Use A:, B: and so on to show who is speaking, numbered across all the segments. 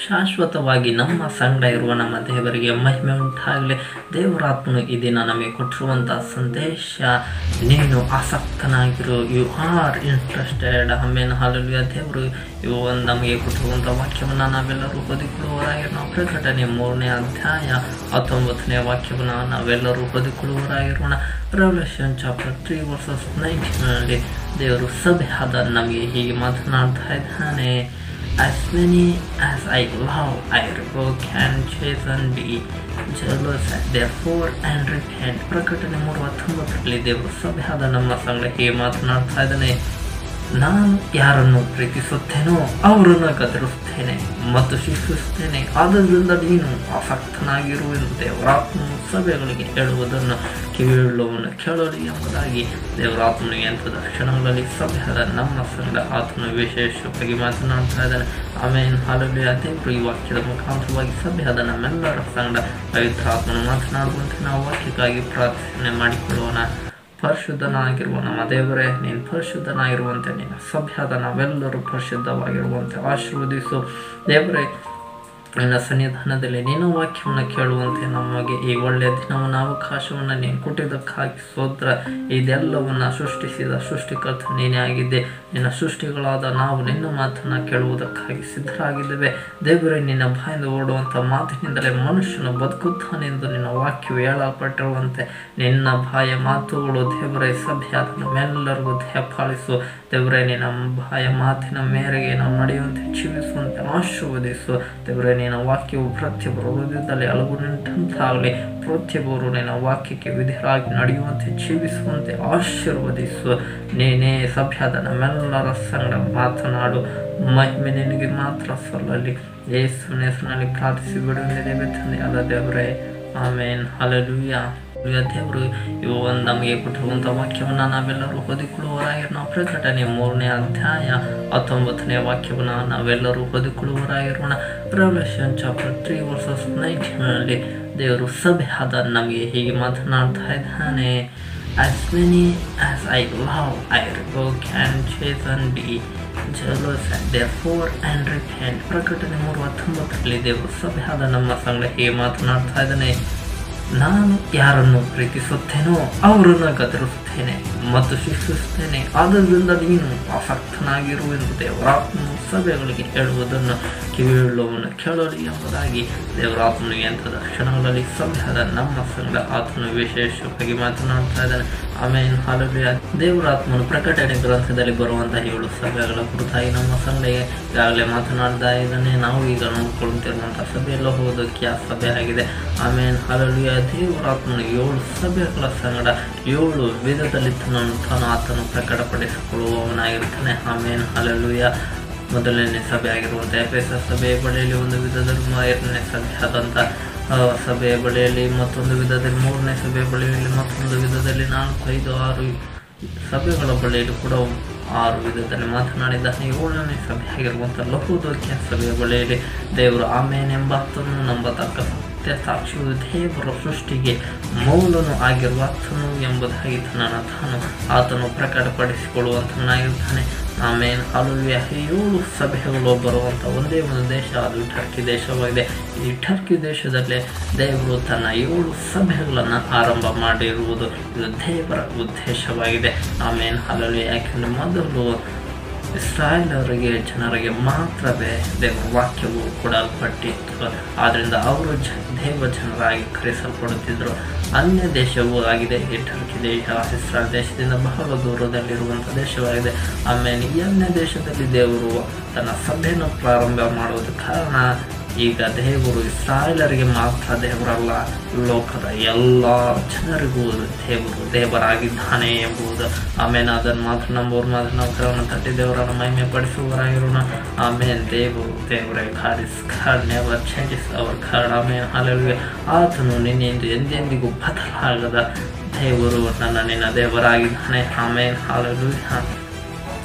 A: ಶಾಶ್ವತವಾಗಿ ನಮ್ಮ ಸಂಗಡ ಇರುವ ನಮ್ಮ ದೇವರಿಗೆ ಮಹಿಮೆ ಉಂಟಾಗಲಿ ದೇವರಾತ್ಮನು ಈ ದಿನ ನಮಗೆ ಕೊಟ್ಟಿರುವಂಥ ಸಂದೇಶ ನೀನು ಆಸಕ್ತನಾಗಿರು ಯು ಆರ್ ಇಂಟ್ರೆಸ್ಟೆಡ್ ಆಮೇಲೆ ಹಾಲುಲಿಯ ದೇವರು ಇವು ಒಂದು ನಮಗೆ ಕೊಟ್ಟಿರುವಂಥ ವಾಕ್ಯವನ್ನು ನಾವೆಲ್ಲರೂ ಬದುಕೊಳ್ಳುವವರಾಗಿ ನಾವು ಪ್ರಕಟಣೆ ಮೂರನೇ ಅಧ್ಯಾಯ ಹತ್ತೊಂಬತ್ತನೇ ವಾಕ್ಯವನ್ನು ನಾವೆಲ್ಲರೂ ಬದುಕೊಳ್ಳುವವರಾಗಿರೋಣ ರೆವಲ್ಯೂಷನ್ ಚಾಪ್ಟರ್ ತ್ರೀ ವರ್ಸಸ್ ನೈನ್ಟೀನಲ್ಲಿ ದೇವರು ಸಭೆ ಆದ ನಮಗೆ ಹೀಗೆ ಮಾತನಾಡ್ತಾ ಇದ್ದಾನೆ As many as I love, I rebuke and chasten thee. Jealous, therefore, and repent. ಪ್ರಕಟಣೆ ಮೂರು ಹತ್ತೊಂಬತ್ತರಲ್ಲಿ ದೇವರು ಸಭೆಯಾದ ನಮ್ಮ ಸಂಗಡ ಹೀಗೆ ಮಾತನಾಡ್ತಾ ಇದ್ದಾನೆ ನಾನು ಯಾರನ್ನು ಪ್ರೀತಿಸುತ್ತೇನೋ ಅವರನ್ನು ಗದರಿಸುತ್ತೇನೆ ಮತ್ತು ಶಿಕ್ಷಿಸುತ್ತೇನೆ ಆದ್ದರಿಂದ ನೀನು ಆಸಕ್ತನಾಗಿರುವೆಂದು ದೇವರಾತ್ಮನು ಸಭೆಗಳಿಗೆ ಹೇಳುವುದನ್ನು ಕಿವಿಯುಳ್ಳವನು ಕೇಳಲಿ ಎಂಬುದಾಗಿ ದೇವರಾತ್ಮನಿಗೆ ಅಂಥದ ಕ್ಷಣಗಳಲ್ಲಿ ಸಭೆಯಾದ ನಮ್ಮ ಸಂಗಡ ಆತನು ವಿಶೇಷವಾಗಿ ಮಾತನಾಡ್ತಾ ಇದ್ದಾನೆ ಆಮೇಲೆ ಹಾಲಲ್ಲಿ ದೇವರು ಈ ವಾಕ್ಯದ ಮುಖಾಂತರವಾಗಿ ಸಭೆಯಾದ ನಮ್ಮೆಲ್ಲರ ಸಂಗಡ ಪವಿತ್ರಾತ್ಮನು ಮಾತನಾಡುವಂತೆ ನಾವು ವಾಕ್ಯಕ್ಕಾಗಿ ಪ್ರಾರ್ಥನೆ ಮಾಡಿಕೊಳ್ಳೋಣ ಪರಿಶುದ್ಧನಾಗಿರುವ ನಮ್ಮ ದೇವರೇ ನೀನು ಪರಿಶುದ್ಧನಾಗಿರುವಂತೆ ನಿನ್ನ ಸಭ್ಯಾದ ನಾವೆಲ್ಲರೂ ಪರಿಶುದ್ಧವಾಗಿರುವಂತೆ ಆಶೀರ್ವದಿಸು ದೇವರೇ ನಿನ್ನ ಸನ್ನಿಧಾನದಲ್ಲಿ ನಿನ್ನ ವಾಕ್ಯವನ್ನು ಕೇಳುವಂತೆ ನಮಗೆ ಈ ಒಳ್ಳೆಯ ದಿನವನ್ನು ಅವಕಾಶವನ್ನು ನೀನು ಕೊಟ್ಟಿದ್ದಕ್ಕಾಗಿ ಸೋದ್ರ ಇದೆಲ್ಲವನ್ನು ಸೃಷ್ಟಿಸಿದ ಸೃಷ್ಟಿಕರ್ತ ನೀನೇ ಆಗಿದ್ದೆ ನಿನ್ನ ಸೃಷ್ಟಿಗಳಾದ ನಾವು ನಿನ್ನ ಮಾತನ್ನು ಕೇಳುವುದಕ್ಕಾಗಿ ಸಿದ್ಧರಾಗಿದ್ದೇವೆ ದೇವರೇ ನಿನ್ನ ಬಾಯಿಂದ ಓಡುವಂಥ ಮಾತಿನಿಂದಲೇ ಮನುಷ್ಯನು ಬದುಕುತ್ತಾನೆಂದು ನಿನ್ನ ವಾಕ್ಯವು ಹೇಳಲ್ಪಟ್ಟಿರುವಂತೆ ನಿನ್ನ ಬಾಯ ಮಾತುಗಳು ದೇವರೇ ಸಭೆಯಾದ ನಮ್ಮೆಲ್ಲರಿಗೂ ದಯಪಾಲಿಸು ದೇವರೇ ನಿನ್ನ ಬಾಯ ಮಾತಿನ ಮೇರೆಗೆ ನಾವು ನಡೆಯುವಂತೆ ಜೀವಿಸುವಂತೆ ಆಶೀರ್ವದಿಸು ದೇವರೇ ನಿನ್ನ ವಾಕ್ಯವು ಪ್ರತಿಯೊಬ್ಬರ ಹೃದಯದಲ್ಲಿ ಅಳಗು ನಿಂತಂತಾಗಲಿ ಪ್ರತಿಯೊಬ್ಬರು ನಿನ್ನ ವಾಕ್ಯಕ್ಕೆ ವಿಧಿರಾಗಿ ನಡೆಯುವಂತೆ ಜೀವಿಸುವಂತೆ ಆಶೀರ್ವದಿಸು ನೀನೇ ಸಭ್ಯಾದ ನಮ್ಮೆಲ್ಲರ ಸಂಗಡ ಮಾತನಾಡು ಮಹಿಮೆ ನಿನಗೆ ಮಾತ್ರ ಸಲ್ಲಲಿ ಯೇಸುವಿನ ಹೆಸರಿನಲ್ಲಿ ಪ್ರಾರ್ಥಿಸಿ ಬಿಡುವಂತೆ ತಂದೆ ಅಲ್ಲ ದೇವರೇ ಆಮೇನ್ ಹಲಲುಯ್ಯ ದೇವರು ಇವು ಒಂದು ನಮಗೆ ಕೊಟ್ಟಿರುವಂಥ ವಾಕ್ಯವನ್ನು ನಾವೆಲ್ಲರೂ ಓದಿಕೊಳ್ಳುವರಾಗಿ ನಾವು ಪ್ರಕಟಣೆ ಮೂರನೇ ಅಧ್ಯಾಯ ಹತ್ತೊಂಬತ್ತನೇ ವಾಕ್ಯವನ್ನು ನಾವೆಲ್ಲರೂ ಓದಿಕೊಳ್ಳುವರಾಗಿರೋಣ ರೆವಲ್ಯೂಷನ್ ಚಾಪ್ಟರ್ ತ್ರೀ ವರ್ಸಸ್ ನೈನ್ಟೀನಲ್ಲಿ ದೇವರು ಸಭೆ ಆದ ನಮಗೆ ಹೀಗೆ ಮಾತನಾಡ್ತಾ ಇದ್ದಾನೆ As many as I love, I rebuke and chasten thee. Jealous, therefore, and repent. ಪ್ರಕಟಣೆ ಮೂರು ಹತ್ತೊಂಬತ್ತರಲ್ಲಿ ದೇವರು ಸಭೆಯಾದ ನಮ್ಮ ಸಂಗಡ ಹೀಗೆ ಮಾತನಾಡ್ತಾ ಇದ್ದಾನೆ ನಾನು ಯಾರನ್ನು ಪ್ರೀತಿಸುತ್ತೇನೋ ಅವರನ್ನು ಗದರಿಸುತ್ತೇನೆ ಮತ್ತು ಶಿಕ್ಷಿಸುತ್ತೇನೆ ಆದ್ದರಿಂದ ನೀನು ಆಸಕ್ತನಾಗಿರುವೆಂದು ದೇವರಾತ್ಮನು ಸಭೆಗಳಿಗೆ ಹೇಳುವುದನ್ನು ಕಿವಿಯುಳ್ಳವನು ಕೇಳಲಿ ಎಂಬುದಾಗಿ ದೇವರಾತ್ಮನಿಗೆ ಅಂಥದ ಕ್ಷಣಗಳಲ್ಲಿ ಸಭೆಯಾದ ನಮ್ಮ ಸಂಗಡ ಆತನು ವಿಶೇಷವಾಗಿ ಮಾತನಾಡ್ತಾ ಇದ್ದಾನೆ ಆಮೇಲೆ ಹಾಲಲ್ಲಿ ದೇವರಾತ್ಮನು ಪ್ರಕಟಣೆ ಗ್ರಂಥದಲ್ಲಿ ಬರುವಂತಹ ಏಳು ಸಭೆಗಳ ಕುರಿತಾಗಿ ನಮ್ಮ ಸಂಘಕ್ಕೆ ಈಗಾಗಲೇ ಮಾತನಾಡ್ತಾ ಇದ್ದಾನೆ ನಾವು ಈಗ ನೋಡಿಕೊಳ್ಳುತ್ತಿರುವಂತಹ ಸಭೆಯೆಲ್ಲ ಹೋಗೋದಕ್ಕೆ ಆ ಸಭೆ ಆಗಿದೆ ಆಮೇಲೆ ಹಾಲಲ್ಲಿ ದೇವರಾತ್ಮನು ಏಳು ಸಭೆಗಳ ಸಂಗಡ ಏಳು ವಿಧದಲ್ಲಿ ತನ್ನನ್ನು ತಾನು ಆತನು ಪ್ರಕಟಪಡಿಸಿಕೊಳ್ಳುವವನಾಗಿರ್ತಾನೆ ಆಮೇಲೆ ಹಾಲಲ್ಲುಯ ಮೊದಲನೇ ಸಭೆ ಆಗಿರುವಂಥ ಎಫ್ ಸಭೆಯ ಬಳಿಯಲ್ಲಿ ಒಂದು ವಿಧದಲ್ಲಿ ಎರಡನೇ ಸಭೆ ಆದಂಥ ಆ, ಸಭೆಯ ಬಳಿಯಲ್ಲಿ ಮತ್ತೊಂದು ವಿಧದಲ್ಲಿ ಮೂರನೇ ಸಭೆಯ ಬಳಿಯಲ್ಲಿ ಮತ್ತೊಂದು ವಿಧದಲ್ಲಿ ನಾಲ್ಕು ಐದು ಆರು ಸಭೆಗಳ ಬಳಿಯಲ್ಲಿ ಕೂಡ ಆರು ವಿಧದಲ್ಲಿ ಮಾತನಾಡಿದ್ದಾನೆ ಏಳನೇ ಸಭೆ ಆಗಿರುವಂಥ ಲಹುದೋಕ್ಯ ಸಭೆಯ ಬಳಿಯಲ್ಲಿ ದೇವರು ಆಮೇನೆಂಬ ಆತನು ನಂಬತಕ್ಕ ಸತ್ಯ ಸಾಕ್ಷಿಯು ದೇವರ ಸೃಷ್ಟಿಗೆ ಮೌಲನು ಆಗಿರುವ ಆತನು ಎಂಬುದಾಗಿ ತನ್ನನ್ನು ತಾನು ಆತನು ಪ್ರಕಟಪಡಿಸಿಕೊಳ್ಳುವಂತನಾಗಿರ್ತಾನೆ ಆಮೇಲೆ ಅಲ್ಲುವೆ ಏಳು ಸಭೆಗಳು ಬರುವಂಥ ಒಂದೇ ಒಂದು ದೇಶ ಅದು ಟರ್ಕಿ ದೇಶವಾಗಿದೆ ಈ ಟರ್ಕಿ ದೇಶದಲ್ಲಿ ದೇವರು ತನ್ನ ಏಳು ಸಭೆಗಳನ್ನು ಆರಂಭ ಮಾಡಿರುವುದು ಇದು ದೇವರ ಉದ್ದೇಶವಾಗಿದೆ ಆಮೇಲೆ ಅಲ್ಲಲ್ಲಿ ಯಾಕೆಂದರೆ ಮೊದಲು ಇಸ್ರಾಯೇಲರಿಗೆ ಜನರಿಗೆ ಮಾತ್ರವೇ ದೇವರ ವಾಕ್ಯವು ಕೊಡಲ್ಪಟ್ಟಿತ್ತು ಆದ್ದರಿಂದ ಅವರು ಜ ದೇವ ಜನರಾಗಿ ಕರೆಸಲ್ಪಡುತ್ತಿದ್ದರು ಅನ್ಯ ದೇಶವೂ ಆಗಿದೆ ಈ ಟರ್ಕಿ ದೇಶ ಇಸ್ರಾಯೇಲ್ ದೇಶದಿಂದ ಬಹಳ ದೂರದಲ್ಲಿರುವಂಥ ದೇಶವಾಗಿದೆ ಆಮೇಲೆ ಈ ಅನ್ಯ ದೇಶದಲ್ಲಿ ದೇವರು ತನ್ನ ಸಭೆಯನ್ನು ಪ್ರಾರಂಭ ಮಾಡುವುದ ಕಾರಣ ಈಗ ದೇವರು ಇಸ್ರಾಯೇಲರಿಗೆ ಮಾತ್ರ ದೇವರಲ್ಲ ಲೋಕದ ಎಲ್ಲ ಜನರಿಗೂ ದೇವರು ದೇವರಾಗಿದ್ದಾನೆ ಎಂಬುದು ಆಮೇಲೆ ಅದನ್ನು ಮಾತ್ರ ನಂಬುವರು ಮಾತ್ರ ನಾವು ಕರವನ್ನು ತಟ್ಟಿ ದೇವರನ್ನು ಮಹಿಮೆ ಪಡಿಸುವವರಾಗಿರೋಣ ಆಮೇಲೆ ದೇವರು ದೇವರೇ God is God never changes our card ಆಮೇಲೆ ಹಾಲೆಲುಯ್ಯ ಆತನು ನಿನ್ನೆಂದು ಎಂದೆಂದಿಗೂ ಬದಲಾಗದ ದೇವರು ನನ್ನ ನಿನ್ನ ದೇವರಾಗಿದ್ದಾನೆ ಆಮೇಲೆ ಹಾಲೆಲುಯ್ಯ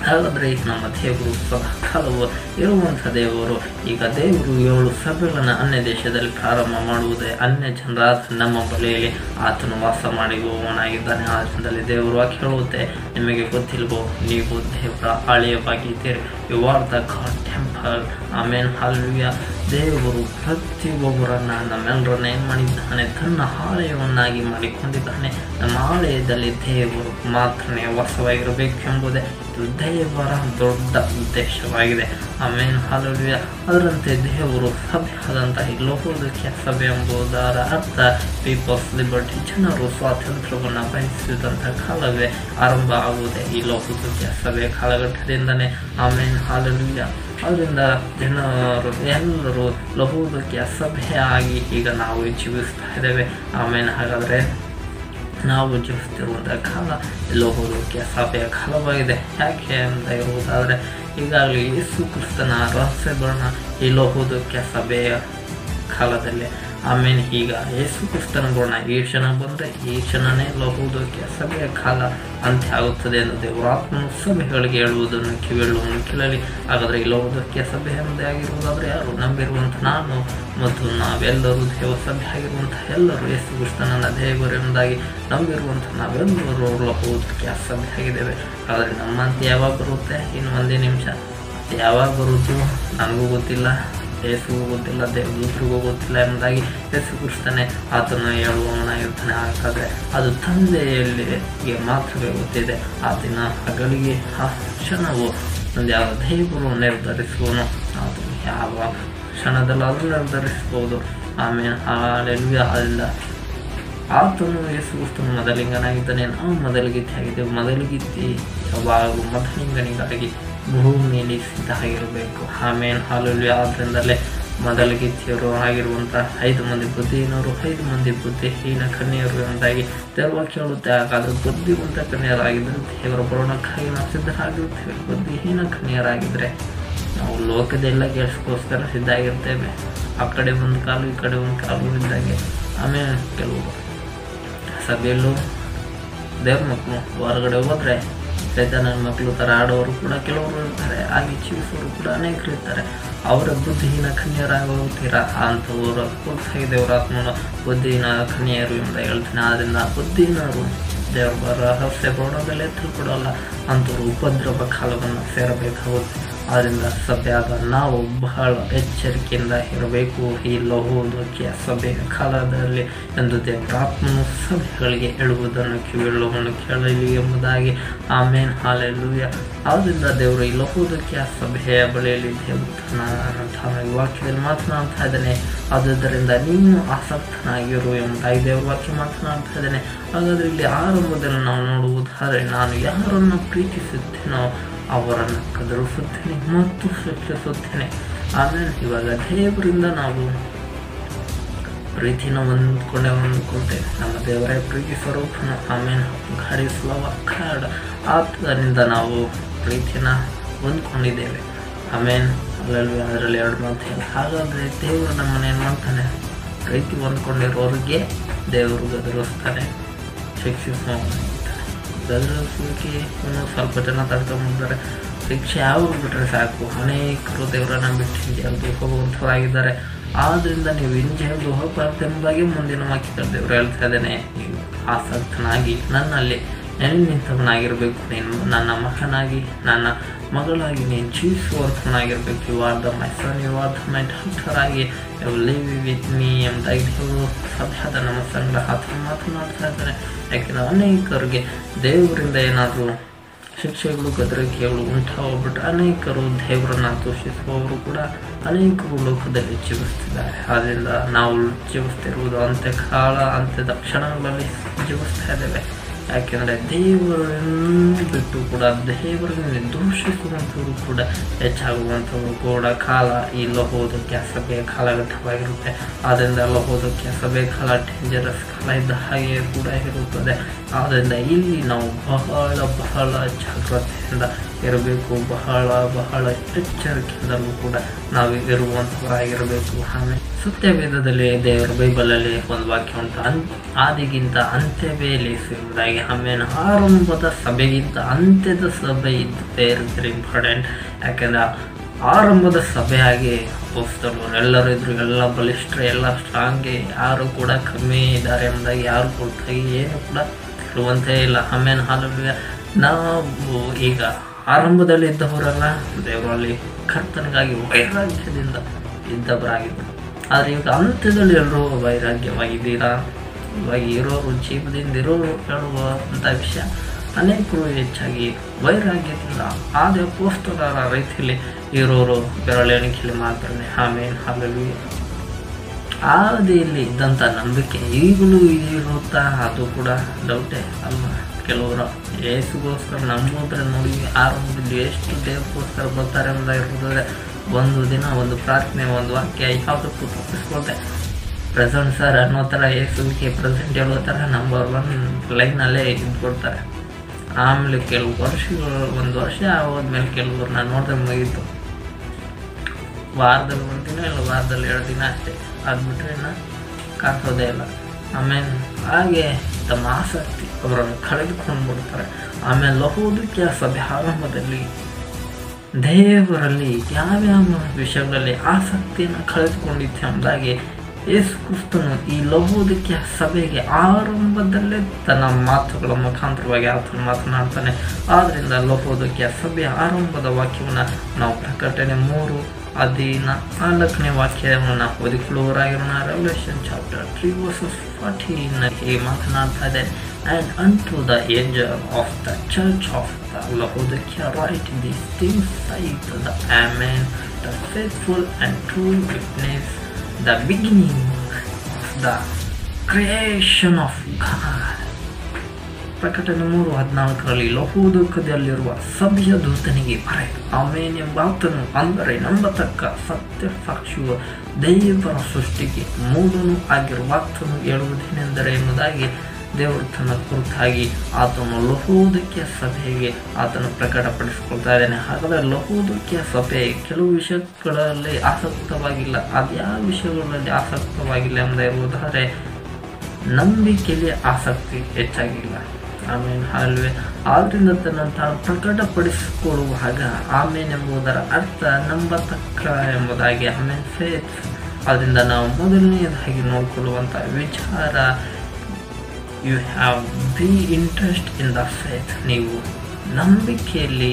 A: ಹಾಗಾದರೆ ನಮ್ಮ ದೇವರು ಸದಾ ಕಾಲವು ಇರುವಂಥ ದೇವರು ಈಗ ದೇವರು ಏಳು ಸಭೆಗಳನ್ನು ಅನ್ಯ ದೇಶದಲ್ಲಿ ಪ್ರಾರಂಭ ಮಾಡುವುದೇ ಅನ್ಯ ಜನರಾದ ನಮ್ಮ ಬಳಿಯಲ್ಲಿ ಆತನು ವಾಸ ಮಾಡುವವನಾಗಿದ್ದಾನೆ ಆದ್ದರಿಂದಲೇ ದೇವರು ವಾಕ್ಯ ಹೇಳುತ್ತೆ ನಿಮಗೆ ಗೊತ್ತಿಲ್ವೋ ನೀವು ದೇವರ ಆಲಯವಾಗಿದ್ದೀರಿ you are the God temple ಆಮೇಲೆ ಹಾಲ್ವಿಯ ದೇವರು ಪ್ರತಿಯೊಬ್ಬರನ್ನ ನಮ್ಮೆಲ್ಲರನ್ನ ಏನು ಮಾಡಿದ್ದಾನೆ ತನ್ನ ಆಲಯವನ್ನಾಗಿ ಮಾಡಿಕೊಂಡಿದ್ದಾನೆ ನಮ್ಮ ಆಲಯದಲ್ಲಿ ದೇವರು ಮಾತ್ರನೇ ವಾಸವಾಗಿರಬೇಕು ಎಂಬುದೇ ಇದು ದೇವರ ದೊಡ್ಡ ಉದ್ದೇಶವಾಗಿದೆ ಆಮೇಲೆ ಹಾಲುವಿಯ ಅದರಂತೆ ದೇವರು ಸಭೆ ಆದಂತಹ ಈ ಲೋಕೋದಕ್ಕೆ ಸಭೆ ಎಂಬುದರ ಅರ್ಥ ಪೀಪಲ್ಸ್ ಲಿಬರ್ಟಿ ಜನರು ಸ್ವಾತಂತ್ರ್ಯವನ್ನು ಬಯಸಿದಂಥ ಕಾಲವೇ ಆರಂಭ ಆಗುವುದೇ ಈ ಲೋಕೋದಕ್ಕೆ ಸಭೆ ಕಾಲಘಟ್ಟದಿಂದನೇ ಆಮೇಲೆ ಹಾಲುವಿಯ ಅದರಿಂದ ಜನರು ಎಲ್ಲರೂ ಲಹುದಕ್ಕೆ ಸಭೆಯಾಗಿ ಈಗ ನಾವು ಜೀವಿಸ್ತಾ ಇದ್ದೇವೆ ಆಮೇಲೆ ಹಾಗಾದರೆ ನಾವು ಜೀವಿಸ್ತಿರುವಂಥ ಕಾಲ ಎಲ್ಲೋ ಹೋಗೋಕ್ಕೆ ಸಭೆಯ ಕಾಲವಾಗಿದೆ ಯಾಕೆ ಅಂತ ಇರುವುದಾದರೆ ಈಗಾಗಲೇ ಯೇಸು ಕ್ರಿಸ್ತನ ರಹಸ್ಯಗಳನ್ನ ಈ ಲೋಹೋದಕ್ಕೆ ಸಭೆಯ ಕಾಲದಲ್ಲಿ ಆಮೇಲೆ ಈಗ ಯೇಸು ಕ್ರಿಸ್ತನ ಗುಣ ಈ ಕ್ಷಣ ಬಂದರೆ ಈ ಕ್ಷಣನೇ ಲಹುದಕ್ಕೆ ಸಭೆಯ ಕಾಲ ಅಂತ್ಯ ಆಗುತ್ತದೆ ಎಂದು ದೇವರಾತ್ಮನು ಸಭೆಗಳಿಗೆ ಹೇಳುವುದನ್ನು ಕಿವಿಳುವನ್ನು ಕೇಳಲಿ ಹಾಗಾದರೆ ಈ ಲೋಹದಕ್ಕೆ ಸಭೆ ಎಂದೇ ಆಗಿರುವುದಾದರೆ ಯಾರು ನಂಬಿರುವಂಥ ನಾನು ಮತ್ತು ನಾವೆಲ್ಲರೂ ದೇವ ಸಭೆ ಆಗಿರುವಂಥ ಎಲ್ಲರೂ ಯೇಸು ಕ್ರಿಸ್ತನನ್ನ ದೇವರೆಂಬುದಾಗಿ ನಂಬಿರುವಂಥ ನಾವೆಲ್ಲರೂ ಲಹುದಕ್ಕೆ ಸಭೆ ಆಗಿದ್ದೇವೆ ಆದರೆ ನಮ್ಮಂತೆ ಯಾವಾಗ ಬರುತ್ತೆ ಇನ್ನು ಒಂದೇ ನಿಮಿಷ ಯಾವಾಗ ಬರುತ್ತೋ ನನಗೂ ಗೊತ್ತಿಲ್ಲ ಯೇಸುಗೂ ಗೊತ್ತಿಲ್ಲ ದೇವದೂತರಿಗೂ ಗೊತ್ತಿಲ್ಲ ಎಂಬುದಾಗಿ ಯೇಸು ಕ್ರಿಸ್ತನೇ ಆತನು ಹೇಳುವವನಾಗಿರ್ತಾನೆ ಹಾಗಾದರೆ ಅದು ತಂದೆಯಲ್ಲಿ ಮಾತ್ರವೇ ಗೊತ್ತಿದೆ ಆ ದಿನ ಹಗಲಿಗೆ ಆ ಕ್ಷಣವು ಒಂದು ಯಾವ ದೇವರು ನಿರ್ಧರಿಸುವನು ಆತನು ಯಾವ ಕ್ಷಣದಲ್ಲಾದರೂ ನಿರ್ಧರಿಸಬಹುದು ಆಮೇಲೆ ಹಾಲೆಲ್ವಿ ಆದ್ದರಿಂದ ಆತನು ಯೇಸು ಕ್ರಿಸ್ತನು ಮೊದಲಿಂಗನಾಗಿದ್ದಾನೆ ನಾವು ಮೊದಲಿಗಿತ್ತಿಯಾಗಿದ್ದೇವೆ ಮೊದಲಿಗಿತ್ತಿ ಯಾವಾಗಲೂ ಮೊದಲಿಂಗನಿಗಾಗಿ ಭೂಮಿಯಲ್ಲಿ ಸಿದ್ಧ ಆಗಿರಬೇಕು ಆಮೇಲೆ ಹಾಲಲ್ಲಿ ಆದ್ದರಿಂದಲೇ ಮೊದಲಿಗಿತ್ತಿಯರು ಆಗಿರುವಂಥ ಐದು ಮಂದಿ ಬುದ್ಧಿಹೀನರು ಐದು ಮಂದಿ ಬುದ್ಧಿಹೀನ ಕನ್ಯರು ಎಂಬುದಾಗಿ ದೇವವಾಕ್ಯ ಹೇಳುತ್ತೆ ಹಾಗಾದರೆ ಬುದ್ಧಿವಂತ ಕನ್ಯರಾಗಿದ್ದರೆ ದೇವರ ಬರೋಣಕ್ಕಾಗಿ ನಾವು ಸಿದ್ಧರಾಗಿರುತ್ತೇವೆ ಬುದ್ಧಿಹೀನ ಕನ್ಯರಾಗಿದ್ದರೆ ನಾವು ಲೋಕದೆಲ್ಲ ಗೆಲ್ಸ್ಕೋಸ್ಕರ ಸಿದ್ಧ ಆಗಿರ್ತೇವೆ ಆ ಕಡೆ ಒಂದು ಕಾಲು ಈ ಕಡೆ ಒಂದು ಕಾಲು ಇದ್ದಾಗೆ ಆಮೇಲೆ ಕೆಲವರು ಸಭೆಯಲ್ಲೂ ದೇವ್ರ ಮಕ್ಕಳು ಹೊರಗಡೆ ಹೋದರೆ ಸೈತಾನ ಮಕ್ಕಳು ಥರ ಆಡೋರು ಕೂಡ ಕೆಲವರು ಇರ್ತಾರೆ ಹಾಗೆ ಜೀವಿಸೋರು ಕೂಡ ಅನೇಕರು ಇರ್ತಾರೆ ಅವರ ಬುದ್ಧಿಹೀನ ಕನ್ಯರಾಗೋಗ್ತೀರಾ ಅಂಥವ್ರ ಕೊಡ್ತಾ ದೇವರ ಆತ್ಮನ ಬುದ್ಧಿಹೀನ ಕನ್ಯರು ಎಂಬ ಹೇಳ್ತೀನಿ ಆದ್ದರಿಂದ ಬುದ್ಧಿಹೀನರು ದೇವರ ರಹಸ್ಯ ಬರೋಣದಲ್ಲಿ ತಿಳ್ಕೊಡೋಲ್ಲ ಅಂಥವ್ರು ಉಪದ್ರವ ಕಾಲವನ್ನು ಸೇರಬೇಕಾಗುತ್ತೆ ಆದ್ದರಿಂದ ಸಭೆಯಾದ ನಾವು ಬಹಳ ಎಚ್ಚರಿಕೆಯಿಂದ ಇರಬೇಕು ಈ ಲೋಹೋದಕ್ಕೆ ಸಭೆಯ ಕಾಲದಲ್ಲಿ ಎಂದು ದೇವರಾತ್ಮನು ಸಭೆಗಳಿಗೆ ಹೇಳುವುದನ್ನು ಕಿವಿಳುವನ್ನು ಕೇಳಲಿ ಎಂಬುದಾಗಿ ಆಮೇನ್ ಹಾಲೆಲ್ಲೂಯ ಆದ್ದರಿಂದ ದೇವರು ಈ ಲೋಹೋದಕ್ಕೆ ಸಭೆಯ ಬಳಿಯಲ್ಲಿ ದೇವರು ತನ್ನ ತನ್ನ ವಾಕ್ಯದಲ್ಲಿ ಮಾತನಾಡ್ತಾ ಇದ್ದಾನೆ ಆದುದರಿಂದ ನೀನು ಆಸಕ್ತನಾಗಿರು ಎಂಬುದಾಗಿ ದೇವರ ವಾಕ್ಯ ಮಾತನಾಡ್ತಾ ಇದ್ದಾನೆ ಹಾಗಾದರೆ ಇಲ್ಲಿ ಆರಂಭದಲ್ಲಿ ನಾವು ನೋಡುವುದಾದರೆ ನಾನು ಯಾರನ್ನು ಪ್ರೀತಿಸುತ್ತೇನೋ ಅವರನ್ನು ಕದರಿಸುತ್ತೇನೆ ಮತ್ತು ಶಿಕ್ಷಿಸುತ್ತೇನೆ ಆಮೇಲೆ ಇವಾಗ ದೇವರಿಂದ ನಾವು ಪ್ರೀತಿನ ಹೊಂದ್ಕೊಂಡೆ ಹೊಂದ್ಕೊಳ್ತೇವೆ ನಮ್ಮ ದೇವರೇ ಪ್ರೀತಿ ಸ್ವರೂಪನ ಆಮೇಲೆ ಗಾಡಿಸುವ ಕಾಡ ಆತನಿಂದ ನಾವು ಪ್ರೀತಿನ ಹೊಂದ್ಕೊಂಡಿದ್ದೇವೆ ಆಮೇಲೆ ಅಲ್ಲಲ್ಲಿ ಅದರಲ್ಲಿ ಎರಡು ಮಾತು ಹೇಳಿ ಹಾಗಾದರೆ ದೇವರು ನಮ್ಮನ್ನ ಏನು ಮಾಡ್ತಾನೆ ಪ್ರೀತಿ ಹೊಂದ್ಕೊಂಡಿರೋರಿಗೆ ದೇವರು ಗದರಿಸ್ತಾನೆ ಶಿಕ್ಷಿಸುವಂತಾನೆ ಗದರಿಸಲಿಕ್ಕೆ ಇನ್ನೂ ಸ್ವಲ್ಪ ಜನ ತಡ್ಕೊಂಡ್ಬಿಡ್ತಾರೆ ಶಿಕ್ಷೆ ಯಾವಾಗ ಬಿಟ್ಟರೆ ಸಾಕು ಅನೇಕರು ದೇವರನ್ನ ಬಿಟ್ಟು ಹಿಂಜರಿದು ಹೋಗುವಂಥವರಾಗಿದ್ದಾರೆ ಆದ್ದರಿಂದ ನೀವು ಹಿಂಜರಿದು ಹೋಗಬಾರ್ದು ಎಂಬುದಾಗಿ ಮುಂದಿನ ವಾಕ್ಯದಲ್ಲಿ ದೇವರು ಹೇಳ್ತಾ ಇದ್ದೇನೆ ನೀವು ಆಸಕ್ತನಾಗಿ ನನ್ನಲ್ಲಿ ನೆನೆ ನಿಂತವನಾಗಿರಬೇಕು ನೀನು ನನ್ನ ಮಗನಾಗಿ ನನ್ನ ಮಗಳಾಗಿ ನೀನು ಜೀವಿಸುವಂಥವನಾಗಿರಬೇಕು you are the my son you are the my daughter ಆಗಿ ಲಿವ್ ವಿತ್ ಮೀ ಎಂಬುದಾಗಿ ದೇವರು ಸಭ್ಯದ ನಮ್ಮ ಸಂಘ ಆತ ಮಾತನಾಡ್ತಾ ಇದ್ದಾರೆ ಯಾಕೆಂದರೆ ಅನೇಕರಿಗೆ ದೇವರಿಂದ ಏನಾದರೂ ಶಿಕ್ಷೆಗಳು ಗದರಿಕೆಗಳು ಉಂಟಾಗ್ಬಿಟ್ರೆ ಅನೇಕರು ದೇವರನ್ನ ದೂಷಿಸುವವರು ಕೂಡ ಅನೇಕರು ಲೋಕದಲ್ಲಿ ಜೀವಿಸ್ತಿದ್ದಾರೆ ಆದ್ದರಿಂದ ನಾವು ಜೀವಿಸ್ತಿರುವುದು ಅಂತ್ಯಕಾಲ ಅಂತ್ಯದ ಕ್ಷಣಗಳಲ್ಲಿ ಜೀವಿಸ್ತಾ ಇದ್ದೇವೆ ಯಾಕೆಂದರೆ ದೇವರನ್ನು ಬಿಟ್ಟು ಕೂಡ ದೇವರನ್ನು ದೂಷಿಸುವಂಥವ್ರು ಕೂಡ ಹೆಚ್ಚಾಗುವಂಥವ್ರು ಕೂಡ ಕಾಲ ಈ ಲೋಹೋದಕ್ಕೆ ಸಭೆಯ ಕಾಲಘಟ್ಟವಾಗಿರುತ್ತೆ ಆದ್ದರಿಂದ ಲೋಹೋದಕ್ಕೆ ಸಭೆ ಕಾಲ ಡೇಂಜರಸ್ ಕಾಲ ಇದ್ದ ಹಾಗೆ ಕೂಡ ಇರುತ್ತದೆ ಆದ್ದರಿಂದ ಇಲ್ಲಿ ನಾವು ಬಹಳ ಬಹಳ ಜಾಗ್ರತೆಯಿಂದ ಇರಬೇಕು ಬಹಳ ಬಹಳ ಎಚ್ಚರಿಕೆಯಿಂದಲೂ ಕೂಡ ನಾವು ಇರುವಂಥವರಾಗಿರಬೇಕು ಆಮೇಲೆ ಸತ್ಯವೇದದಲ್ಲಿ ದೇವರ ಬೈಬಲಲ್ಲಿ ಒಂದು ವಾಕ್ಯ ಉಂಟು ಅನ್ ಆದಿಗಿಂತ ಅಂತ್ಯವೇ ಲೇಸು ಎಂಬುದಾಗಿ ಎಂಬುದಾಗಿ ಆಮೇಲೆ ಆರಂಭದ ಸಭೆಗಿಂತ ಅಂತ್ಯದ ಸಭೆ ಇದ್ದು ವೆರಿ ವೆರಿ ಇಂಪಾರ್ಟೆಂಟ್ ಯಾಕೆಂದರೆ ಆರಂಭದ ಸಭೆಯಾಗಿ ಪೋಸ್ತರು ಎಲ್ಲರೂ ಇದ್ರು ಎಲ್ಲ ಬಲಿಷ್ಠರು ಎಲ್ಲ ಸ್ಟ್ರಾಂಗೆ ಯಾರು ಕೂಡ ಕಮ್ಮಿ ಇದ್ದಾರೆ ಎಂಬುದಾಗಿ ಯಾರು ಕೂಡ ಏನು ಕೂಡ ಇರುವಂತೆ ಇಲ್ಲ ಆಮೇಲೆ ಹಾಲಲ್ಲಿ ನಾವು ಈಗ ಆರಂಭದಲ್ಲಿ ಇದ್ದವರೆಲ್ಲ ದೇವರಲ್ಲಿ ಕರ್ತನಿಗಾಗಿ ವೈರಾಗ್ಯದಿಂದ ಇದ್ದವರಾಗಿದ್ದರು ಆದರೆ ಈಗ ಅಂತ್ಯದಲ್ಲಿ ಎಲ್ಲರೂ ವೈರಾಗ್ಯವಾಗಿದ್ದೀರಾ ಇವಾಗ ಇರೋರು ಜೀವದಿಂದ ಇರೋರು ಹೇಳುವಂಥ ವಿಷಯ ಅನೇಕರು ಹೆಚ್ಚಾಗಿ ವೈರಾಗ್ಯದಿಂದ ಆದ ಪೋಸ್ತರರ ರೀತಿಯಲ್ಲಿ ಇರೋರು ಬೆರಳೆಣಿಕೆಯಲ್ಲಿ ಮಾತ್ರ ಆಮೇಲೆ ಹಾಗಲು ಆದಿಯಲ್ಲಿ ಇದ್ದಂಥ ನಂಬಿಕೆ ಈಗಲೂ ಇರುತ್ತಾ ಅದು ಕೂಡ ಡೌಟೇ ಅಲ್ವಾ ಕೆಲವರು ಏಸುಗೋಸ್ಕರ ನಂಬೋದ್ರೆ ನೋಡಿ ಆರಂಭದಲ್ಲಿ ಎಷ್ಟು ದೇವಕ್ಕೋಸ್ಕರ ಬರ್ತಾರೆ ಎಂಬುದಾಗಿರ್ತದೆ ಒಂದು ದಿನ ಒಂದು ಪ್ರಾರ್ಥನೆ ಒಂದು ವಾಕ್ಯ ಯಾವುದಕ್ಕೂ ತಪ್ಪಿಸ್ಕೊಳ್ತೆ ಪ್ರೆಸೆಂಟ್ ಸರ್ ಅನ್ನೋ ಥರ ಏಸುವಿಗೆ ಪ್ರೆಸೆಂಟ್ ಹೇಳೋ ಥರ ನಂಬರ್ ಒನ್ ಲೈನಲ್ಲೇ ಇದ್ಕೊಡ್ತಾರೆ ಆಮೇಲೆ ಕೆಲವು ವರ್ಷಗಳು ಒಂದು ವರ್ಷ ಹೋದ್ಮೇಲೆ ಕೆಲವ್ರು ನಾನು ನೋಡಿದ್ರೆ ಮುಗೀತು ವಾರದಲ್ಲಿ ಒಂದು ದಿನ ಇಲ್ಲ ವಾರದಲ್ಲಿ ಎರಡು ದಿನ ಅಷ್ಟೇ ಅದು ಬಿಟ್ಟರೆ ಇನ್ನು ಕಾಣಿಸೋದೇ ಇಲ್ಲ ಆಮೇಲೆ ಹಾಗೆ ತಮ್ಮ ಆಸಕ್ತಿ ಅವರನ್ನು ಕಳೆದುಕೊಂಡು ಬಿಡ್ತಾರೆ ಆಮೇಲೆ ಲಹೋದಕ್ಕೆ ಸಭೆ ಆರಂಭದಲ್ಲಿ ದೇವರಲ್ಲಿ ಯಾವ್ಯಾವ ವಿಷಯಗಳಲ್ಲಿ ಆಸಕ್ತಿಯನ್ನು ಕಳೆದುಕೊಂಡಿದ್ದೆ ಎಂಬುದಾಗಿ ಯೇಸು ಕ್ರಿಸ್ತನು ಈ ಲಹೋದಕ್ಕೆ ಸಭೆಗೆ ಆರಂಭದಲ್ಲೇ ತನ್ನ ಮಾತುಗಳ ಮುಖಾಂತರವಾಗಿ ಆತನು ಮಾತನಾಡ್ತಾನೆ ಆದ್ದರಿಂದ ಲಹೋದಕ್ಕೆ ಸಭೆಯ ಆರಂಭದ ವಾಕ್ಯವನ್ನು ನಾವು ಪ್ರಕಟಣೆ ಮೂರು ಅಧೀನ ನಾಲ್ಕನೇ ವಾಕ್ಯವನ್ನು ಓದಿಕೊಳ್ಳುವವರಾಗಿರೋಣ revelation chapter three verses fourteen ಹೀಗೆ ಮಾತನಾಡ್ತಾ ಇದೆ and unto the angel of the church of the Laodicea write these things saith the amen the faithful and true witness the beginning of the creation of God ಪ್ರಕಟಣೆ ಮೂರು ಹದಿನಾಲ್ಕರಲ್ಲಿ ಲಹೋದಕದಲ್ಲಿರುವ ಸಭೆಯ ದೂತನಿಗೆ ಬರೆದು ಆಮೇನ್ ಎಂಬಾತನು ಅಂದರೆ ನಂಬತಕ್ಕ ಸತ್ಯ ಸಾಕ್ಷಿಯು ದೇವರ ಸೃಷ್ಟಿಗೆ ಮೂಡನು ಆಗಿರುವ ಆತನು ಹೇಳುವುದೇನೆಂದರೆ ಎಂಬುದಾಗಿ ದೇವರು ತನ್ನ ಕುರಿತಾಗಿ ಆತನು ಲಹೋದಕ್ಕೆ ಸಭೆಗೆ ಆತನು ಪ್ರಕಟಪಡಿಸಿಕೊಳ್ತಾ ಇದ್ದಾನೆ ಹಾಗಾದರೆ ಲಹೋದಕ್ಕೆ ಸಭೆ ಕೆಲವು ವಿಷಯಗಳಲ್ಲಿ ಆಸಕ್ತವಾಗಿಲ್ಲ ಅದ್ಯಾವ ವಿಷಯಗಳಲ್ಲಿ ಆಸಕ್ತವಾಗಿಲ್ಲ ಎಂಬುದಾಗಿರುವುದಾದರೆ ನಂಬಿಕೆಯಲ್ಲಿ ಆಸಕ್ತಿ ಹೆಚ್ಚಾಗಿಲ್ಲ ಆಮೇಲೆ ಅಲ್ವೇ ಆದ್ರಿಂದ ತನ್ನನ್ನು ತಾನು ಪ್ರಕಟಪಡಿಸಿಕೊಳ್ಳುವಾಗ ಆಮೇನ್ ಎಂಬುದರ ಅರ್ಥ ನಂಬತಕ್ಕ ಎಂಬುದಾಗಿ ಆಮೇಲೆ ಫೇತ್ ಅದರಿಂದ ನಾವು ಮೊದಲನೆಯದಾಗಿ ನೋಡಿಕೊಳ್ಳುವಂಥ ವಿಚಾರ you have be interest in the faith ನೀವು ನಂಬಿಕೆಯಲ್ಲಿ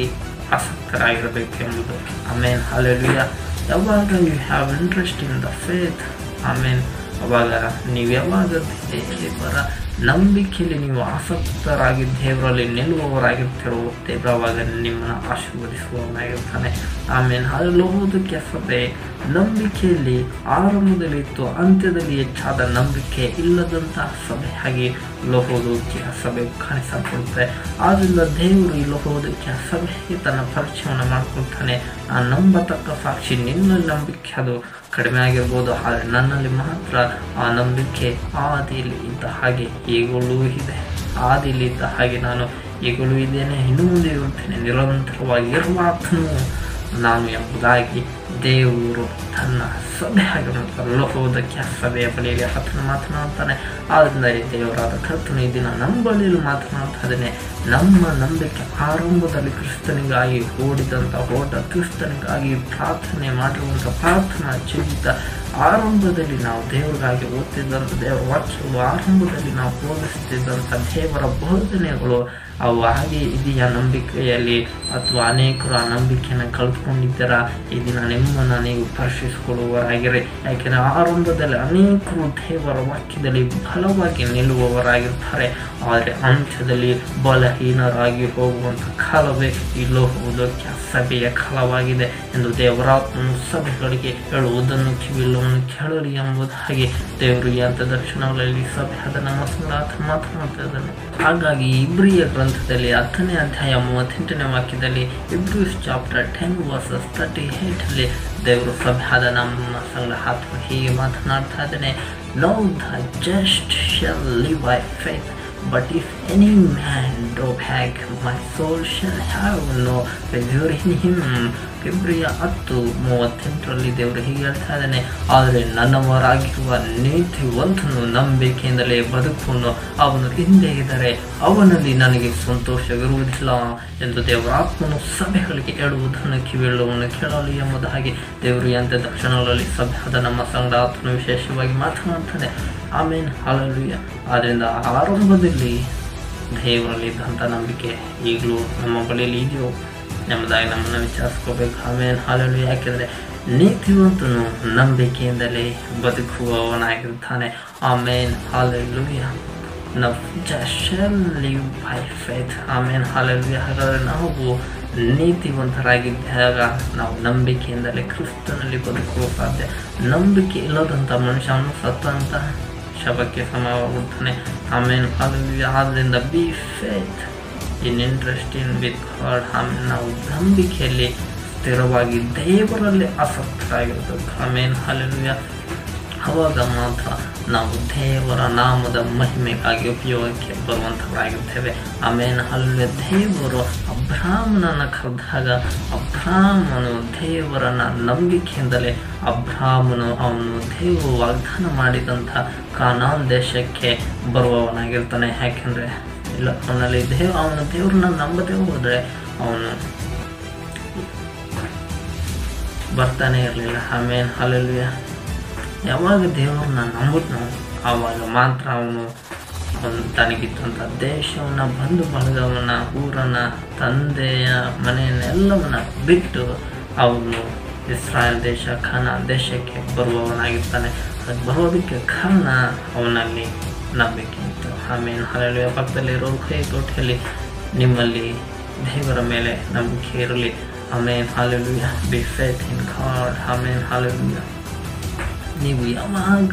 A: ಆಸಕ್ತರಾಗಿರಬೇಕೆಂಬುದು ಆಮೇನ್ ಅಲ್ಲೆಲುಯ್ಯ ಯಾವಾಗ you have interest in the faith amen ಅವಾಗ ನೀವು ಯಾವಾಗ ದೇವರ ನಂಬಿಕೆಯಲ್ಲಿ ನೀವು ಆಸಕ್ತರಾಗಿ ದೇವರಲ್ಲಿ ನಿಲ್ಲುವವರಾಗಿರ್ತಿರೋ ದೇವರ ಅವಾಗ ನಿಮ್ಮನ್ನು ಆಶೀರ್ವದಿಸುವವನಾಗಿರ್ತಾನೆ ಆಮೇಲೆ ಅಲ್ಲಿ ಹೋದಕ್ಕೆ ಸಭೆ ನಂಬಿಕೆಯಲ್ಲಿ ಆರಂಭದಲ್ಲಿ ಇತ್ತು ಅಂತ್ಯದಲ್ಲಿ ಹೆಚ್ಚಾದ ನಂಬಿಕೆ ಇಲ್ಲದಂಥ ಸಭೆಯಾಗಿ ಲೋಹೋದಕ್ಕೆ ಸಭೆ ಕಾಣಿಸಲ್ಪಡುತ್ತೆ ಆದ್ದರಿಂದ ದೇವರು ಈ ಲೋಹೋದಕ್ಕೆ ಸಭೆಗೆ ತನ್ನ ಪರಿಚಯವನ್ನು ಮಾಡಿಕೊಳ್ತಾನೆ ಆ ನಂಬತಕ್ಕ ಸಾಕ್ಷಿ ನಿನ್ನಲ್ಲಿ ನಂಬಿಕೆ ಅದು ಕಡಿಮೆ ಆಗಿರ್ಬೋದು ಆದರೆ ನನ್ನಲ್ಲಿ ಮಾತ್ರ ಆ ನಂಬಿಕೆ ಆದಿಯಲ್ಲಿ ಇದ್ದ ಹಾಗೆ ಈಗಲೂ ಇದೆ ಆದಿಯಲ್ಲಿ ಇದ್ದ ಹಾಗೆ ನಾನು ಈಗಲೂ ಇದ್ದೇನೆ ಇನ್ನು ಮುಂದೆ ಇರುತ್ತೇನೆ ನಿರಂತರವಾಗಿ ಇರುವಾತನು ನಾನು ಎಂಬುದಾಗಿ ದೇವರು ತನ್ನ ಸಭೆ ಆಗಿರುವಂಥ ಲೋಕೋದಕ್ಕೆ ಸಭೆಯ ಬಳಿಯಲ್ಲಿ ಆತನು ಮಾತನಾಡ್ತಾನೆ ಆದ್ದರಿಂದ ಈ ದೇವರಾದ ಕರ್ತನು ಈ ದಿನ ನಮ್ಮ ಬಳಿಯಲ್ಲಿ ಮಾತನಾಡ್ತಾ ಇದ್ದಾನೆ ನಮ್ಮ ನಂಬಿಕೆ ಆರಂಭದಲ್ಲಿ ಕ್ರಿಸ್ತನಿಗಾಗಿ ಓಡಿದಂಥ ಓಟ ಕ್ರಿಸ್ತನಿಗಾಗಿ ಪ್ರಾರ್ಥನೆ ಮಾಡಿರುವಂಥ ಪ್ರಾರ್ಥನಾ ಜೀವಿತ ಆರಂಭದಲ್ಲಿ ನಾವು ದೇವರಿಗಾಗಿ ಓದ್ತಿದ್ದಂಥ ದೇವರ ವಾಕ್ಯವು ಆರಂಭದಲ್ಲಿ ನಾವು ಬೋಧಿಸ್ತಿದ್ದಂಥ ದೇವರ ಬೋಧನೆಗಳು ಅವು ಹಾಗೆ ಇದೆಯಾ ನಂಬಿಕೆಯಲ್ಲಿ ಅಥವಾ ಅನೇಕರು ಆ ನಂಬಿಕೆಯನ್ನು ಕಳೆದುಕೊಂಡಿದ್ದೀರಾ ಈ ದಿನ ನಿಮ್ಮನ್ನು ನೀವು ಪರೀಕ್ಷಿಸಿಕೊಳ್ಳುವವರಾಗಿರಿ ಯಾಕೆಂದರೆ ಆರಂಭದಲ್ಲಿ ಅನೇಕರು ದೇವರ ವಾಕ್ಯದಲ್ಲಿ ಬಲವಾಗಿ ನಿಲ್ಲುವವರಾಗಿರ್ತಾರೆ ಆದರೆ ಅಂತ್ಯದಲ್ಲಿ ಬಲಹೀನರಾಗಿ ಹೋಗುವಂಥ ಕಾಲವೇ ಈ ಲೋಹೋದಕ್ಕೆ ಸಭೆಯ ಕಾಲವಾಗಿದೆ ಎಂದು ದೇವರಾತ್ಮನು ಸಭೆಗಳಿಗೆ ಹೇಳುವುದನ್ನು ಕಿವಿಲ್ಲವನ್ನು ಕೇಳಲಿ ಎಂಬುದಾಗಿ ದೇವರು ಈ ಅಂತ ದರ್ಶನಗಳಲ್ಲಿ ಸಭೆ ಅದನ್ನು ಮಾತನಾಡ ಮಾತನಾಡ್ತಾ ಇದ್ದಾನೆ ಹಾಗಾಗಿ ಇಬ್ರಿಯ ಗ್ರಂಥದಲ್ಲಿ ಹತ್ತನೇ ಅಧ್ಯಾಯ ಮೂವತ್ತೆಂಟನೇ ವಾಕ್ಯದಲ್ಲಿ Hebrews chapter ten verses thirty ಏಟಲ್ಲಿ ದೇವರು ಸಭೆ ಆದ ನಮ್ಮ ಸಂಗಡ ಆತ್ಮ ಹೀಗೆ ಮಾತನಾಡ್ತಾ ಇದ್ದಾನೆ now the just shall live by faith but if any man draw back my soul shall have no reviewer in him ಫೆಬ್ರಿಯ ಹತ್ತು ಮೂವತ್ತೆಂಟರಲ್ಲಿ ದೇವರು ಹೀಗೆ ಹೇಳ್ತಾ ಇದ್ದಾನೆ ಆದರೆ ನನ್ನವರಾಗಿರುವ ನೀತಿವಂತನು ನಂಬಿಕೆಯಿಂದಲೇ ಬದುಕುವನು ಅವನು ಹಿಂದೆ ಇದ್ದರೆ ಅವನಲ್ಲಿ ನನಗೆ ಸಂತೋಷವಿರುವುದಿಲ್ಲ ಎಂದು ದೇವರ ಆತ್ಮನು ಸಭೆಗಳಿಗೆ ಹೇಳುವುದನ್ನು ಕಿವಿಳುವನ್ನು ಕೇಳಲಿ ಎಂಬುದಾಗಿ ದೇವರು ಎಂತ ಕ್ಷಣಗಳಲ್ಲಿ ಸಭೆ ಆದ ನಮ್ಮ ಸಂಗಡ ಆತ್ಮನು ವಿಶೇಷವಾಗಿ ಮಾತನಾಡ್ತಾನೆ ಆಮೇನ್ ಹಾಲಲುಯ್ಯ ಆದ್ದರಿಂದ ಆರಂಭದಲ್ಲಿ ದೇವರಲ್ಲಿ ಇದ್ದಂಥ ನಂಬಿಕೆ ಈಗಲೂ ನಮ್ಮ ಬಳಿಯಲ್ಲಿ ಇದೆಯೋ ಎಂಬುದಾಗಿ ನಮ್ಮನ್ನು ವಿಚಾರಿಸ್ಕೋಬೇಕು ಆಮೇಲೆ ಹಾಲಲು ಯಾಕೆಂದರೆ ನೀತಿವಂತನು ನಂಬಿಕೆಯಿಂದಲೇ ಬದುಕುವವನಾಗಿರ್ತಾನೆ ಆಮೇನ್ ಹಾಲೆಲ್ಲೂಯ ನಾವು shall live by faith amen hallelujah ಹಾಗಾದರೆ ನಾವು ನೀತಿವಂತರಾಗಿದ್ದಾಗ ನಾವು ನಂಬಿಕೆಯಿಂದಲೇ ಕ್ರಿಸ್ತನಲ್ಲಿ ಬದುಕುವ ಸಾಧ್ಯ ನಂಬಿಕೆ ಇಲ್ಲದಂಥ ಮನುಷ್ಯನು ಸತ್ತಂತ ಶವಕ್ಕೆ ಸಮವಾಗುತ್ತಾನೆ ಆಮೇಲೆ ಹಾಲೆಲ್ಲೂಯ ಆದ್ದರಿಂದ be faith in interest in with God ಆಮೇಲೆ ನಾವು ನಂಬಿಕೆಯಲ್ಲಿ ಸ್ಥಿರವಾಗಿ ದೇವರಲ್ಲಿ ಆಸಕ್ತರಾಗಿರ್ಬೇಕು ಆಮೇಲೆ ಹಾಲೆಲುಯ ಅವಾಗ ಮಾತ್ರ ನಾವು ದೇವರ ನಾಮದ ಮಹಿಮೆಗಾಗಿ ಉಪಯೋಗಕ್ಕೆ ಬರುವಂಥವರಾಗಿರ್ತೇವೆ ಆಮೇಲೆ ಹಲ್ಲೆ ದೇವರು ಅಬ್ರಾಹ್ಮಣನ ಕರೆದಾಗ ಅಬ್ರಾಹ್ಮನು ದೇವರನ್ನ ನಂಬಿಕೆಯಿಂದಲೇ ಅಬ್ರಾಹ್ಮನು ಅವನು ದೇವರು ವಾಗ್ದಾನ ಮಾಡಿದಂಥ ಕಾನಾನ್ ದೇಶಕ್ಕೆ ಬರುವವನಾಗಿರ್ತಾನೆ ಯಾಕೆಂದರೆ ಇಲ್ಲ ಅವನಲ್ಲಿ ದೇವ ಅವನ ದೇವ್ರನ್ನ ನಂಬದೇ ಹೋದರೆ ಅವನು ಬರ್ತಾನೆ ಇರಲಿಲ್ಲ ಆಮೇಲೆ ಹಾಲೆಲ್ಲುಯ ಯಾವಾಗ ದೇವ್ರನ್ನ ನಂಬಿದ್ನೋ ಆವಾಗ ಮಾತ್ರ ಅವನು ಅವನು ತನಗಿದ್ದಂಥ ದೇಶವನ್ನು ಬಂಧು ಬಳಗವನ್ನ ಊರನ್ನ ತಂದೆಯ ಮನೆಯನ್ನೆಲ್ಲವನ್ನ ಬಿಟ್ಟು ಅವನು ಇಸ್ರಾಯಲ್ ದೇಶ ಖಾನ ದೇಶಕ್ಕೆ ಬರುವವನಾಗಿರ್ತಾನೆ ಅದಕ್ಕೆ ಬರೋದಕ್ಕೆ ಕಾರಣ ಅವನಲ್ಲಿ ನಂಬಿಕೆ ಇತ್ತು ಆಮೇಲೆ ಹಲವೆಯ ಪಕ್ಕದಲ್ಲಿರೋ ಕೈ ತೋಟೆಯಲ್ಲಿ ನಿಮ್ಮಲ್ಲಿ ದೇವರ ಮೇಲೆ ನಂಬಿಕೆ ಇರಲಿ ಆಮೇಲೆ hallelujah be faith in God ಆಮೇಲೆ ಹಾಲೆಲುಯ ನೀವು ಯಾವಾಗ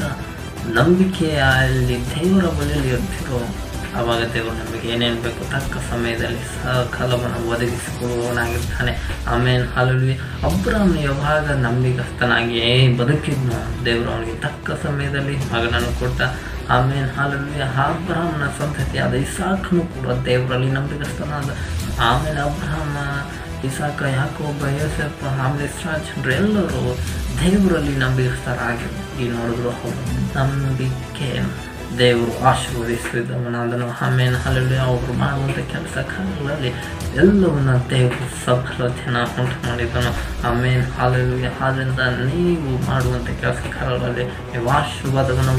A: ನಂಬಿಕೆಯಲ್ಲಿ ದೇವರ ಬಳಿಯಲ್ಲಿ ಇರ್ತೀರೋ ಆವಾಗ ದೇವರು ನಮಗೆ ಏನೇನು ಬೇಕು ತಕ್ಕ ಸಮಯದಲ್ಲಿ ಸಕಾಲವನ್ನು ಒದಗಿಸಿಕೊಡುವವನಾಗಿರ್ತಾನೆ ಆಮೇಲೆ ಹಾಲಲ್ಲಿ ಅಬ್ರಾಹ್ಮಣ ಯಾವಾಗ ನಂಬಿಕಸ್ಥನಾಗಿ ಬದುಕಿದ್ನು ದೇವರು ಅವನಿಗೆ ತಕ್ಕ ಸಮಯದಲ್ಲಿ ಮಗನನ್ನು ಕೊಟ್ಟ ಆಮೇಲೆ ಹಾಲಲ್ಲಿ ಅಬ್ರಾಹ್ಮಣ ಸಂತತಿಯಾದ ಇಸಾಕನು ಕೂಡ ದೇವರಲ್ಲಿ ನಂಬಿಕಸ್ಥನಾದ ಆಮೇಲೆ ಅಬ್ರಾಹ್ಮ ಇಸಾಕ ಯಾಕೊಬ್ಬ ಯೋಸೆಪ್ಪ ಆಮೇಲೆ ಇಸ್ರಾಜನರು ಎಲ್ಲರೂ ದೇವರಲ್ಲಿ ನಂಬಿಕಸ್ಥರಾಗಿ ನೋಡಿದ್ರು ಅವರು ನಂಬಿಕೆ ದೇವರು ಆಶೀರ್ವದಿಸಿದವನ ಅದನ್ನು ಆಮೇಲೆ ಹಲವು ಅವರು ಮಾಡುವಂಥ ಕೆಲಸ ಕಾರ್ಯಗಳಲ್ಲಿ ಎಲ್ಲವನ್ನ ದೇವರು ಸಫಲತೆಯನ್ನು ಉಂಟು ಮಾಡಿದನು ಆಮೇಲೆ ಹಾಲಲು ಆದ್ದರಿಂದ ನೀವು ಮಾಡುವಂಥ ಕೆಲಸ ಕಾರ್ಯಗಳಲ್ಲಿ ನೀವು ಆಶೀರ್ವಾದವನ್ನು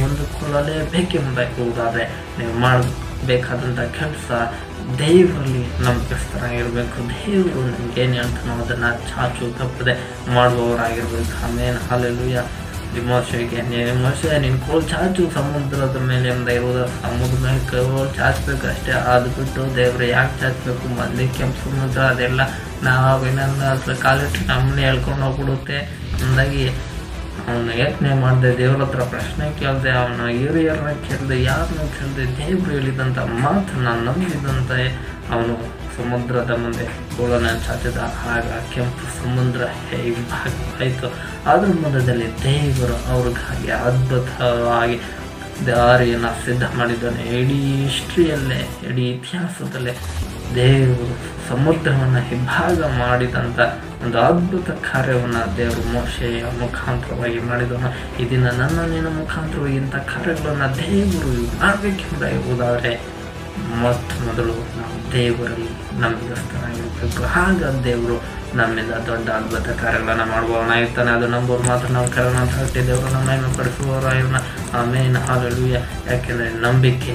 A: ಹೊಂದಿಕೊಳ್ಳಲೇಬೇಕೆಂಬುದಾದರೆ ನೀವು ಮಾಡಬೇಕಾದಂಥ ಕೆಲಸ ದೇವರಲ್ಲಿ ನಂಬಿಕಸ್ಥರಾಗಿರಬೇಕು ದೇವರು ನಿಮ್ಗೆ ಏನು ಹೇಳ್ತಾನೋ ಅದನ್ನು ಚಾಚು ತಪ್ಪದೆ ಮಾಡುವವರಾಗಿರ್ಬೇಕು ಆಮೇಲೆ ಹಾಲೆಲುಯ್ಯ ಮೋಶೆಗೆ ಮೋಶೆ ನಿನ್ನ ಕೋಲ್ ಚಾಚು ಸಮುದ್ರದ ಮೇಲೆ ಎಂದ ಇರೋದು ಸಮುದ್ರ ಮೇಲೆ ಕೋಲ್ ಚಾಚಬೇಕು ಅಷ್ಟೇ ಅದು ಬಿಟ್ಟು ದೇವ್ರು ಯಾಕೆ ಚಾಚಬೇಕು ಮಂದಿ ಕೆಂಪು ಸಮುದ್ರ ಅದೆಲ್ಲ ನಾವು ಇನ್ನೊಂದು ಹತ್ರ ಕಾಲಿಟ್ಟು ನಮ್ಮನ್ನೇ ಹೇಳ್ಕೊಂಡು ಹೋಗ್ಬಿಡುತ್ತೆ ಅಂದಾಗಿ ಅವನು ಯೋಚನೆ ಮಾಡಿದೆ ದೇವ್ರ ಹತ್ರ ಪ್ರಶ್ನೆ ಕೇಳಿದೆ ಅವನ ಹಿರಿಯರನ್ನ ಕೇಳಿದೆ ಯಾರನ್ನ ಕೇಳಿದೆ ದೇವ್ರು ಹೇಳಿದಂಥ ಮಾತನ್ನ ನಂಬಿದಂತೆ ಅವನು ಸಮುದ್ರದ ಮುಂದೆ ಗೋಳನ ಚಾಚಿದ ಆಗ ಕೆಂಪು ಸಮುದ್ರ ಹೇಗೆ ಆಯಿತು ಅದ್ರ ಮಧ್ಯದಲ್ಲಿ ದೇವರು ಅವ್ರಿಗಾಗಿ ಅದ್ಭುತವಾಗಿ ದಾರಿಯನ್ನು ಸಿದ್ಧ ಮಾಡಿದ್ದಾನೆ ಇಡೀ ಹಿಸ್ಟ್ರಿಯಲ್ಲೇ ಇಡೀ ಇತಿಹಾಸದಲ್ಲೇ ದೇವರು ಸಮುದ್ರವನ್ನು ಇಬ್ಬಾಗ ಮಾಡಿದಂಥ ಒಂದು ಅದ್ಭುತ ಕಾರ್ಯವನ್ನು ದೇವರು ಮೋಶೆಯ ಮುಖಾಂತರವಾಗಿ ಮಾಡಿದನು ಈ ದಿನ ನನ್ನ ನಿನ್ನ ಮುಖಾಂತರವಾಗಿ ಇಂಥ ಕಾರ್ಯಗಳನ್ನು ದೇವರು ಮಾಡಬೇಕೆಂಬ ಉದಾಹರಣೆ ಮೊತ್ತ ಮೊದಲು ನಾವು ದೇವರಲ್ಲಿ ನಂಬಿಕಸ್ಥರಾಗಿರ್ಬೇಕು ಆಗ ದೇವರು ನಮ್ಮಿಂದ ದೊಡ್ಡ ಅದ್ಭುತ ಕಾರ್ಯಗಳನ್ನು ಮಾಡುವವನಾಗಿರ್ತಾನೆ ಅದು ನಂಬೋರು ಮಾತ್ರ ನಾವು ಕರೋಣ ಅಂತ ಹೊರಟಿ ದೇವರು ನಮ್ಮನ್ನು ಪಡಿಸುವವರಾಗಿರೋಣ ಆಮೇಲೆ ಹಾಲಲು ಯಾಕೆಂದರೆ ನಂಬಿಕೆ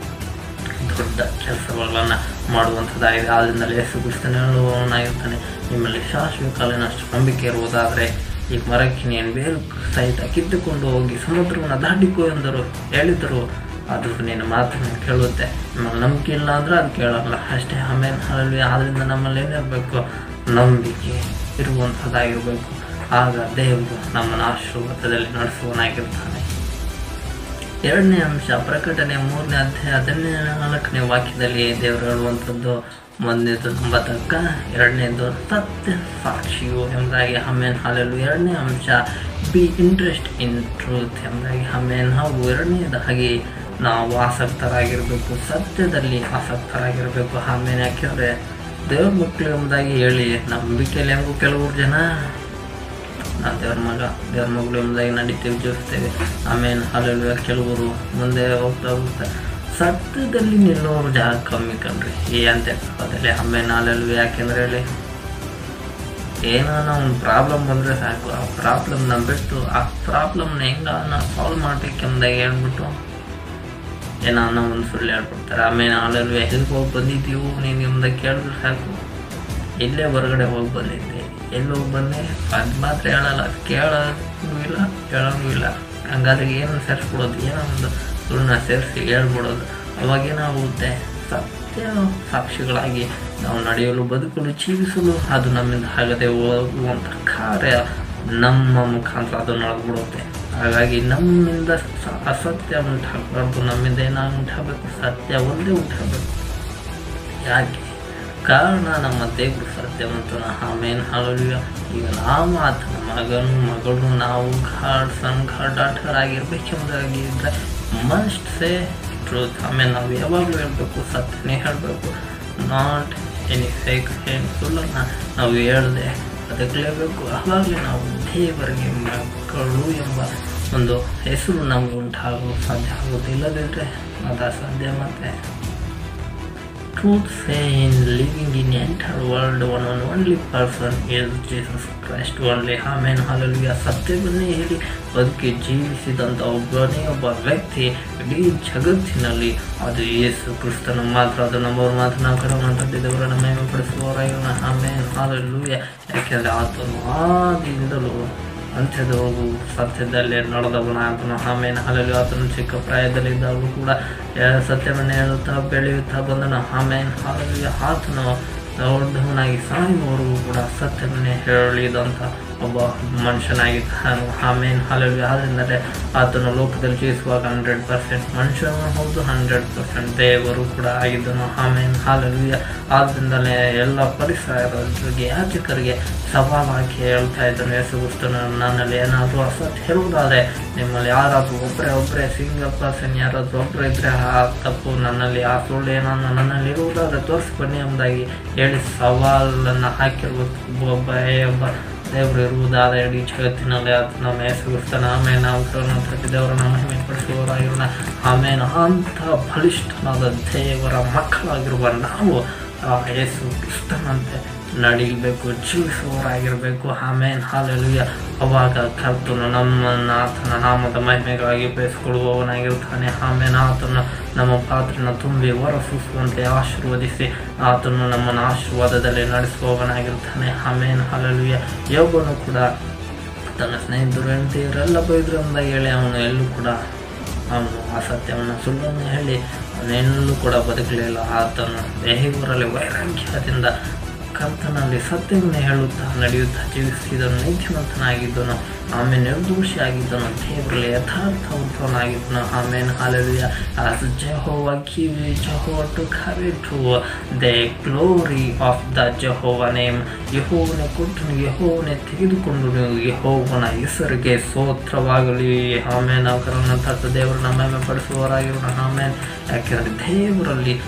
A: ದೊಡ್ಡ ಕೆಲಸಗಳನ್ನು ಮಾಡುವಂಥದ್ದಾಗಿದೆ ಆದ್ದರಿಂದಲೇ ಯೇಸು ಕ್ರಿಸ್ತನ ಹೇಳುವವನಾಗಿರ್ತಾನೆ ನಿಮ್ಮಲ್ಲಿ ಶಾಶ್ವತ ಕಾಲಿನಷ್ಟು ನಂಬಿಕೆ ಇರುವುದಾದರೆ ಈ ಮರಕ್ಕೆ ನೀನು ಬೇರು ಸಹಿತ ಕಿತ್ತುಕೊಂಡು ಹೋಗಿ ಸಮುದ್ರವನ್ನು ದಾಟಿಕೋ ಎಂದರು ಹೇಳಿದರು ಅದು ನಿನ್ನ ಮಾತನ್ನು ಕೇಳುತ್ತೆ ನಿಮಗೆ ನಂಬಿಕೆ ಇಲ್ಲ ಅಂದರೆ ಅದು ಕೇಳಲ್ಲ ಅಷ್ಟೇ ಆಮೇಲೆ ಅಲ್ಲಿ ಆದ್ದರಿಂದ ನಮ್ಮಲ್ಲಿ ಏನಿರಬೇಕು ನಂಬಿಕೆ ಇರುವಂಥದ್ದಾಗಿರಬೇಕು ಆಗ ದೇವರು ನಮ್ಮನ್ನು ಆಶೀರ್ವಾದದಲ್ಲಿ ನಡೆಸುವನಾಗಿರ್ತಾನೆ ಎರಡನೇ ಅಂಶ ಪ್ರಕಟಣೆ ಮೂರನೇ ಅಧ್ಯಾಯ ಹದಿನೇ ನಾಲ್ಕನೇ ವಾಕ್ಯದಲ್ಲಿ ದೇವರು ಹೇಳುವಂಥದ್ದು ಮೊದಲನೇದು ನಂಬತಕ್ಕ ಎರಡನೇದು ಸತ್ಯ ಸಾಕ್ಷಿಯು ಎಂಬುದಾಗಿ ಆಮೇಲೆ ಹಾಲಲು ಎರಡನೇ ಅಂಶ ಬಿ ಇಂಟ್ರೆಸ್ಟ್ ಇನ್ ಟ್ರೂತ್ ಎಂಬುದಾಗಿ ಆಮೇಲೆ ನಾವು ಎರಡನೇದಾಗಿ ನಾವು ಆಸಕ್ತರಾಗಿರಬೇಕು ಸತ್ಯದಲ್ಲಿ ಆಸಕ್ತರಾಗಿರಬೇಕು ಆಮೇಲೆ ಯಾಕೆಂದರೆ ದೇವ್ರ ಮಕ್ಕಳು ಎಂಬುದಾಗಿ ಹೇಳಿ ನಂಬಿಕೆಯಲ್ಲಿ ಹೆಂಗು ಕೆಲವರು ಜನ ನಾವು ದೇವ್ರ ಮಗ ದೇವ್ರ ಮಗಳು ಎಂಬುದಾಗಿ ನಡೀತೇವೆ ಜೀವಿಸ್ತೇವೆ ಆಮೇಲೆ ಅಲ್ಲೆಲ್ಲ ಕೆಲವರು ಮುಂದೆ ಹೋಗ್ತಾ ಹೋಗ್ತಾ ಸತ್ಯದಲ್ಲಿ ನಿಲ್ಲೋರು ಜಾಗ ಕಮ್ಮಿ ಕಣ್ರಿ ಈ ಅಂತ ಅದರಲ್ಲಿ ಆಮೇಲೆ ಅಲ್ಲೆಲ್ಲ ಯಾಕೆಂದ್ರೆ ಹೇಳಿ ಏನಾನ ಒಂದು ಪ್ರಾಬ್ಲಮ್ ಬಂದರೆ ಸಾಕು ಆ ಪ್ರಾಬ್ಲಮ್ನ ಬಿಟ್ಟು ಆ ಪ್ರಾಬ್ಲಮ್ನ ಹೆಂಗ ನಾವು ಸಾಲ್ವ್ ಮಾಡ್ಬೇಕೆಂಬುದಾಗಿ ಹೇಳ್ಬಿಟ್ಟು ಏನಾನ ಒಂದು ಸುಳ್ಳು ಹೇಳ್ಬಿಡ್ತಾರೆ ಆಮೇಲೆ ಅಲ್ಲೆಲ್ಲ ಎಲ್ಲಿಗೆ ಹೋಗಿ ಬಂದಿದ್ದೀವು ನೀನು ನಿಮ್ದಾಗ ಕೇಳಿದ್ರೆ ಸಾಕು ಇಲ್ಲೇ ಹೊರಗಡೆ ಹೋಗಿ ಬಂದಿದ್ದೆ ಎಲ್ಲಿ ಹೋಗಿ ಬಂದೆ ಅದು ಮಾತ್ರ ಹೇಳಲ್ಲ ಕೇಳೋದು ಇಲ್ಲ ಹೇಳೋದು ಇಲ್ಲ ಹಂಗಾದ್ರೆ ಏನು ಸೇರಿಸ್ಬಿಡೋದು ಏನೋ ಒಂದು ಸುಳ್ಳನ್ನ ಸೇರಿಸಿ ಹೇಳ್ಬಿಡೋದು ಅವಾಗೇನಾಗುತ್ತೆ ಸತ್ಯ ಸಾಕ್ಷಿಗಳಾಗಿ ನಾವು ನಡೆಯಲು ಬದುಕಲು ಜೀವಿಸಲು ಅದು ನಮ್ಮಿಂದ ಆಗದೆ ಹೋಗುವಂಥ ಕಾರ್ಯ ನಮ್ಮ ಮುಖಾಂತರ ಅದು ನಡೆದ್ಬಿಡುತ್ತೆ ಹಾಗಾಗಿ ನಮ್ಮಿಂದ ಸ- ಅಸತ್ಯ ಉಂಟಾಗಬಾರ್ದು ನಮ್ಮಿಂದ ಏನಾದ್ರು ಉಂಟಾಗಬೇಕು ಸತ್ಯ ಒಂದೇ ಉಂಟಾಗಬೇಕು ಯಾಕೆ ಕಾರಣ ನಮ್ಮ ದೇವರು ಸತ್ಯವಂತನ ಆಮೇನ್ ಹಾಳುವ ಈಗ ನಾವು ಆತನ ಮಗನು ಮಗಳು ನಾವು ಗಾಡ್ ಸನ್ ಗಾಡ್ ಡಾಟರ್ ಆಗಿರ್ಬೇಕೆಂಬುದಾಗಿದ್ದರೆ ಮಸ್ಟ್ ಸೇ ಟ್ರೂತ್ ಆಮೇಲೆ ನಾವು ಯಾವಾಗಲೂ ಹೇಳಬೇಕು ಸತ್ಯನೇ ಹೇಳಬೇಕು ನಾಟ್ ಎನಿ ಫೇಕ್ ಏನು ಸುಳ್ಳನ್ನು ನಾವು ಹೇಳ್ದೆ ಬದುಕಲೇಬೇಕು ಆವಾಗಲೇ ನಾವು ದೇವರಿಗೆ ಮಕ್ಕಳು ಎಂಬ ಒಂದು ಹೆಸರು ನಮಗೆ ಉಂಟಾಗಲು ಸಾಧ್ಯ ಆಗುತ್ತೆ ಇಲ್ಲದಿದ್ದರೆ ಅದು ಅಸಾಧ್ಯ ಮತ್ತೆ truth say in living in the entire world one and only person is Jesus Christ only amen hallelujah ಸತ್ಯವನ್ನೇ ಹೇಳಿ ಬದುಕಿ ಜೀವಿಸಿದಂಥ ಒಬ್ಬನೇ ಒಬ್ಬ ವ್ಯಕ್ತಿ ಇಡೀ ಜಗತ್ತಿನಲ್ಲಿ ಅದು ಯೇಸು ಕ್ರಿಸ್ತನು ಮಾತ್ರ ಅದು ನಮ್ಮವ್ರು ಮಾತ್ರ ನಾವು ಕರೆ ಮಾತಾಡಿದವರನ್ನು ಮೇಮಪಡಿಸುವವರಾಗಿರೋಣ ಆಮೇನ್ ಹಾಲೆಲುಯ್ಯ ಯಾಕೆಂದರೆ ಆತನು ಆದಿಯಿಂದಲೂ ಅಂತ್ಯದವರೆಗೂ ಸತ್ಯದಲ್ಲೇ ನಡೆದವನ ಆತನು ಆಮೇಲೆ ಅಲ್ಲಲ್ಲಿ ಆತನು ಚಿಕ್ಕ ಪ್ರಾಯದಲ್ಲಿದ್ದಾಗಲೂ ಕೂಡ ಆ, ಸತ್ಯವನ್ನೇ ಹೇಳುತ್ತಾ ಬೆಳೆಯುತ್ತಾ ಬಂದನು ಆಮೇಲೆ ಹಾಲಲ್ಲಿ ಆತನು ದೊಡ್ಡವನಾಗಿ ಸಾಯುವವರೆಗೂ ಕೂಡ ಸತ್ಯವನ್ನೇ ಹೇಳಿದಂಥ ಒಬ್ಬ ಮನುಷ್ಯನಾಗಿದ್ದಾನು ಆಮೇಲೆ ಹಾಲಲ್ಲಿ ಆದ್ದರಿಂದಲೇ ಆತನು ಲೋಕದಲ್ಲಿ ಜೀವಿಸುವಾಗ ಹಂಡ್ರೆಡ್ ಪರ್ಸೆಂಟ್ ಮನುಷ್ಯನೂ ಹೌದು ಹಂಡ್ರೆಡ್ ಪರ್ಸೆಂಟ್ ದೇವರು ಕೂಡ ಆಗಿದ್ದನು ಆಮೇಲೆ ಹಾಲಲ್ಲಿ ಆದ್ದರಿಂದಲೇ ಎಲ್ಲ ಪರಿಸರರಿಗೆ ಯಾಚಕರಿಗೆ ಸವಾಲಾಗಿ ಹೇಳ್ತಾ ಇದ್ದನು ಯೇಸುಕ್ರಿಸ್ತನು ನನ್ನಲ್ಲಿ ಏನಾದರೂ ಅಸತ್ಯ ಹೇಳುವುದಾದರೆ ನಿಮ್ಮಲ್ಲಿ ಯಾರಾದರೂ ಒಬ್ಬರೇ ಒಬ್ಬರೇ ಸಿಂಗಲ್ ಪರ್ಸನ್ ಯಾರಾದರೂ ಒಬ್ಬರು ಇದ್ದರೆ ಆ ತಪ್ಪು ನನ್ನಲ್ಲಿ ಆ ಸುಳ್ಳು ಏನಾದ್ರು ನನ್ನಲ್ಲಿ ಇರುವುದಾದರೆ ತೋರಿಸ್ಬನ್ನಿ ಎಂಬುದಾಗಿ ಹೇಳಿ ಸವಾಲನ್ನು ಹಾಕಿರುವ ಒಬ್ಬ ಒಬ್ಬ ದೇವರು ಇರುವುದಾದ ಇಡೀ ಜಗತ್ತಿನಲ್ಲಿ ಅದು ನಮ್ಮ ಯೇಸುಕ್ರಿಸ್ತನ ಆಮೇಲೆ ನಾವು ದೇವರನ್ನ ಮಹಿಮೆ ಪಡಿಸುವವರಾಗಿರೋಣ ಆಮೇಲೆ ಅಂಥ ಬಲಿಷ್ಠನಾದ ದೇವರ ಮಕ್ಕಳಾಗಿರುವ ನಾವು ಆ ಯೇಸು ಕ್ರಿಸ್ತನಂತೆ ನಡೀಬೇಕು ಜೀವಿಸುವವರಾಗಿರಬೇಕು ಆಮೇಲೆ ಹಾಲೆಲುಯ್ಯ ಅವಾಗ ಕರ್ತನು ನಮ್ಮನ್ನು ಆತನ ನಾಮದ ಮಹಿಮೆಗಾಗಿ ಬಯಸಿಕೊಳ್ಳುವವನಾಗಿರ್ತಾನೆ ಆಮೇಲೆ ಆತನು ನಮ್ಮ ಪಾತ್ರನ ತುಂಬಿ ಹೊರಸೂಸುವಂತೆ ಆಶೀರ್ವದಿಸಿ ಆತನು ನಮ್ಮನ್ನು ಆಶೀರ್ವಾದದಲ್ಲಿ ನಡೆಸುವವನಾಗಿರ್ತಾನೆ ಆಮೇಲೆ ಹಾಲೆಲುಯ್ಯ ಯೋಗನು ಕೂಡ ತನ್ನ ಸ್ನೇಹಿತರು ಹೆಂಡತಿಯರೆಲ್ಲ ಬೈದ್ರು ಅಂತ ಹೇಳಿ ಅವನು ಎಲ್ಲೂ ಕೂಡ ಅವನು ಅಸತ್ಯವನ್ನು ಸುಳ್ಳನ್ನು ಹೇಳಿ ಅವನೆಲ್ಲೂ ಕೂಡ ಬದುಕಲಿಲ್ಲ ಆತನು ದೇವರಲ್ಲಿ ವೈರಾಗ್ಯದಿಂದ ಕರ್ತನಲ್ಲಿ ಸತ್ಯವನ್ನು ಹೇಳುತ್ತಾ ನಡೆಯುತ್ತಾ ಜೀವಿಸಿದನು ನೀತಿವಂತನಾಗಿದ್ದನು ಆಮೇಲೆ ನಿರ್ದೋಷಿಯಾಗಿದ್ದನು ದೇವರಲ್ಲಿ ಯಥಾರ್ಥವಂತನಾಗಿದ್ದನು ಆಮೇಲೆ hallelujah as Jehovah give Jehovah to carry to the glory of the Jehovah name ಯಹೋವನ ಕೊಟ್ಟು ಯಹೋವನೇ ತೆಗೆದುಕೊಂಡು ನೀವು ಯಹೋವನ ಹೆಸರಿಗೆ ಸ್ತೋತ್ರವಾಗಲಿ ಆಮೇಲೆ ನಾವು ಕರೋನಂತ ದೇವರನ್ನ ಮಹಿಮೆ ಪಡಿಸುವವರಾಗಿರೋಣ ಆಮೇಲೆ ಯಾಕೆಂದರೆ ದೇವರಲ್ಲಿ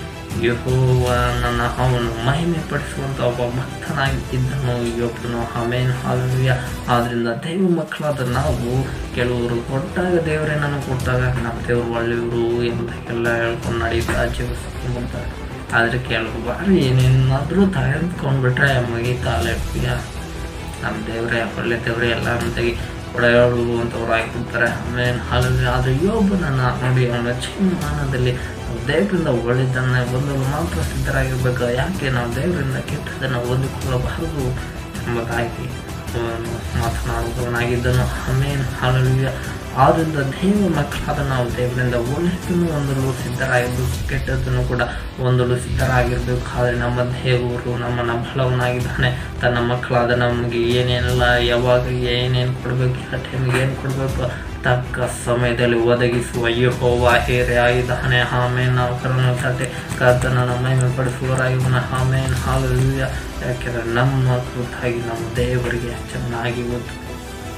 A: ಯಹೋವನನ್ನು ಅವನು ಮಹಿಮೆ ಪಡಿಸುವಂಥ ಒಬ್ಬ ಭಕ್ತನಾಗಿ ಇದ್ದನು ಒಬ್ಬನು ಆಮೇನ್ ಹಾಲೆಲುಯ್ಯ ಆದ್ದರಿಂದ ದೈವ ಮಕ್ಕಳಾದ ನಾವು ಕೆಲವರು ಕೊಟ್ಟಾಗ ದೇವರೇ ನನಗೆ ಕೊಟ್ಟಾಗ ನಮ್ಮ ದೇವರು ಒಳ್ಳೆಯವರು ಎಂಬುದಾಗೆಲ್ಲ ಹೇಳ್ಕೊಂಡು ನಡೀತಾ ಜೀವಿಸ್ಕೊಂಡು ಬರ್ತಾರೆ ಆದರೆ ಕೆಲವು ಬಾರಿ ಏನೇನಾದರೂ ತೆಗೆದುಕೊಂಡ್ಬಿಟ್ರೆ ಮುಗೀತಾ ಅಲೆಪ್ಪಿಯ ನಮ್ಮ ದೇವರೇ ಒಳ್ಳೆ ದೇವರೇ ಎಲ್ಲ ಅಂತಾಗಿ ಒಡೆಯುವಂಥವ್ರು ಆಗಿರ್ತಾರೆ ಆಮೇಲೆ ಹಾಗಾಗಿ ಆದರೆ ಯೋಬನನ್ನು ನೋಡಿ ಅವನ ಜೀವಮಾನದಲ್ಲಿ ನಾವು ದೇವರಿಂದ ಒಳ್ಳೆದನ್ನು ಹೊಂದಲು ಮಾತ್ರ ಸಿದ್ಧರಾಗಿರ್ಬೇಕು ಯಾಕೆ ನಾವು ದೇವರಿಂದ ಕೆಟ್ಟದನ್ನು ಹೊಂದಿಕೊಳ್ಳಬಾರದು ಎಂಬುದಾಗಿ ಅವನು ಮಾತನಾಡುವವನಾಗಿದ್ದನು ಆಮೇಲೆ ಹಾಲೆಲುಯ್ಯ ಆದ್ದರಿಂದ ದೇವ ಮಕ್ಕಳಾದ ನಾವು ದೇವರಿಂದ ಒಳ್ಳೆಯದನ್ನು ಹೊಂದಲು ಸಿದ್ಧರಾಗಿರ್ಬೇಕು ಕೆಟ್ಟದ್ದನ್ನು ಕೂಡ ಹೊಂದಲು ಸಿದ್ಧರಾಗಿರ್ಬೇಕು ಆದರೆ ನಮ್ಮ ದೇವರು ನಮ್ಮನ್ನು ಬಲವನಾಗಿದ್ದಾನೆ ತನ್ನ ಮಕ್ಕಳಾದ ನಮಗೆ ಏನೇನೆಲ್ಲ ಯಾವಾಗ ಏನೇನು ಕೊಡಬೇಕು ಯಾವ ಟೈಮಿಗೆ ಏನು ಕೊಡಬೇಕು ತಕ್ಕ ಸಮಯದಲ್ಲಿ ಒದಗಿಸುವ ಯಹೋವ ಹೇರೆ ಆಗಿದ್ದಾನೆ ಆಮೇಲೆ ನಾವು ಕರೋನಾ ತಟ್ಟೆ ಕರ್ತನನ್ನು ಮಹಿಮೆ ಪಡಿಸುವವರಾಗಿದ್ದಾನೆ ಆಮೇಲೆ ಹಾಲೆಲುಯ್ಯ ಯಾಕೆಂದರೆ ನಮ್ಮ ಕುರಿತಾಗಿ ನಮ್ಮ ದೇವರಿಗೆ ಚೆನ್ನಾಗಿ ಗೊತ್ತು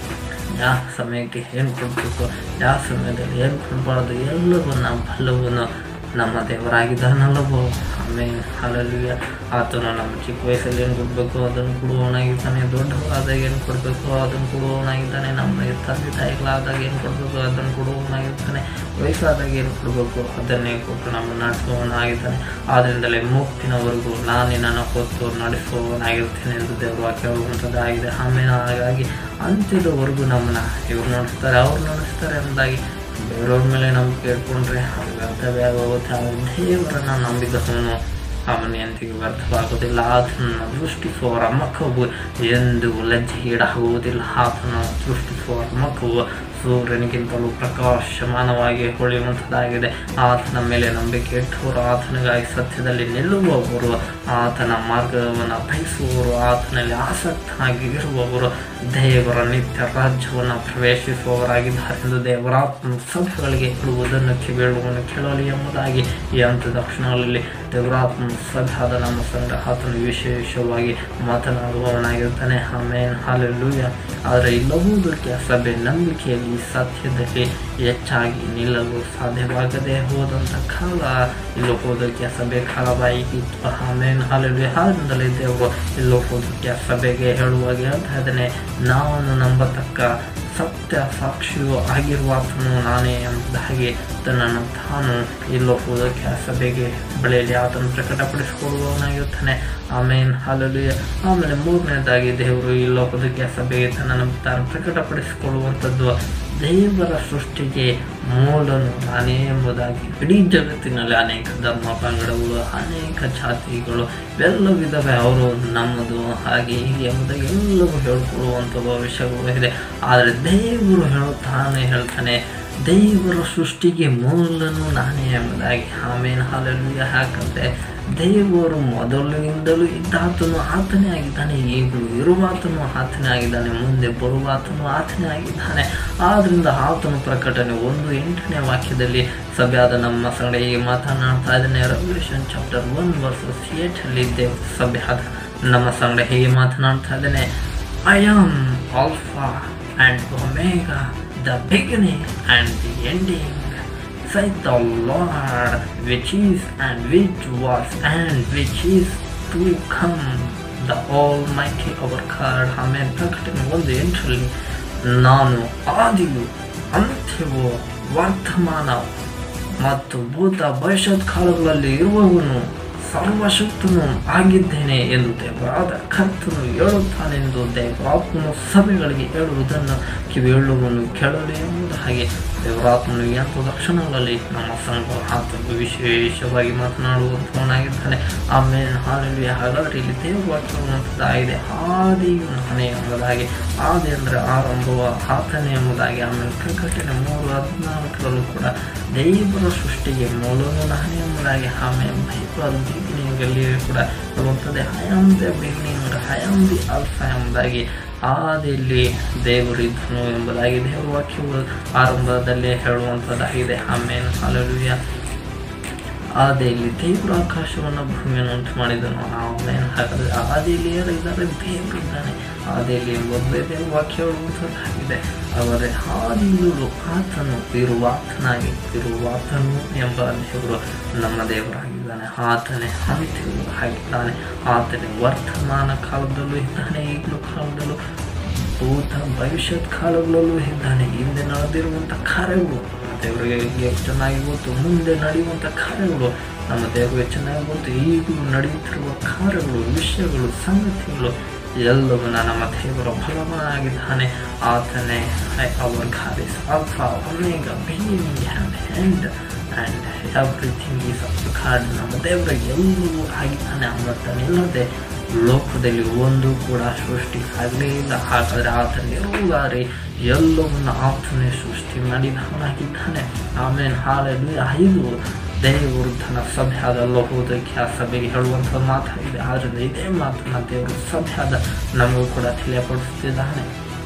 A: ಯಾವ ಸಮಯಕ್ಕೆ ಏನು ಕೊಡಬೇಕು ಯಾವ ಸಮಯದಲ್ಲಿ ಏನು ಕೊಡಬಾರ್ದು ಎಲ್ಲವೂ ನಾವು ಬಲ್ಲವನ್ನು ನಮ್ಮ ದೇವರಾಗಿದ್ದಾನಲ್ಲವೋ ಆಮೇಲೆ ಹಾಲಲ್ಲಿಯ ಆತನು ನಮ್ಮ ಚಿಕ್ಕ ವಯಸ್ಸಲ್ಲಿ ಏನು ಕೊಡಬೇಕು ಅದನ್ನು ಕೊಡುವವನಾಗಿದ್ದಾನೆ ದೊಡ್ಡವರಾದಾಗ ಏನು ಕೊಡಬೇಕು ಅದನ್ನು ಕೊಡುವವನಾಗಿದ್ದಾನೆ ನಮ್ಮ ತಂದೆ ತಾಯಿಗಳಾದಾಗ ಏನು ಕೊಡಬೇಕು ಅದನ್ನು ಕೊಡುವವನಾಗಿದ್ದಾನೆ ವಯಸ್ಸಾದಾಗ ಏನು ಕೊಡಬೇಕು ಅದನ್ನೇ ಕೊಟ್ಟು ನಮ್ಮ ನಡೆಸುವವನಾಗಿದ್ದಾನೆ ಆದ್ದರಿಂದಲೇ ಮುಪ್ಪಿನವರೆಗೂ ನಾನೇ ನನ್ನ ಹೊತ್ತು ನಡೆಸುವವನಾಗಿರ್ತೇನೆ ಎಂದು ದೇವರು ವಾಕ್ಯ ಹೇಳುವಂಥದ್ದಾಗಿದೆ ಆಮೇಲೆ ಹಾಗಾಗಿ ಅಂತ್ಯದವರೆಗೂ ನಮ್ಮನ್ನ ಇವ್ರು ನಡೆಸ್ತಾರೆ ಅವ್ರು ನಡೆಸ್ತಾರೆ ಎಂದಾಗಿ ಬೇರೆಯವ್ರ ಮೇಲೆ ನಂಬಿಕೆ ಇಟ್ಕೊಂಡ್ರೆ ಅದು ವ್ಯರ್ಥವೇ ಆಗೋಗುತ್ತೆ ಆ ದೇವರನ್ನ ನಂಬಿದವನು ಅವನ ಎಂದಿಗೂ ವ್ಯರ್ಥವಾಗುವುದಿಲ್ಲ ಆತನನ್ನು ದೃಷ್ಟಿಸುವವರ ಮಖವು ಎಂದು ಲಜ್ಜೆಗೀಡಾಗುವುದಿಲ್ಲ ಆತನ ದೃಷ್ಟಿಸುವವರ ಮಖವು ಸೂರ್ಯನಿಗಿಂತಲೂ ಪ್ರಕಾಶಮಾನವಾಗಿ ಹೊಳೆಯುವಂಥದ್ದಾಗಿದೆ ಆತನ ಮೇಲೆ ನಂಬಿಕೆ ಇಟ್ಟವರು ಆತನಿಗಾಗಿ ಸತ್ಯದಲ್ಲಿ ನಿಲ್ಲುವವರು ಆತನ ಮಾರ್ಗವನ್ನು ಬಯಸುವವರು ಆತನಲ್ಲಿ ಆಸಕ್ತನಾಗಿ ಇರುವವರು ದೇವರ ನಿತ್ಯ ರಾಜ್ಯವನ್ನು ಪ್ರವೇಶಿಸುವವರಾಗಿದ್ದಾರೆ ಎಂದು ದೇವರಾತ್ಮ ಸಭೆಗಳಿಗೆ ಹೇಳುವುದನ್ನು ಕಿವೇಳುವನ್ನು ಕೇಳಲಿ ಎಂಬುದಾಗಿ ಈ ಹಂತದ ಕ್ಷಣಗಳಲ್ಲಿ ದೇವರಾತ್ಮ ಸಭೆ ಆದ ನಮ್ಮ ಸಂಘ ಆತನು ವಿಶೇಷವಾಗಿ ಮಾತನಾಡುವವನಾಗಿರ್ತಾನೆ ಆಮೇನ್ ಹಾಲೆಲ್ಲೂಯ ಆದರೆ ಇಲ್ಲವುದಕ್ಕೆ ಸಭೆ ನಂಬಿಕೆಯಲ್ಲಿ ಸತ್ಯದಲ್ಲಿ ಹೆಚ್ಚಾಗಿ ನಿಲ್ಲಲು ಸಾಧ್ಯವಾಗದೆ ಹೋದಂಥ ಕಾಲ ಇಲ್ಲೂ ಹೋದಕ್ಕೆ ಸಭೆ ಕಾಲವಾಯಿತು ಆಮೇನ್ ಹಾಲೆಲ್ಲೂಯ ಆದ್ದರಿಂದಲೇ ದೇವರು ಇಲ್ಲೂ ಹೋದಕ್ಕೆ ಸಭೆಗೆ ಹೇಳುವಾಗ ಹೇಳ್ತಾ ಇದ್ದಾನೆ ನಾನು ನಂಬತಕ್ಕ ಸತ್ಯ ಸಾಕ್ಷಿಯು ಆಗಿರುವಾತನು ನಾನೇ ಎಂಬುದಾಗಿ ತನ್ನನ್ನು ತಾನು ಇಲ್ಲೋಪುವುದಕ್ಕೆ ಸಭೆಗೆ ಬಳಿಯಲ್ಲಿ ಆತನು ಪ್ರಕಟಪಡಿಸಿಕೊಳ್ಳುವವನಾಗಿರ್ತಾನೆ ಆಮೇಲೆ ಹಾಲಲ್ಲಿ ಆಮೇಲೆ ಮೂರನೇದಾಗಿ ದೇವರು ಈ ಲೋಕದಕ್ಕೆ ಸಭೆಗೆ ತನ್ನನ್ನು ತಾನು ಪ್ರಕಟಪಡಿಸಿಕೊಳ್ಳುವಂಥದ್ದು ದೇವರ ಸೃಷ್ಟಿಗೆ ಮೂಲನು ನಾನೇ ಎಂಬುದಾಗಿ ಇಡೀ ಜಗತ್ತಿನಲ್ಲಿ ಅನೇಕ ಧರ್ಮ ಪಂಗಡಗಳು ಅನೇಕ ಜಾತಿಗಳು ಇವೆಲ್ಲವಿದ್ದಾವೆ ಅವರು ನಮ್ಮದು ಹಾಗೆ ಹೀಗೆ ಎಂಬುದಾಗಿ ಎಲ್ಲವೂ ಹೇಳ್ಕೊಳ್ಳುವಂಥದ್ದು ವಿಷಯಗಳು ಇದೆ ಆದರೆ ದೇವರು ಹೇಳುತ್ತಾನೆ ಹೇಳ್ತಾನೆ ದೇವರ ಸೃಷ್ಟಿಗೆ ಮೂಲನು ನಾನೇ ಎಂಬುದಾಗಿ ಆಮೇಲೆ ಹಾಲಲ್ಲಿ ಯಾಕಂತೆ ದೇವರು ಮೊದಲಿನಿಂದಲೂ ಇದ್ದಾತನು ಆತನೇ ಆಗಿದ್ದಾನೆ ಈಗಲೂ ಇರುವಾತನು ಆತನೇ ಆಗಿದ್ದಾನೆ ಮುಂದೆ ಬರುವಾತನು ಆತನೇ ಆಗಿದ್ದಾನೆ ಆದ್ರಿಂದ ಆತನು ಪ್ರಕಟಣೆ ಒಂದು ಎಂಟನೇ ವಾಕ್ಯದಲ್ಲಿ ಸಭೆಯಾದ ನಮ್ಮ ಸಂಗಡ ಹೀಗೆ ಮಾತನಾಡ್ತಾ ಇದ್ದಾನೆ ರೆವಲ್ಯೂಷನ್ ಚಾಪ್ಟರ್ ಒನ್ ವರ್ಸಸ್ ಏಟಲ್ಲಿ ದೇವ್ ಸಭೆಯಾದ ನಮ್ಮ ಸಂಗಡ ಹೀಗೆ ಮಾತನಾಡ್ತಾ ಇದ್ದಾನೆ I am alpha and omega the beginning and the ending saith the Lord, which is and which was and which is to come, the Almighty our God. ಆಮೇಲೆ ಪ್ರಕಟಣೆ ಒಂದು ಎಂಟರಲ್ಲಿ ನಾನು ಆದಿಯು ಅಂತ್ಯವು ವರ್ತಮಾನ ಮತ್ತು ಭೂತ ಭವಿಷ್ಯತ್ ಕಾಲಗಳಲ್ಲಿ ಇರುವವನು ಸರ್ವಶಕ್ತನು ಆಗಿದ್ದೇನೆ ಎಂದು ದೇವರಾದ ಕರ್ತನು ಹೇಳುತ್ತಾನೆಂದು ದೇವರಾತ್ಮನು ಸಭೆಗಳಿಗೆ ಹೇಳುವುದನ್ನು ಕಿವಿಯುಳ್ಳವನು ಕೇಳಲಿ ಎಂಬುದು ಹಾಗೆ ದೇವರಾತ್ಮನು ಎಂಥ ಲಕ್ಷಣಗಳಲ್ಲಿ ನಮ್ಮ ಸಂಘ ಆತನು ವಿಶೇಷವಾಗಿ ಮಾತನಾಡುವಂಥವನಾಗಿದ್ದಾನೆ ಆಮೇಲೆ ಹಾಲಲ್ಲಿ ಹಾಗಾದರೆ ಇಲ್ಲಿ ದೇವವಾಕ್ಯವಂಥದ್ದಾಗಿದೆ ಆದಿಯು ನಾನೇ ಎಂಬುದಾಗಿ ಆದಿ ಅಂದರೆ ಆರಂಭವ ಆತನೇ ಎಂಬುದಾಗಿ ಆಮೇಲೆ ಪ್ರಕಟಣೆ ಮೂರು ಹದಿನಾಲ್ಕರಲ್ಲೂ ಕೂಡ ದೇವರ ಸೃಷ್ಟಿಗೆ ಮೂಲನು ನಾನೇ ಎಂಬುದಾಗಿ ಆಮೇಲೆ ಬೈಬಲ್ ಬಿಗಿನಿಂಗಲ್ಲಿ ಕೂಡ ಹೇಳುವಂಥದ್ದೇ I am the beginning I am the alpha ಎಂಬುದಾಗಿ ಆದಿಯಲ್ಲಿ ದೇವರಿದ್ದನು ಎಂಬುದಾಗಿ ದೇವರ ವಾಕ್ಯವು ಆರಂಭದಲ್ಲೇ ಹೇಳುವಂಥದ್ದಾಗಿದೆ ಆಮೇಲೆ ಹಾಲೆಲೂಯ ಆದಿಯಲ್ಲಿ ದೇವರು ಆಕಾಶವನ್ನು ಭೂಮಿಯನ್ನು ಉಂಟು ಮಾಡಿದನು ಆಮೇಲೆ ಹಾಗಾದರೆ ಆದಿಯಲ್ಲಿ ಯಾರು ಇದ್ದಾರೆ ದೇವರು ಇದ್ದಾನೆ ಆದಿಯಲ್ಲಿ ಮೊದಲೇ ದೇವರು ವಾಕ್ಯ ಹೇಳುವಂಥದ್ದಾಗಿದೆ ಅವರೇ ಆದಿಯಲ್ಲೂ ಆತನು ಇರುವಾತನಾಗಿ ಇರುವಾತನು ಎಂಬ ದೇವರು ನಮ್ಮ ದೇವರಾಗಿದ್ದಾನೆ ಆತನೇ ಅಂತ್ಯವು ಆಗಿದ್ದಾನೆ ಆತನೇ ವರ್ತಮಾನ ಕಾಲದಲ್ಲೂ ಇದ್ದಾನೆ ಈಗಲೂ ಕಾಲದಲ್ಲೂ ಭೂತ ಭವಿಷ್ಯತ್ ಕಾಲಗಳಲ್ಲೂ ಇದ್ದಾನೆ ಹಿಂದೆ ನಡೆದಿರುವಂಥ ಕಾರ್ಯಗಳು ನಮ್ಮ ದೇವರಿಗೆ ಚೆನ್ನಾಗಿ ಗೊತ್ತು ಮುಂದೆ ನಡೆಯುವಂಥ ಕಾರ್ಯಗಳು ನಮ್ಮ ದೇವರಿಗೆ ಚೆನ್ನಾಗಿ ಗೊತ್ತು ಈಗಲೂ ನಡೆಯುತ್ತಿರುವ ಕಾರ್ಯಗಳು ವಿಷಯಗಳು ಸಂಗತಿಗಳು ಎಲ್ಲವನ್ನ ನಮ್ಮ ದೇವರ ಫಲವನ್ನಾಗಿದ್ದಾನೆ ಆತನೇ our God is alpha omega beginning and end and everything is of God ನಮ್ಮ ದೇವರ ಎಲ್ಲವೂ ಆಗಿದ್ದಾನೆ ಅನ್ನೋದನ್ನಿಲ್ಲದೆ ಲೋಕದಲ್ಲಿ ಒಂದು ಕೂಡ ಸೃಷ್ಟಿ ಆಗಲೇ ಇಲ್ಲ ಹಾಗಾದರೆ ಆತನ ಇರುವುದಾದರೆ ಎಲ್ಲವನ್ನು ಆತನೇ ಸೃಷ್ಟಿ ಮಾಡಿದವನಾಗಿದ್ದಾನೆ ಆಮೇಲೆ ಹಾಲಲ್ಲಿ ಐದು ದೇವರು ತನ್ನ ಸಭೆ ಆದ ಲೋಕದಕ್ಕೆ ಆ ಸಭೆಗೆ ಹೇಳುವಂಥ ಮಾತಾಗಿದೆ ಆದ್ದರಿಂದ ಇದೇ ಮಾತನ್ನ ದೇವರು ಸಭೆ ಆದ ನಮಗೂ ಕೂಡ ತಿಳಿಯಪಡಿಸ್ತಿದ್ದಾನೆ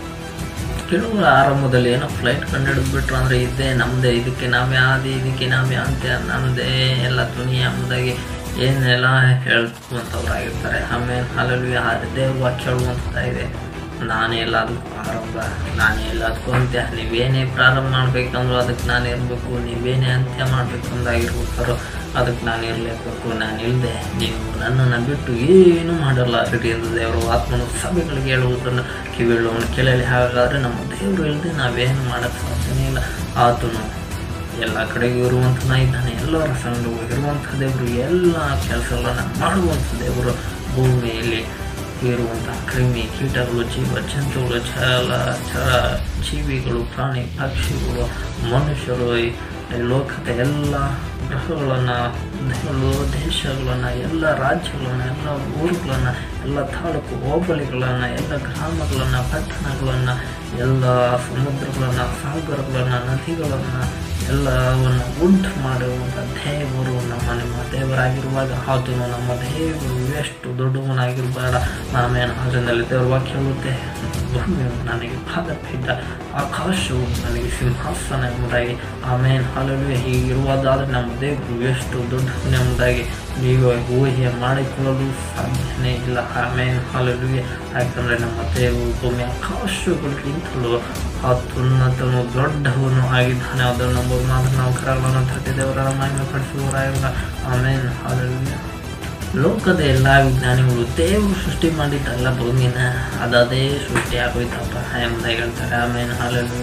A: ಕೆಲವರು ಆರಂಭದಲ್ಲಿ ಏನೋ ಫ್ಲೈಟ್ ಕಂಡುಹಿಡಿದ್ಬಿಟ್ರು ಅಂದರೆ ಇದೇ ನಮ್ಮದೇ ಇದಕ್ಕೆ ನಾವೇ ಆದಿ ಇದಕ್ಕೆ ನಾವೇ ಅಂತ್ಯ ನಮ್ಮದೇ ಎಲ್ಲ ದುನಿಯಾ ಎಂಬುದಾಗಿ ಏನೆಲ್ಲ ಹೇಳ್ಕೊಂಥವ್ರಾಗಿರ್ತಾರೆ ಆಮೇಲೆ ಹಾಲಲ್ಲಿ ಆ ದೇವ್ರ ವಾಕ್ಯ ಹೇಳುವಂಥದ್ದಾಗಿದೆ ನಾನೇ ಎಲ್ಲದಕ್ಕೂ ಆರಂಭ ನಾನೇ ಎಲ್ಲದಕ್ಕೂ ಅಂತ್ಯ ನೀವೇನೇ ಪ್ರಾರಂಭ ಮಾಡ್ಬೇಕಂದ್ರೂ ಅದಕ್ಕೆ ನಾನು ಇರಬೇಕು ನೀವೇನೇ ಅಂತ್ಯ ಮಾಡ್ಬೇಕಂದಾಗಿರ್ಬೇಕಾದ್ರು ಅದಕ್ಕೆ ನಾನು ಇರಲೇಬೇಕು ನಾನು ಇಲ್ಲದೆ ನೀವು ನನ್ನನ್ನು ಬಿಟ್ಟು ಏನು ಮಾಡಲ್ಲ ರೀತಿ ಎಂದು ದೇವರು ಆತ್ಮನು ಸಭೆಗಳಿಗೆ ಹೇಳುವುದನ್ನು ಕಿವಿಳುವನು ಕೇಳಲಿ ಹಾಗಾದರೆ ನಮ್ಮ ದೇವರು ಇಲ್ಲದೆ ನಾವೇನು ಮಾಡೋಕ್ಕೆ ಸಾಧ್ಯನೇ ಇಲ್ಲ ಆತನು ಎಲ್ಲ ಕಡೆಗೂ ಇರುವಂಥನ ಇದ್ದಾನೆ ಎಲ್ಲರ ಸಂಘವು ಇರುವಂಥ ದೇವರು ಎಲ್ಲ ಕೆಲಸಗಳನ್ನು ಮಾಡುವಂಥ ದೇವರು ಭೂಮಿಯಲ್ಲಿ ಇರುವಂಥ ಕ್ರಿಮಿ ಕೀಟಗಳು ಜೀವ ಜಂತುಗಳು ಚಲ ಚರ ಜೀವಿಗಳು ಪ್ರಾಣಿ ಪಕ್ಷಿಗಳು ಮನುಷ್ಯರು ಈ ಲೋಕದ ಎಲ್ಲ ಗ್ರಹಗಳನ್ನು ಎಲ್ಲ ದೇಶಗಳನ್ನು ಎಲ್ಲ ರಾಜ್ಯಗಳನ್ನು ಎಲ್ಲ ಊರುಗಳನ್ನು ಎಲ್ಲ ತಾಲೂಕು ಹೋಬಳಿಗಳನ್ನು ಎಲ್ಲ ಗ್ರಾಮಗಳನ್ನು ಪಟ್ಟಣಗಳನ್ನು ಎಲ್ಲ ಸಮುದ್ರಗಳನ್ನು ಸಾಗರಗಳನ್ನು ನದಿಗಳನ್ನು ಎಲ್ಲವನ್ನು ಉಂಟು ಮಾಡುವಂಥ ದೇವರು ನಮ್ಮ ನಿಮ್ಮ ದೇವರಾಗಿರುವಾಗ ಆತನು ನಮ್ಮ ದೇವರು ಎಷ್ಟು ದೊಡ್ಡವನಾಗಿರಬೇಡ ನಾವೇನು ಅದರಲ್ಲಿ ದೇವರ ವಾಕ್ಯ ಹೇಳುತ್ತೆ ಭೂಮಿಯು ನನಗೆ ಪಾದಪೀಠ ಆಕಾಶವು ನನಗೆ ಸಿಂಹಾಸನ ಎಂಬುದಾಗಿ ಆಮೇಲೆ ಹಾಲಲು ಹೀಗಿರುವುದಾದರೆ ನಮ್ಮ ದೇವರು ಎಷ್ಟು ದೊಡ್ಡವನು ಎಂಬುದಾಗಿ ನೀವು ಊಹೆ ಮಾಡಿಕೊಳ್ಳಲು ಸಾಧ್ಯನೇ ಇಲ್ಲ ಆಮೇಲೆ ಹಾಲಲು ಯಾಕಂದರೆ ನಮ್ಮ ದೇವರು ಭೂಮಿ ಆಕಾಶಗಳಿಗಿಂತಲೂ ಅತ್ಯುನ್ನತನು ದೊಡ್ಡವನು ಆಗಿದ್ದಾನೆ ಅದನ್ನು ನಂಬುವ ಮಾತ್ರ ನಾವು ಕರಗಳನ್ನು ತಟ್ಟಿ ದೇವರ ಮಹಿಮೆ ಪಡಿಸುವವರಾಗಿಲ್ಲ ಆಮೇಲೆ ಹಾಲಲು ಲೋಕದ ಎಲ್ಲ ವಿಜ್ಞಾನಿಗಳು ದೇವರು ಸೃಷ್ಟಿ ಮಾಡಿದ್ದಲ್ಲ ಭೂಮಿನ ಅದೇ ಸೃಷ್ಟಿ ಆಗೋಯ್ತಪ್ಪ ಎಂಬುದಾಗಿ ಹೇಳ್ತಾರೆ ಆಮೇಲೆ ಹಾಲಲು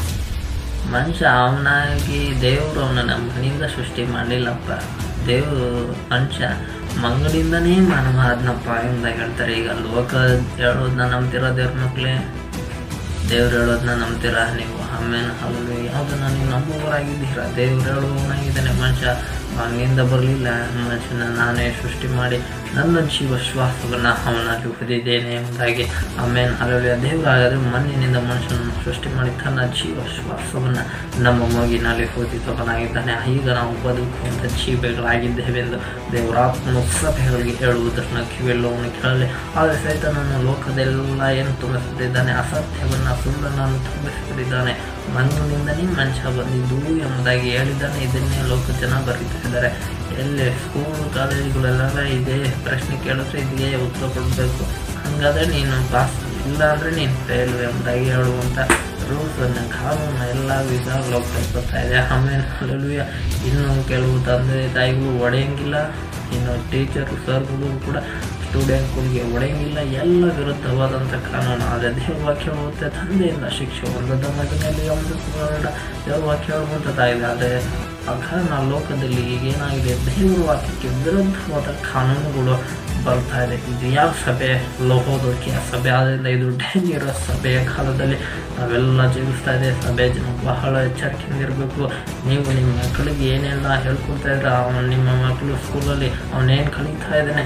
A: ಮನುಷ್ಯ ಅವನಾಗಿ ದೇವರು ಅವನನ್ನ ಮನೆಯಿಂದ ಸೃಷ್ಟಿ ಮಾಡಲಿಲ್ಲಪ್ಪ ದೇವರು ಮನುಷ್ಯ ಮಂಗಡಿಂದನೇ ಮಾನವ ಆದ್ನಪ್ಪ ಎಂಬುದಾಗಿ ಹೇಳ್ತಾರೆ ಈಗ ಲೋಕ ಹೇಳೋದನ್ನ ನಂಬ್ತಿರೋ ದೇವ್ರ ಮಕ್ಕಳೇ ದೇವ್ರು ಹೇಳೋದನ್ನ ನಂಬ್ತೀರಾ ನೀವು ಆಮೇಲೆ ಅಲ್ಲಿ ಯಾವುದನ್ನ ನೀವು ನಂಬುವವರಾಗಿದ್ದೀರಾ ದೇವ್ರು ಹೇಳುವವನಾಗಿದ್ದಾನೆ ಮನುಷ್ಯ ಮಣ್ಣಿಂದ ಬರಲಿಲ್ಲ ಮನುಷ್ಯನ ನಾನೇ ಸೃಷ್ಟಿ ಮಾಡಿ ನನ್ನ ಜೀವ ಶ್ವಾಸವನ್ನು ಅವನಲ್ಲಿ ಹೊದಿದ್ದೇನೆ ಎಂಬುದಾಗಿ ಆಮೇಲೆ ಅಲ್ಲಿ ದೇವರಾಗದೆ ಮಣ್ಣಿನಿಂದ ಮನುಷ್ಯನನ್ನು ಸೃಷ್ಟಿ ಮಾಡಿ ತನ್ನ ಜೀವ ಶ್ವಾಸವನ್ನು ನಮ್ಮ ಮಗಿನಲ್ಲಿ ಹೊದಿದವನಾಗಿದ್ದಾನೆ ಈಗ ನಾವು ಬದುಕುವಂಥ ಜೀವಿಗಳಾಗಿದ್ದೇವೆ ಎಂದು ದೇವರಾತ್ಮನು ಸಭೆಗಳಿಗೆ ಹೇಳುವುದನ್ನು ಕಿವಿಯಲ್ಲವನು ಕೇಳಲಿ ಆದರೆ ಸೈತನನ್ನು ಲೋಕದೆಲ್ಲ ಏನು ತುಂಬಿಸುತ್ತಿದ್ದಾನೆ ಅಸತ್ಯವನ್ನು ಸುಳ್ಳನ್ನು ತುಂಬಿಸುತ್ತಿದ್ದಾನೆ ಮಣ್ಣಿನಿಂದಲೇ ಮನುಷ್ಯ ಬಂದಿದ್ದು ಎಂಬುದಾಗಿ ಹೇಳಿದ್ದಾನೆ ಇದನ್ನೇ ಲೋಕ ಜನ ಬರೀತಾ ಇದ್ದಾರೆ ಎಲ್ಲಿ ಸ್ಕೂಲ್ ಕಾಲೇಜುಗಳೆಲ್ಲ ಇದೇ ಪ್ರಶ್ನೆ ಕೇಳಿದ್ರೆ ಇದೇ ಉತ್ತರ ಕೊಡಬೇಕು ಹಾಗಾದರೆ ನೀನು ಪಾಸ್ ಇಲ್ಲ ಅಂದರೆ ನೀನು ಫೇಲ್ ಎಂಬುದಾಗಿ ಹೇಳುವಂಥ ರೂಲ್ಸನ್ನು ಕಾನೂನು ಎಲ್ಲ ವಿಧ ಲೋಕದಲ್ಲಿ ಬರ್ತಾ ಇದೆ ಆಮೇಲೆ ಅಲ್ಲೂ ಇನ್ನು ಕೆಲವು ತಂದೆ ತಾಯಿಗಳು ಹೊಡೆಯಂಗಿಲ್ಲ ಇನ್ನು ಟೀಚರು ಸರ್ಗಳು ಕೂಡ ಸ್ಟೂಡೆಂಟ್ಗಳಿಗೆ ಹೊಡೆಯಂಗಿಲ್ಲ ಎಲ್ಲ ವಿರುದ್ಧವಾದಂಥ ಕಾನೂನು ಆದರೆ ದೇವ್ರ ವಾಕ್ಯ ಹೇಳುತ್ತೆ ತಂದೆಯಿಂದ ಶಿಕ್ಷೆ ಒಂದದ ಮಗನಲ್ಲಿ ಒಂದು ವರ್ಣ ದೇವ್ರ ವಾಕ್ಯ ಹೇಳುವಂಥದ್ದಾಗಿದೆ ಆದರೆ ಆ ಕಾರಣ ಲೋಕದಲ್ಲಿ ಈಗೇನಾಗಿದೆ ದೇವ್ರ ವಾಕ್ಯಕ್ಕೆ ವಿರುದ್ಧವಾದ ಕಾನೂನುಗಳು ಬರ್ತಾ ಇದೆ ಇದು ಯಾವ ಸಭೆ ಲೋಹೋದಕ್ಕೆ ಆ ಸಭೆ ಆದ್ದರಿಂದ ಇದು ಡೇಂಜರಸ್ ಸಭೆಯ ಕಾಲದಲ್ಲಿ ನಾವೆಲ್ಲ ಜೀವಿಸ್ತಾ ಇದೆ ಸಭೆ ಜನ ಬಹಳ ಎಚ್ಚರಿಕೆಯಿಂದ ಇರಬೇಕು ನೀವು ನಿಮ್ಮ ಮಕ್ಕಳಿಗೆ ಏನೆಲ್ಲ ಹೇಳ್ಕೊಡ್ತಾ ಇದ್ರೆ ಅವನು ನಿಮ್ಮ ಮಕ್ಕಳು ಸ್ಕೂಲಲ್ಲಿ ಅವನೇನು ಕಲಿತಾ ಇದ್ದಾನೆ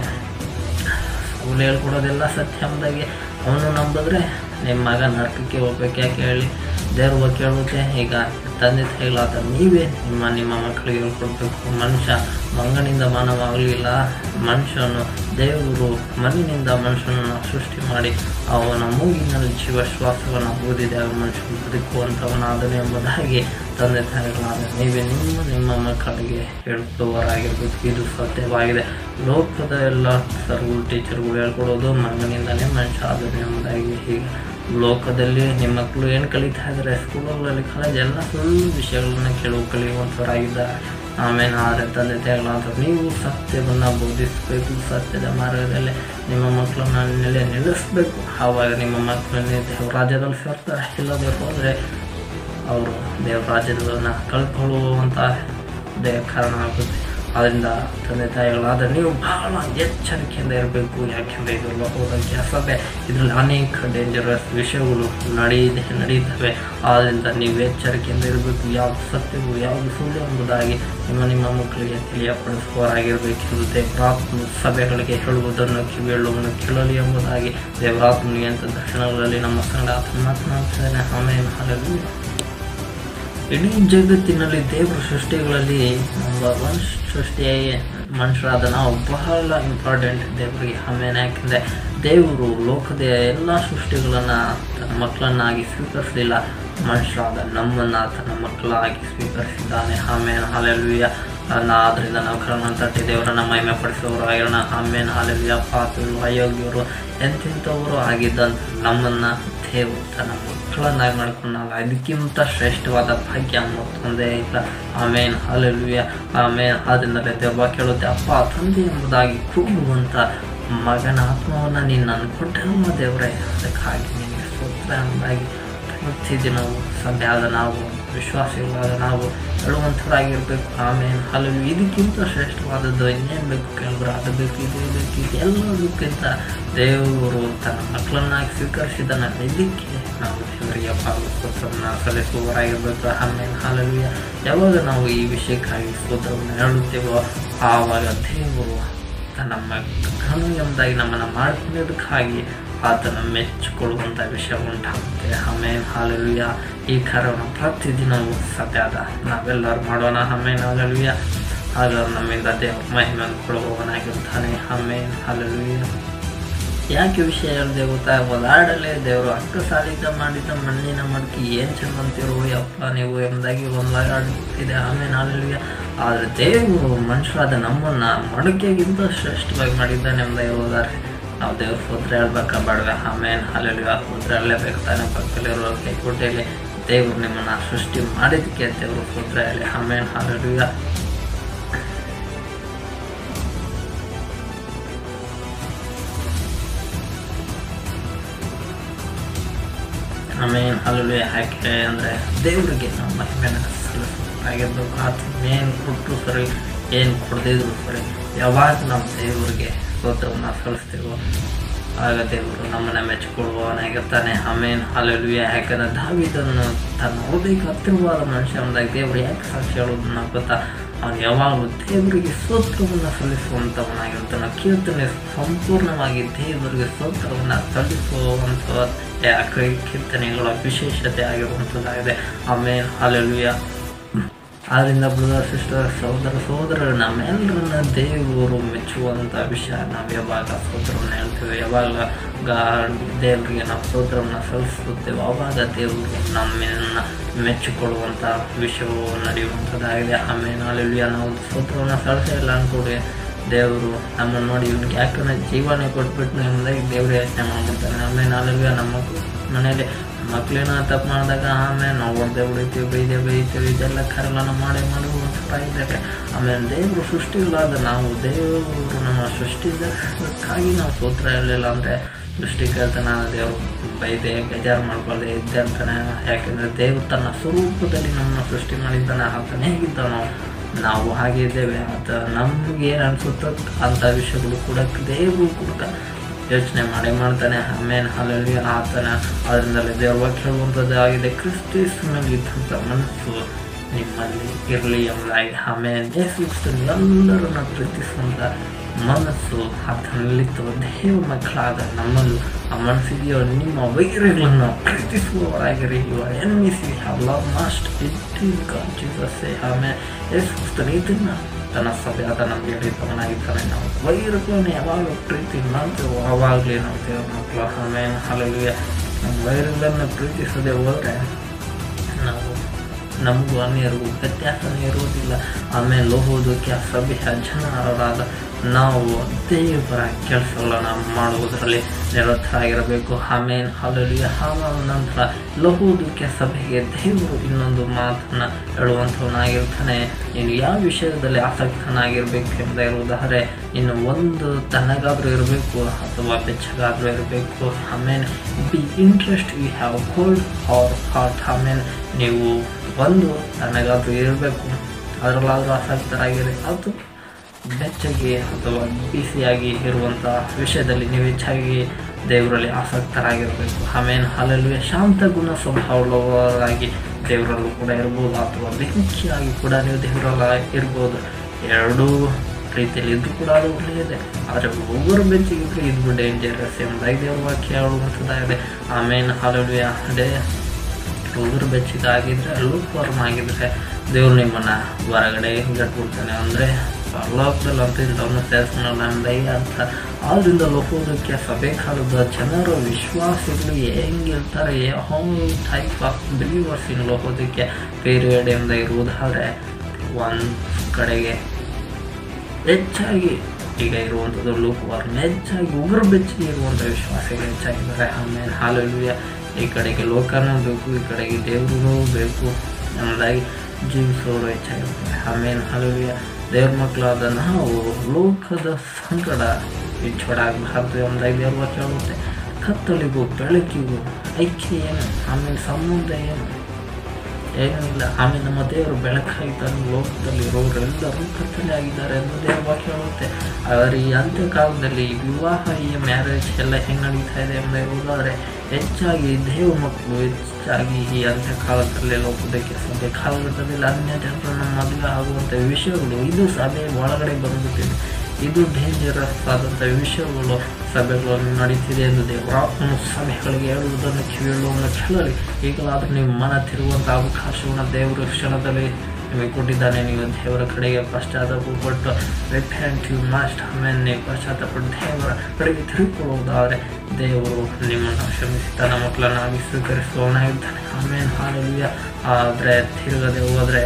A: ಸ್ಕೂಲ್ ಹೇಳ್ಕೊಡೋದೆಲ್ಲ ಸತ್ಯ ಅಂದಾಗೆ ಅವನು ನಂಬಿದ್ರೆ ನಿಮ್ಮ ಮಗ ನರಕಕ್ಕೆ ಹೋಗ್ಬೇಕು ಯಾಕೆ ಹೇಳಿ ದೇವ್ರ ಬಗ್ಗೆ ಹೇಳುತ್ತೆ ಈಗ ತಂದೆ ತಾಯಿಗಳಾದ ನೀವೇ ನಿಮ್ಮ ನಿಮ್ಮ ಮಕ್ಕಳಿಗೆ ಹೇಳ್ಕೊಡ್ಬೇಕು ಮನುಷ್ಯ ಮಂಗನಿಂದ ಮಾನವ ಆಗಲಿಲ್ಲ ಮನುಷ್ಯನು ದೇವರು ಮಣ್ಣಿನಿಂದ ಮನುಷ್ಯನನ್ನು ಸೃಷ್ಟಿ ಮಾಡಿ ಅವನ ಮೂಗಿನಲ್ಲಿ ಜೀವಶ್ವಾಸವನ್ನು ಓದಿದಾಗ ಮನುಷ್ಯನು ಬದುಕುವಂಥವನಾದನು ಎಂಬುದಾಗಿ ತಂದೆ ತಾಯಿಗಳಾದ ನೀವೇ ನಿಮ್ಮ ನಿಮ್ಮ ಮಕ್ಕಳಿಗೆ ಹೇಳ್ಕೊಡುವವರಾಗಿರ್ಬೇಕು ಇದು ಸತ್ಯವಾಗಿದೆ ಲೋಕದ ಎಲ್ಲ ಸರ್ಗಳು ಟೀಚರ್ಗಳು ಹೇಳ್ಕೊಡೋದು ಮಗನಿಂದಲೇ ಮನುಷ್ಯ ಆದನು ಎಂಬುದಾಗಿ ಹೀಗೆ ಲೋಕದಲ್ಲಿ ನಿಮ್ಮ ಮಕ್ಕಳು ಏನು ಕಲಿತಾ ಇದ್ದಾರೆ ಸ್ಕೂಲಲ್ಲಿ ಕಾಲೇಜ್ ಎಲ್ಲ ಸುಳ್ಳು ವಿಷಯಗಳನ್ನ ಕೇಳುವ ಕಲಿಯುವಂಥವರಾಗಿದ್ದಾರೆ ಆಮೇಲೆ ಆದರೆ ತಂದೆ ತಾಯಿಗಳಾದ ನೀವು ಸತ್ಯವನ್ನು ಬೋಧಿಸಬೇಕು ಸತ್ಯದ ಮಾರ್ಗದಲ್ಲಿ ನಿಮ್ಮ ಮಕ್ಕಳನ್ನ ನೆಲೆ ನಿಲ್ಲಿಸಬೇಕು ಆವಾಗ ನಿಮ್ಮ ಮಕ್ಕಳನ್ನ ದೇವ್ರ ರಾಜ್ಯದಲ್ಲಿ ಸೇರ್ತಾರೆ ಇಲ್ಲದೆ ಹೋದರೆ ಅವರು ದೇವ್ರ ರಾಜ್ಯದನ್ನ ಕಳ್ಕೊಳ್ಳುವಂಥ ದೇ ಕಾರಣ ಆಗುತ್ತೆ ಅದರಿಂದ ತಂದೆ ತಾಯಿಗಳಾದ ನೀವು ಬಹಳ ಎಚ್ಚರಿಕೆಯಿಂದ ಇರಬೇಕು ಯಾಕೆಂದರೆ ಇದು ಲೋಕದಲ್ಲಿ ಸಭೆ ಇದರಲ್ಲಿ ಅನೇಕ ಡೇಂಜರಸ್ ವಿಷಯಗಳು ನಡೆಯಿದೆ ನಡೀತವೆ ಆದ್ದರಿಂದ ನೀವು ಎಚ್ಚರಿಕೆಯಿಂದ ಇರಬೇಕು ಯಾವುದು ಸತ್ಯವು ಯಾವುದು ಸುಳ್ಳು ಎಂಬುದಾಗಿ ನಿಮ್ಮ ನಿಮ್ಮ ಮಕ್ಕಳಿಗೆ ತಿಳಿಯಪಡಿಸುವವರಾಗಿರಬೇಕೆಂದು ದೇವರಾತ್ಮ ಸಭೆಗಳಿಗೆ ಹೇಳುವುದನ್ನು ಕಿವಿಯಳುವನ್ನು ಕೇಳಲಿ ಎಂಬುದಾಗಿ ದೇವರಾತ್ಮನಿಗೆ ಅಂತ ದರ್ಶನಗಳಲ್ಲಿ ನಮ್ಮ ಸಂಘ ಆತನ ಮಾತನಾಡ್ತಿದ್ದಾನೆ ಆಮೇಲೆ ಹಾಲೆಲ್ಲ ಇಡೀ ಜಗತ್ತಿನಲ್ಲಿ ದೇವರ ಸೃಷ್ಟಿಗಳಲ್ಲಿ ನಂಬರ್ ಒನ್ ಸೃಷ್ಟಿ ಮನುಷ್ಯರಾದ ನಾವು ಬಹಳ ಇಂಪಾರ್ಟೆಂಟ್ ದೇವರಿಗೆ ಆಮೇಲೆ ಯಾಕೆಂದರೆ ದೇವರು ಲೋಕದ ಎಲ್ಲ ಸೃಷ್ಟಿಗಳನ್ನು ತನ್ನ ಮಕ್ಕಳನ್ನಾಗಿ ಸ್ವೀಕರಿಸಲಿಲ್ಲ ಮನುಷ್ಯರಾದ ನಮ್ಮನ್ನು ತನ್ನ ಮಕ್ಕಳಾಗಿ ಸ್ವೀಕರಿಸಿದ್ದಾನೆ ಆಮೇಲೆ ಹಾಲೆಲ್ಲೂಯ ನಾ ಅದರಿಂದ ನಾವು ಕರಣ ತಟ್ಟಿ ದೇವರನ್ನ ಮಹಿಮೆ ಪಡಿಸುವವರು ಆಗಿರೋಣ ಆಮೇಲೆ ಹಾಲೆಲ್ಲ ಪಾಪಗಳು ಅಯೋಗ್ಯರು ಎಂತೆಂಥವರು ಆಗಿದ್ದಂಥ ನಮ್ಮನ್ನು ದೇವರು ತನ್ನ ಮಕ್ಕಳನ್ನಾಗಿ ಮಾಡ್ಕೊಂಡಲ್ಲ ಇದಕ್ಕಿಂತ ಶ್ರೇಷ್ಠವಾದ ಭಾಗ್ಯ ಮತ್ತೊಂದೇ ಇಲ್ಲ ಆಮೇನ್ ಹಾಲೆಲುಯ್ಯ ಆಮೇನ್ ಆದ್ರಿಂದಲೇ ದೇವ ಕೇಳುತ್ತೆ ಅಪ್ಪ ತಂದೆ ಎಂಬುದಾಗಿ ಕೂಗುವಂಥ ಮಗನ ಆತ್ಮವನ್ನು ನೀನು ನನ್ನ ಕೊಟ್ಟಮ್ಮ ದೇವರೇ ಅದಕ್ಕಾಗಿ ನಿನಗೆ ಸ್ತೋತ್ರ ಎಂಬುದಾಗಿ ಪ್ರತಿದಿನವೂ ಸಭೆಯಾದ ನಾವು ವಿಶ್ವಾಸಿಗಳಾದ ನಾವು ಹೇಳುವಂಥದ್ದಾಗಿರ್ಬೇಕು ಆಮೇಲೆ ಹಲವು ಇದಕ್ಕಿಂತ ಶ್ರೇಷ್ಠವಾದದ್ದು ಇನ್ನೇನು ಬೇಕು ಕೇಳಿದ್ರೆ ಅದು ಬೇಕು ಇದು ಬೇಕು ಇದು ಎಲ್ಲದಕ್ಕಿಂತ ದೇವರು ತನ್ನ ಮಕ್ಕಳನ್ನಾಗಿ ಸ್ವೀಕರಿಸಿದನ ಇದಕ್ಕೆ ನಾವು ದೇವರಿಗೆ ಭಾಗವತವನ್ನು ಸಲ್ಲಿಸುವವರಾಗಿರ್ಬೇಕು ಆಮೇಲೆ ಹಾಲುವಿಯ ಯಾವಾಗ ನಾವು ಈ ವಿಷಯಕ್ಕಾಗಿ ಸ್ತೋತ್ರವನ್ನು ಹೇಳುತ್ತೇವೋ ಆವಾಗ ದೇವರು ತನ್ನ ಮಕ್ಕಳು ಎಂಬುದಾಗಿ ನಮ್ಮನ್ನು ಮಾಡಿಕೊಂಡಿದ್ದಕ್ಕಾಗಿ ಆತನ ಮೆಚ್ಚಿಕೊಳ್ಳುವಂಥ ವಿಷಯ ಉಂಟಾಗುತ್ತೆ ಆಮೇಲೆ ಹಾಲೆಲುಯ್ಯ ಈ ಕಾರ್ಯವನ್ನು ಪ್ರತಿದಿನವೂ ಸತ್ಯಾದ ನಾವೆಲ್ಲರೂ ಮಾಡೋಣ ಆಮೇಲೆ ಹಾಲೆಲುಯ್ಯ ಆಗ ನಮ್ಮಿಂದ ದೇವ ಮಹಿಮೆಯನ್ನು ಕೊಡುವವನಾಗಿರ್ತಾನೆ ಆಮೇಲೆ ಹಾಲೆಲುಯ್ಯ ಯಾಕೆ ವಿಷಯ ಹೇಳಿದೆ ಗೊತ್ತಾ ಒಲಾಡಲೇ ದೇವರು ಅಕ್ಕ ಸಾಲಿದ್ದ ಮಾಡಿದ್ದ ಮಣ್ಣಿನ ಮಡಕಿ ಏನು ಚಂದಂತಿರೋ ಯಪ್ಪ ನೀವು ಎಂಬುದಾಗಿ ಒಂದಾಡಿದೆ ಆಮೇಲೆ ನಾಳೆಗೆ ಆದರೆ ದೇವರು ಮನುಷ್ಯರಾದ ನಮ್ಮನ್ನ ಮಡಕೆಗಿಂತ ಶ್ರೇಷ್ಠವಾಗಿ ಮಾಡಿದ್ದಾನೆ ಎಂಬುದಾಗಿ ಹೋದಾರೆ ನಾವು ದೇವ್ರ ಸ್ತೋತ್ರ ಹೇಳ್ಬೇಕಾ ಬೇಡವೆ ಆಮೇಲೆ ಹಾಲೆಲ್ಲಿ ಸ್ತೋತ್ರ ಹೇಳಲೇಬೇಕು ತಾನೆ ಪಕ್ಕದಲ್ಲಿರುವ ಕೈಕೋಟೆಯಲ್ಲಿ ದೇವರು ನಿಮ್ಮನ್ನ ಸೃಷ್ಟಿ ಮಾಡಿದ್ದಕ್ಕೆ ದೇವರು ಸ್ತೋತ್ರ ಹೇಳಿ ಆಮೇಲೆ ಹಾಲೆಲ್ಲುಯ್ಯ ಆಮೇಲೆ ಅಲ್ಲೂ ಯಾಕೆ ಅಂದರೆ ದೇವರಿಗೆ ನಾವು ಮಹಿಮೆನ ಸಲ್ಲಿಸಬೇಕಾಗಿರ್ಬೇಕು ಆತ ಏನು ಕೊಟ್ಟರು ಸರಿ ಏನು ಕೊಡದಿದ್ರು ಸರಿ ಯಾವಾಗ ನಾವು ದೇವರಿಗೆ ಸ್ತೋತ್ರವನ್ನು ಸಲ್ಲಿಸ್ತೀವೋ ಆಗ ದೇವರು ನಮ್ಮನ್ನ ಮೆಚ್ಚಿಕೊಳ್ಳುವವನಾಗಿರ್ತಾನೆ ಆಮೇಲೆ ಅಲ್ಲೂ ಯಾಕಂದ್ರೆ ದಾವಿದನ್ನು ತನ್ನ ಹೃದಯಕ್ಕೆ ಹತ್ತಿರವಾದ ಮನುಷ್ಯ ಅಂದಾಗ ದೇವರು ಯಾಕೆ ಸಾಕ್ಷಿ ಹೇಳೋದನ್ನ ಗೊತ್ತಾ ಅವನು ಯಾವಾಗಲೂ ದೇವರಿಗೆ ಸ್ತೋತ್ರವನ್ನು ಸಲ್ಲಿಸುವಂಥವನಾಗಿರ್ತಾನೆ ಕೀರ್ತನೆ ಸಂಪೂರ್ಣವಾಗಿ ದೇವರಿಗೆ ಸ್ತೋತ್ರವನ್ನು ಸಲ್ಲಿಸುವಂಥ ಕೀರ್ತನೆಗಳ ವಿಶೇಷತೆ ಆಗಿರುವಂಥದ್ದಾಗಿದೆ ಆಮೇಲೆ ಅಲ್ಲೆಲುಯ್ಯ ಆದ್ದರಿಂದ ಬ್ರದರ್ ಸಿಸ್ಟರ್ ಸಹೋದರ ಸಹೋದರರು ನಮ್ಮೆಲ್ಲರನ್ನ ದೇವರು ಮೆಚ್ಚುವಂಥ ವಿಷಯ ನಾವು ಯಾವಾಗ ಸ್ತೋತ್ರವನ್ನು ಹೇಳ್ತೇವೆ ಯಾವಾಗ ಗಾ ದೇವರಿಗೆ ನಾವು ಸ್ತೋತ್ರವನ್ನು ಸಲ್ಲಿಸುತ್ತೇವೆ ಆವಾಗ ದೇವರು ನಮ್ಮನ್ನು ಮೆಚ್ಚಿಕೊಳ್ಳುವಂಥ ವಿಷಯವು ನಡೆಯುವಂಥದ್ದಾಗಿದೆ ಆಮೇಲೆ ಅಲ್ಲೆಲುಯ್ಯ ನಾವು ಸ್ತೋತ್ರವನ್ನು ಸಲ್ಲಿಸೇ ಇಲ್ಲ ಅಂದ್ಕೊಡಿ ದೇವರು ನಮ್ಮನ್ನು ನೋಡಿ ಇವ್ನಿಗೆ ಯಾಕಂದ್ರೆ ಜೀವನೇ ಕೊಟ್ಬಿಟ್ಟು ಎಂಬುದಾಗಿ ದೇವರು ಯೋಚನೆ ಮಾಡ್ಬಿಡ್ತಾನೆ ಆಮೇಲೆ ಅಲ್ಲೆಲುಯ್ಯ ನಮ್ಮ ಮನೇಲಿ ಮಕ್ಕಳೇನೋ ತಪ್ಪು ಮಾಡಿದಾಗ ಆಮೇಲೆ ನಾವು ಹೊಡೆದೇ ಹೊಡಿತೀವಿ ಬೈದೆ ಬೈತೀವಿ ಇದೆಲ್ಲ ಕರೆಲ್ಲ ಮಾಡಿ ಮಾಡಿ ಇದ್ದಾರೆ ಆಮೇಲೆ ದೇವರು ಸೃಷ್ಟಿ ಇಲ್ಲಾದ ನಾವು ದೇವರು ನಮ್ಮ ಸೃಷ್ಟಿದಕ್ಕಾಗಿ ನಾವು ಸೂತ್ರ ಇರಲಿಲ್ಲ ಅಂದರೆ ಸೃಷ್ಟಿ ಕೇಳ್ತಾನೆ ದೇವರು ಬೈದೆ ಬೇಜಾರು ಮಾಡ್ಕೊಳ್ಳದೆ ಇದ್ದೆ ಅಂತಾನೆ ಯಾಕೆಂದರೆ ದೇವರು ತನ್ನ ಸ್ವರೂಪದಲ್ಲಿ ನಮ್ಮನ್ನು ಸೃಷ್ಟಿ ಮಾಡಿದ್ದಾನೆ ಆತನೇ ಹೇಗಿದ್ದಾನೋ ನಾವು ಹಾಗೆ ಇದ್ದೇವೆ ಆತ ನಮ್ಗೆ ಏನು ಅನಿಸುತ್ತೋ ಅಂಥ ವಿಷಯಗಳು ಕೂಡ ದೇವರು ಕೂಡ ಯೋಚನೆ ಮಾಡೇ ಮಾಡ್ತಾನೆ ಆಮೇಲೆ ಹಾಲಲ್ಲಿ ಆತನ ಅದರಿಂದಲೇ ದೇವ್ರ ವಾಕ್ಯ ಹೇಳುವಂಥದ್ದು ಆಗಿದೆ ಕ್ರಿಸ್ತಿಸ್ನಲ್ಲಿ ಇದ್ದಂಥ ಮನಸ್ಸು ನಿಮ್ಮಲ್ಲಿ ಇರಲಿ ಎಂಬುದಾಗಿ ಆಮೇಲೆ ಯೇಸು ಕ್ರಿಸ್ತನು ಎಲ್ಲರನ್ನ ಪ್ರೀತಿಸುವಂಥ ಮನಸ್ಸು ಆತನಲ್ಲಿತ್ತು ದೇವ ಮಕ್ಕಳಾದ ನಮ್ಮಲ್ಲೂ ಆ ಮನಸ್ಸಿದೆಯೋ ನಿಮ್ಮ ವೈರಿಗಳನ್ನು ಪ್ರೀತಿಸುವವರಾಗಿರಿ ಇವ ಎನ್ನಿಸಿ ಹಲ್ಲ must it is God Jesus ಆಮೇಲೆ ಯೇಸು ಕ್ರಿಸ್ತನು ಇದನ್ನು ತನ್ನ ಸಭೆಯಾದ ನಮಗೆ ಹೇಳಿದವನಾಗಿದ್ದಾನೆ ನಾವು ವೈರಗಳನ್ನು ಯಾವಾಗ ಪ್ರೀತಿ ಮಾಡ್ತೇವೋ ಆವಾಗಲೇ ನಾವು ದೇವ್ರ ಮಕ್ಕಳು ಆಮೇಲೆ ಹಾಲೆಲುಯ್ಯ ನಮ್ಮ ವೈರಗಳನ್ನು ಪ್ರೀತಿಸದೆ ಹೋದರೆ ನಾವು ನಮಗೂ ಅನ್ಯರಿಗೂ ವ್ಯತ್ಯಾಸನೇ ಇರುವುದಿಲ್ಲ ಆಮೇಲೆ ಲೋಹೋದಕ್ಕೆ ಆ ಸಭೆಯ ಜನರಾದ ನಾವು ದೇವರ ಕೆಲಸಗಳನ್ನು ಮಾಡುವುದರಲ್ಲಿ ನಿರತರಾಗಿರಬೇಕು ಆಮೇಲೆ ಹಾಲಲ್ಲಿ ಹಾವ ನಂತರ ಲಹುದಕ್ಕೆ ಸಭೆಗೆ ದೇವರು ಇನ್ನೊಂದು ಮಾತನ್ನು ಹೇಳುವಂಥವನಾಗಿರ್ತಾನೆ ನೀನು ಯಾವ ವಿಷಯದಲ್ಲಿ ಆಸಕ್ತನಾಗಿರಬೇಕು ಎಂಬುದಾಗಿರುವುದಾದರೆ ಇನ್ನು ಒಂದು ತನಗಾದರೂ ಇರಬೇಕು ಅಥವಾ ಬೆಚ್ಚಗಾದರೂ ಇರಬೇಕು ಆಮೇಲೆ be interest you have cold or hot ಆಮೇಲೆ ನೀವು ಒಂದು ತನಗಾದರೂ ಇರಬೇಕು ಅದರಲ್ಲಾದರೂ ಆಸಕ್ತರಾಗಿರಿ ಅದು ಬೆಚ್ಚಗೆ ಅಥವಾ ಬಿಸಿಯಾಗಿ ಇರುವಂಥ ವಿಷಯದಲ್ಲಿ ನೀವು ಹೆಚ್ಚಾಗಿ ದೇವರಲ್ಲಿ ಆಸಕ್ತರಾಗಿರಬೇಕು ಆಮೇಲೆ ಹಾಲಲ್ಲಿ ಶಾಂತ ಗುಣ ಸ್ವಭಾವಗಳಾಗಿ ದೇವರಲ್ಲೂ ಕೂಡ ಇರ್ಬೋದು ಅಥವಾ ಬೆಂಕಿಯಾಗಿ ಕೂಡ ನೀವು ದೇವರಲ್ಲ ಇರ್ಬೋದು ಎರಡೂ ರೀತಿಯಲ್ಲಿ ಇದ್ರೂ ಕೂಡ ಅದು ಒಳ್ಳೆಯದೇ ಆದರೆ ಒಬ್ಬರು ಬೆಂಚಿಗಿದ್ರೆ ಇದು ಡೇಂಜರಸ್ ಎಂಬುದಾಗಿ ದೇವರ ವಾಕ್ಯ ಹೇಳುವಂಥದ್ದಾಗಿದೆ ಆಮೇಲೆ ಹಾಲಲ್ಲಿ ಅದೇ ಒಬ್ಬರು ಬೆಚ್ಚಗಾಗಿದ್ರೆ ಲೂಕ್ವಾರ್ಮ್ ಆಗಿದ್ರೆ ದೇವ್ರು ನಿಮ್ಮನ್ನು ಹೊರಗಡೆ ಗಟ್ಬಿಡ್ತಾನೆ ಅಂದರೆ ಪರಲೋಕದಲ್ಲಿ ಅಂತ ಇಂಥವನ್ನ ಸೇರಿಸ್ಕೊಳ್ಳೋಣ ಎಂಬುದಾಗಿ ಅರ್ಥ ಆದ್ದರಿಂದ ಲೋಕೋದಕ್ಕೆ ಸಬೇಕಾದ ಜನರು ವಿಶ್ವಾಸಿಗಳು ಹೆಂಗಿರ್ತಾರೆ how type of believers in ಲೋಕೋದಕ್ಕೆ ಪೀರಿಯಡ್ ಎಂಬ ಇರುವುದಾದರೆ ಒಂದು ಕಡೆಗೆ ಹೆಚ್ಚಾಗಿ ಈಗ ಇರುವಂಥದ್ದು ಲೂಕ್ವಾರ್ಮ್ ಹೆಚ್ಚಾಗಿ ಉಗುರು ಬೆಚ್ಚಗೆ ಇರುವಂಥ ವಿಶ್ವಾಸಿಗಳು ಹೆಚ್ಚಾಗಿದ್ದಾರೆ ಆಮೇಲೆ ಹಾಲೆಲುಯ್ಯ ಈ ಕಡೆಗೆ ಲೋಕನೂ ಬೇಕು ಈ ಕಡೆಗೆ ದೇವ್ರೂ ಬೇಕು ನಮ್ಮದಾಗಿ ಜೀವಿಸೋರು ಹೆಚ್ಚಾಗಿರ್ತಾರೆ ಆಮೇಲೆ ಹಾಲೆಲುಯ್ಯ ದೇವ್ರ ಮಕ್ಕಳಾದ ನಾವು ಲೋಕದ ಸಂಕಟ ಹೆಚ್ಚಾಗಬಾರ್ದು ಎಂಬುದಾಗಿ ದೇವ್ರ ವಾಕ್ಯ ಹೇಳುತ್ತೆ ಕತ್ತಲಿಗೂ ಬೆಳಕಿಗೂ ಐಕ್ಯ ಏನು ಆಮೇಲೆ ಸಂಬಂಧ ಏನು ಏನೂ ಇಲ್ಲ ಆಮೇಲೆ ನಮ್ಮ ದೇವರು ಬೆಳಕಾಗಿದ್ದಾನೆ ಲೋಕದಲ್ಲಿ ಇರೋರೆಲ್ಲರೂ ಕತ್ತಲೆ ಆಗಿದ್ದಾರೆ ಎಂದು ದೇವ್ರ ವಾಕ್ಯ ಹೇಳುತ್ತೆ ಆದರೆ ಈ ಅಂತ್ಯಕಾಲದಲ್ಲಿ ಈ ವಿವಾಹ ಈ ಮ್ಯಾರೇಜ್ ಎಲ್ಲ ಹೆಂಗೆ ನಡೀತಾ ಇದೆ ಎಂಬುದೇ ಹೋದಾದರೆ ಹೆಚ್ಚಾಗಿ ದೇವ ಮಕ್ಕಳು ಹೆಚ್ಚಾಗಿ ಈ ಅಂತ್ಯಕಾಲದಲ್ಲಿ ಲೋಕದಕ್ಕೆ ಸಭೆ ಕಾಲಘಟ್ಟದಲ್ಲಿ ಅನ್ಯ ಜನರನ್ನು ಮದುವೆ ಆಗುವಂಥ ವಿಷಯಗಳು ಇದು ಸಭೆ ಒಳಗಡೆ ಬಂದುಬಿಟ್ಟಿದೆ ಇದು ಡೇಂಜರಸ್ ಆದಂಥ ವಿಷಯಗಳು ಸಭೆಗಳನ್ನು ನಡೀತಿದೆ ಎಂದು ದೇವರಾತ್ಮನು ಸಭೆಗಳಿಗೆ ಹೇಳುವುದನ್ನು ಕಿವಿಯುಳ್ಳವನ್ನು ಕೇಳಲಿ ಈಗಲಾದರೂ ನೀವು ಮನ ತಿರುಗುವಂಥ ಅವಕಾಶವನ್ನು ದೇವರು ಕ್ಷಣದಲ್ಲಿ ನಿಮಗೆ ಕೊಟ್ಟಿದ್ದಾನೆ ನೀವು ದೇವರ ಕಡೆಗೆ ಪಶ್ಚಾತ್ತಾಪ ಪಟ್ಟು ರಿಪೆಂಟ್ ಯು ಮಸ್ಟ್ ಆಮೇಲೆ ನೀವು ಪಶ್ಚಾತ್ತಾಪಟ್ಟು ದೇವರ ಕಡೆಗೆ ತಿರುಗಿಕೊಳ್ಳುವುದಾದರೆ ದೇವರು ನಿಮ್ಮನ್ನು ಕ್ಷಮಿಸಿ ತನ್ನ ಮಕ್ಕಳನ್ನಾಗಿ ಸ್ವೀಕರಿಸುವವನ ಇದ್ದಾನೆ ಆಮೇಲೆ ಹಾಲೆಲುಯ್ಯ ಆದರೆ ತಿರುಗದೆ ಹೋದರೆ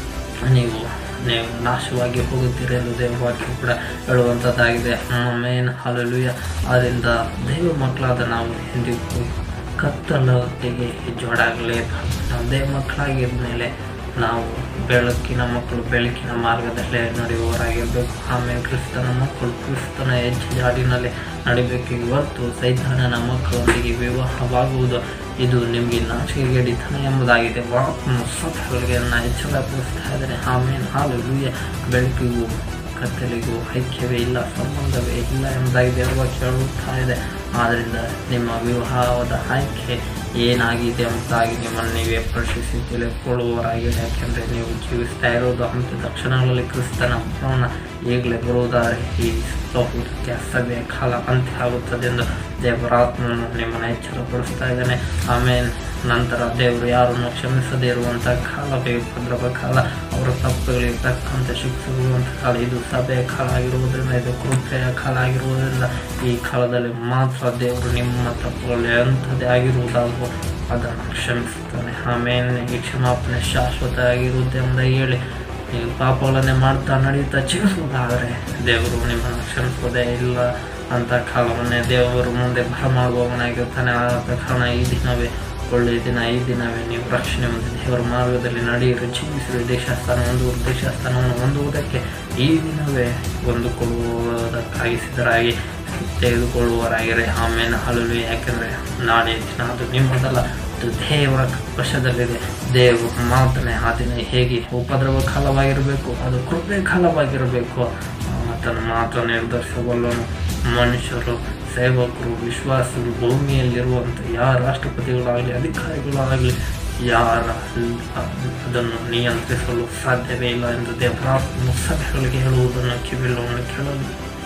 A: ನೀವು ನೀವು ನಾಶವಾಗಿ ಹೋಗುತ್ತೀರಿ ಎಂದು ದೇವರ ವಾಕ್ಯ ಕೂಡ ಹೇಳುವಂಥದ್ದಾಗಿದೆ ಮೇನ್ ಹಾಲೆಲುಯ್ಯ ಆದ್ದರಿಂದ ದೇವ ಮಕ್ಕಳಾದ ನಾವು ಎಂದಿಗೂ ಕತ್ತಲೊಟ್ಟಿಗೆ ಜೋಡಾಗಲೇಬಾರ್ದು ನಾವು ದೇವ ಮಕ್ಕಳಾಗಿದ್ದ ಮೇಲೆ ನಾವು ಬೆಳಕಿನ ಮಕ್ಕಳು ಬೆಳಕಿನ ಮಾರ್ಗದಲ್ಲೇ ನಡೆಯುವವರಾಗಿರಬೇಕು ಆಮೇಲೆ ಕ್ರಿಸ್ತನ ಮಕ್ಕಳು ಕ್ರಿಸ್ತನ ಹೆಜ್ಜೆ ಜಾಡಿನಲ್ಲಿ ನಡಿಬೇಕು ಹೊರತು ಸೈತಾನನ ಮಕ್ಕಳೊಂದಿಗೆ ವಿವಾಹವಾಗುವುದು ಇದು ನಿಮಗೆ ನಾಚಿಕೆಗೇಡಿತನ ಎಂಬುದಾಗಿದೆ ವಾಕ್ನು ಸಭೆಗಳಿಗೆ ನಾನು ಎಚ್ಚರಪಡಿಸ್ತಾ ಇದ್ದೇನೆ ಆಮೇಲೆ ಹಾಲು ಲೂಯ ಬೆಳಕಿಗೂ ಕತ್ತಲಿಗೂ ಐಕ್ಯವೇ ಇಲ್ಲ ಸಂಬಂಧವೇ ಇಲ್ಲ ಎಂಬುದಾಗಿ ದೇವರ ಕೇಳುತ್ತಾ ಇದೆ ಆದ್ದರಿಂದ ನಿಮ್ಮ ವಿವಾಹದ ಆಯ್ಕೆ ಏನಾಗಿದೆ ಎಂಬುದಾಗಿ ನಿಮ್ಮನ್ನು ನೀವೇ ಪರೀಕ್ಷಿಸಿ ತಿಳಿದುಕೊಳ್ಳುವವರಾಗಿದೆ ಯಾಕೆಂದರೆ ನೀವು ಜೀವಿಸ್ತಾ ಇರೋದು ಅಂತ್ಯ ತಕ್ಷಣಗಳಲ್ಲಿ ಕ್ರಿಸ್ತನ ಭ್ರಮಣ ಈಗಲೇ ಬರುವುದಾದರೆ ಈ ಬಹುದಕ್ಕೆ ಸಭೆಯ ಕಾಲ ಅಂತ್ಯ ಆಗುತ್ತದೆ ಎಂದು ದೇವರಾತ್ಮನು ನಿಮ್ಮನ್ನು ಎಚ್ಚರಪಡಿಸ್ತಾ ಇದ್ದಾನೆ ಆಮೇಲೆ ನಂತರ ದೇವರು ಯಾರನ್ನು ಕ್ಷಮಿಸದೇ ಇರುವಂಥ ಕಾಲ ಭದ್ರವ ಕಾಲ ಅವರ ತಪ್ಪುಗಳಿಗೆ ತಕ್ಕಂತೆ ಶಿಕ್ಷಿಸುವಂಥ ಕಾಲ ಇದು ಸಭೆಯ ಕಾಲ ಆಗಿರುವುದರಿಂದ ಇದು ಕೃಪೆಯ ಕಾಲ ಆಗಿರುವುದರಿಂದ ಈ ಕಾಲದಲ್ಲಿ ಮಾತ್ರ ದೇವರು ನಿಮ್ಮ ತಪ್ಪುಗಳು ಎಂಥದ್ದೇ ಆಗಿರುವುದಾಗೋ ಅದನ್ನು ಕ್ಷಮಿಸುತ್ತಾನೆ ಆಮೇಲೆ ಈ ಕ್ಷಮಾಪಣೆ ಶಾಶ್ವತ ಆಗಿರುತ್ತೆ ಅಂತ ಹೇಳಿ ನೀವು ಪಾಪಗಳನ್ನೇ ಮಾಡ್ತಾ ನಡೀತಾ ಜೀವಿಸುವುದಾದರೆ ದೇವರು ನಿಮ್ಮನ್ನು ಕ್ಷಮಿಸುವುದೇ ಇಲ್ಲ ಅಂತ ಕಾಲವನ್ನೇ ದೇವರು ಮುಂದೆ ಬರಮಾಡುವವನಾಗಿರ್ತಾನೆ ಆದ ಕಾರಣ ಈ ದಿನವೇ ಒಳ್ಳೆಯ ದಿನ ಈ ದಿನವೇ ನೀವು ರಕ್ಷಣೆ ಹೊಂದಿ ದೇವರ ಮಾರ್ಗದಲ್ಲಿ ನಡೆಯಿರಿ ಜೀವಿಸಿರಿ ದೇಶಸ್ಥಾನ ಹೊಂದುವುದು ದೇಶಸ್ಥಾನವನ್ನು ಹೊಂದುವುದಕ್ಕೆ ಈ ದಿನವೇ ಹೊಂದಿಕೊಳ್ಳುವುದಕ್ಕಾಗಿ ಸಿದ್ಧರಾಗಿ ತೆಗೆದುಕೊಳ್ಳುವವರಾಗಿರಿ ಆಮೇಲೆ ಹಲಲು ಯಾಕೆಂದರೆ ನಾಳೆ ದಿನ ಅದು ನಿಮ್ಮದಲ್ಲ ಅದು ದೇವರ ವಶದಲ್ಲಿದೆ ದೇವರು ಮಾತನೆ ಆ ದಿನ ಹೇಗೆ ಉಪದ್ರವ ಕಾಲವಾಗಿರಬೇಕು ಅದು ಕೃಪೆ ಕಾಲವಾಗಿರಬೇಕು ಆತನ ಮಾತ್ರ ನಿರ್ಧರಿಸಬಲ್ಲನು ಮನುಷ್ಯರು ಸೇವಕರು ವಿಶ್ವಾಸಗಳು ಭೂಮಿಯಲ್ಲಿರುವಂಥ ಯಾರ ರಾಷ್ಟ್ರಪತಿಗಳಾಗಲಿ ಅಧಿಕಾರಿಗಳಾಗಲಿ ಯಾರ ಅದನ್ನು ನಿಯಂತ್ರಿಸಲು ಸಾಧ್ಯವೇ ಇಲ್ಲ ಎಂದು ದೇವರಾತ್ಮ ಸಭೆಗಳಿಗೆ ಹೇಳುವುದನ್ನು ಕಿವಿಲವನ್ನು ಕೇಳಲು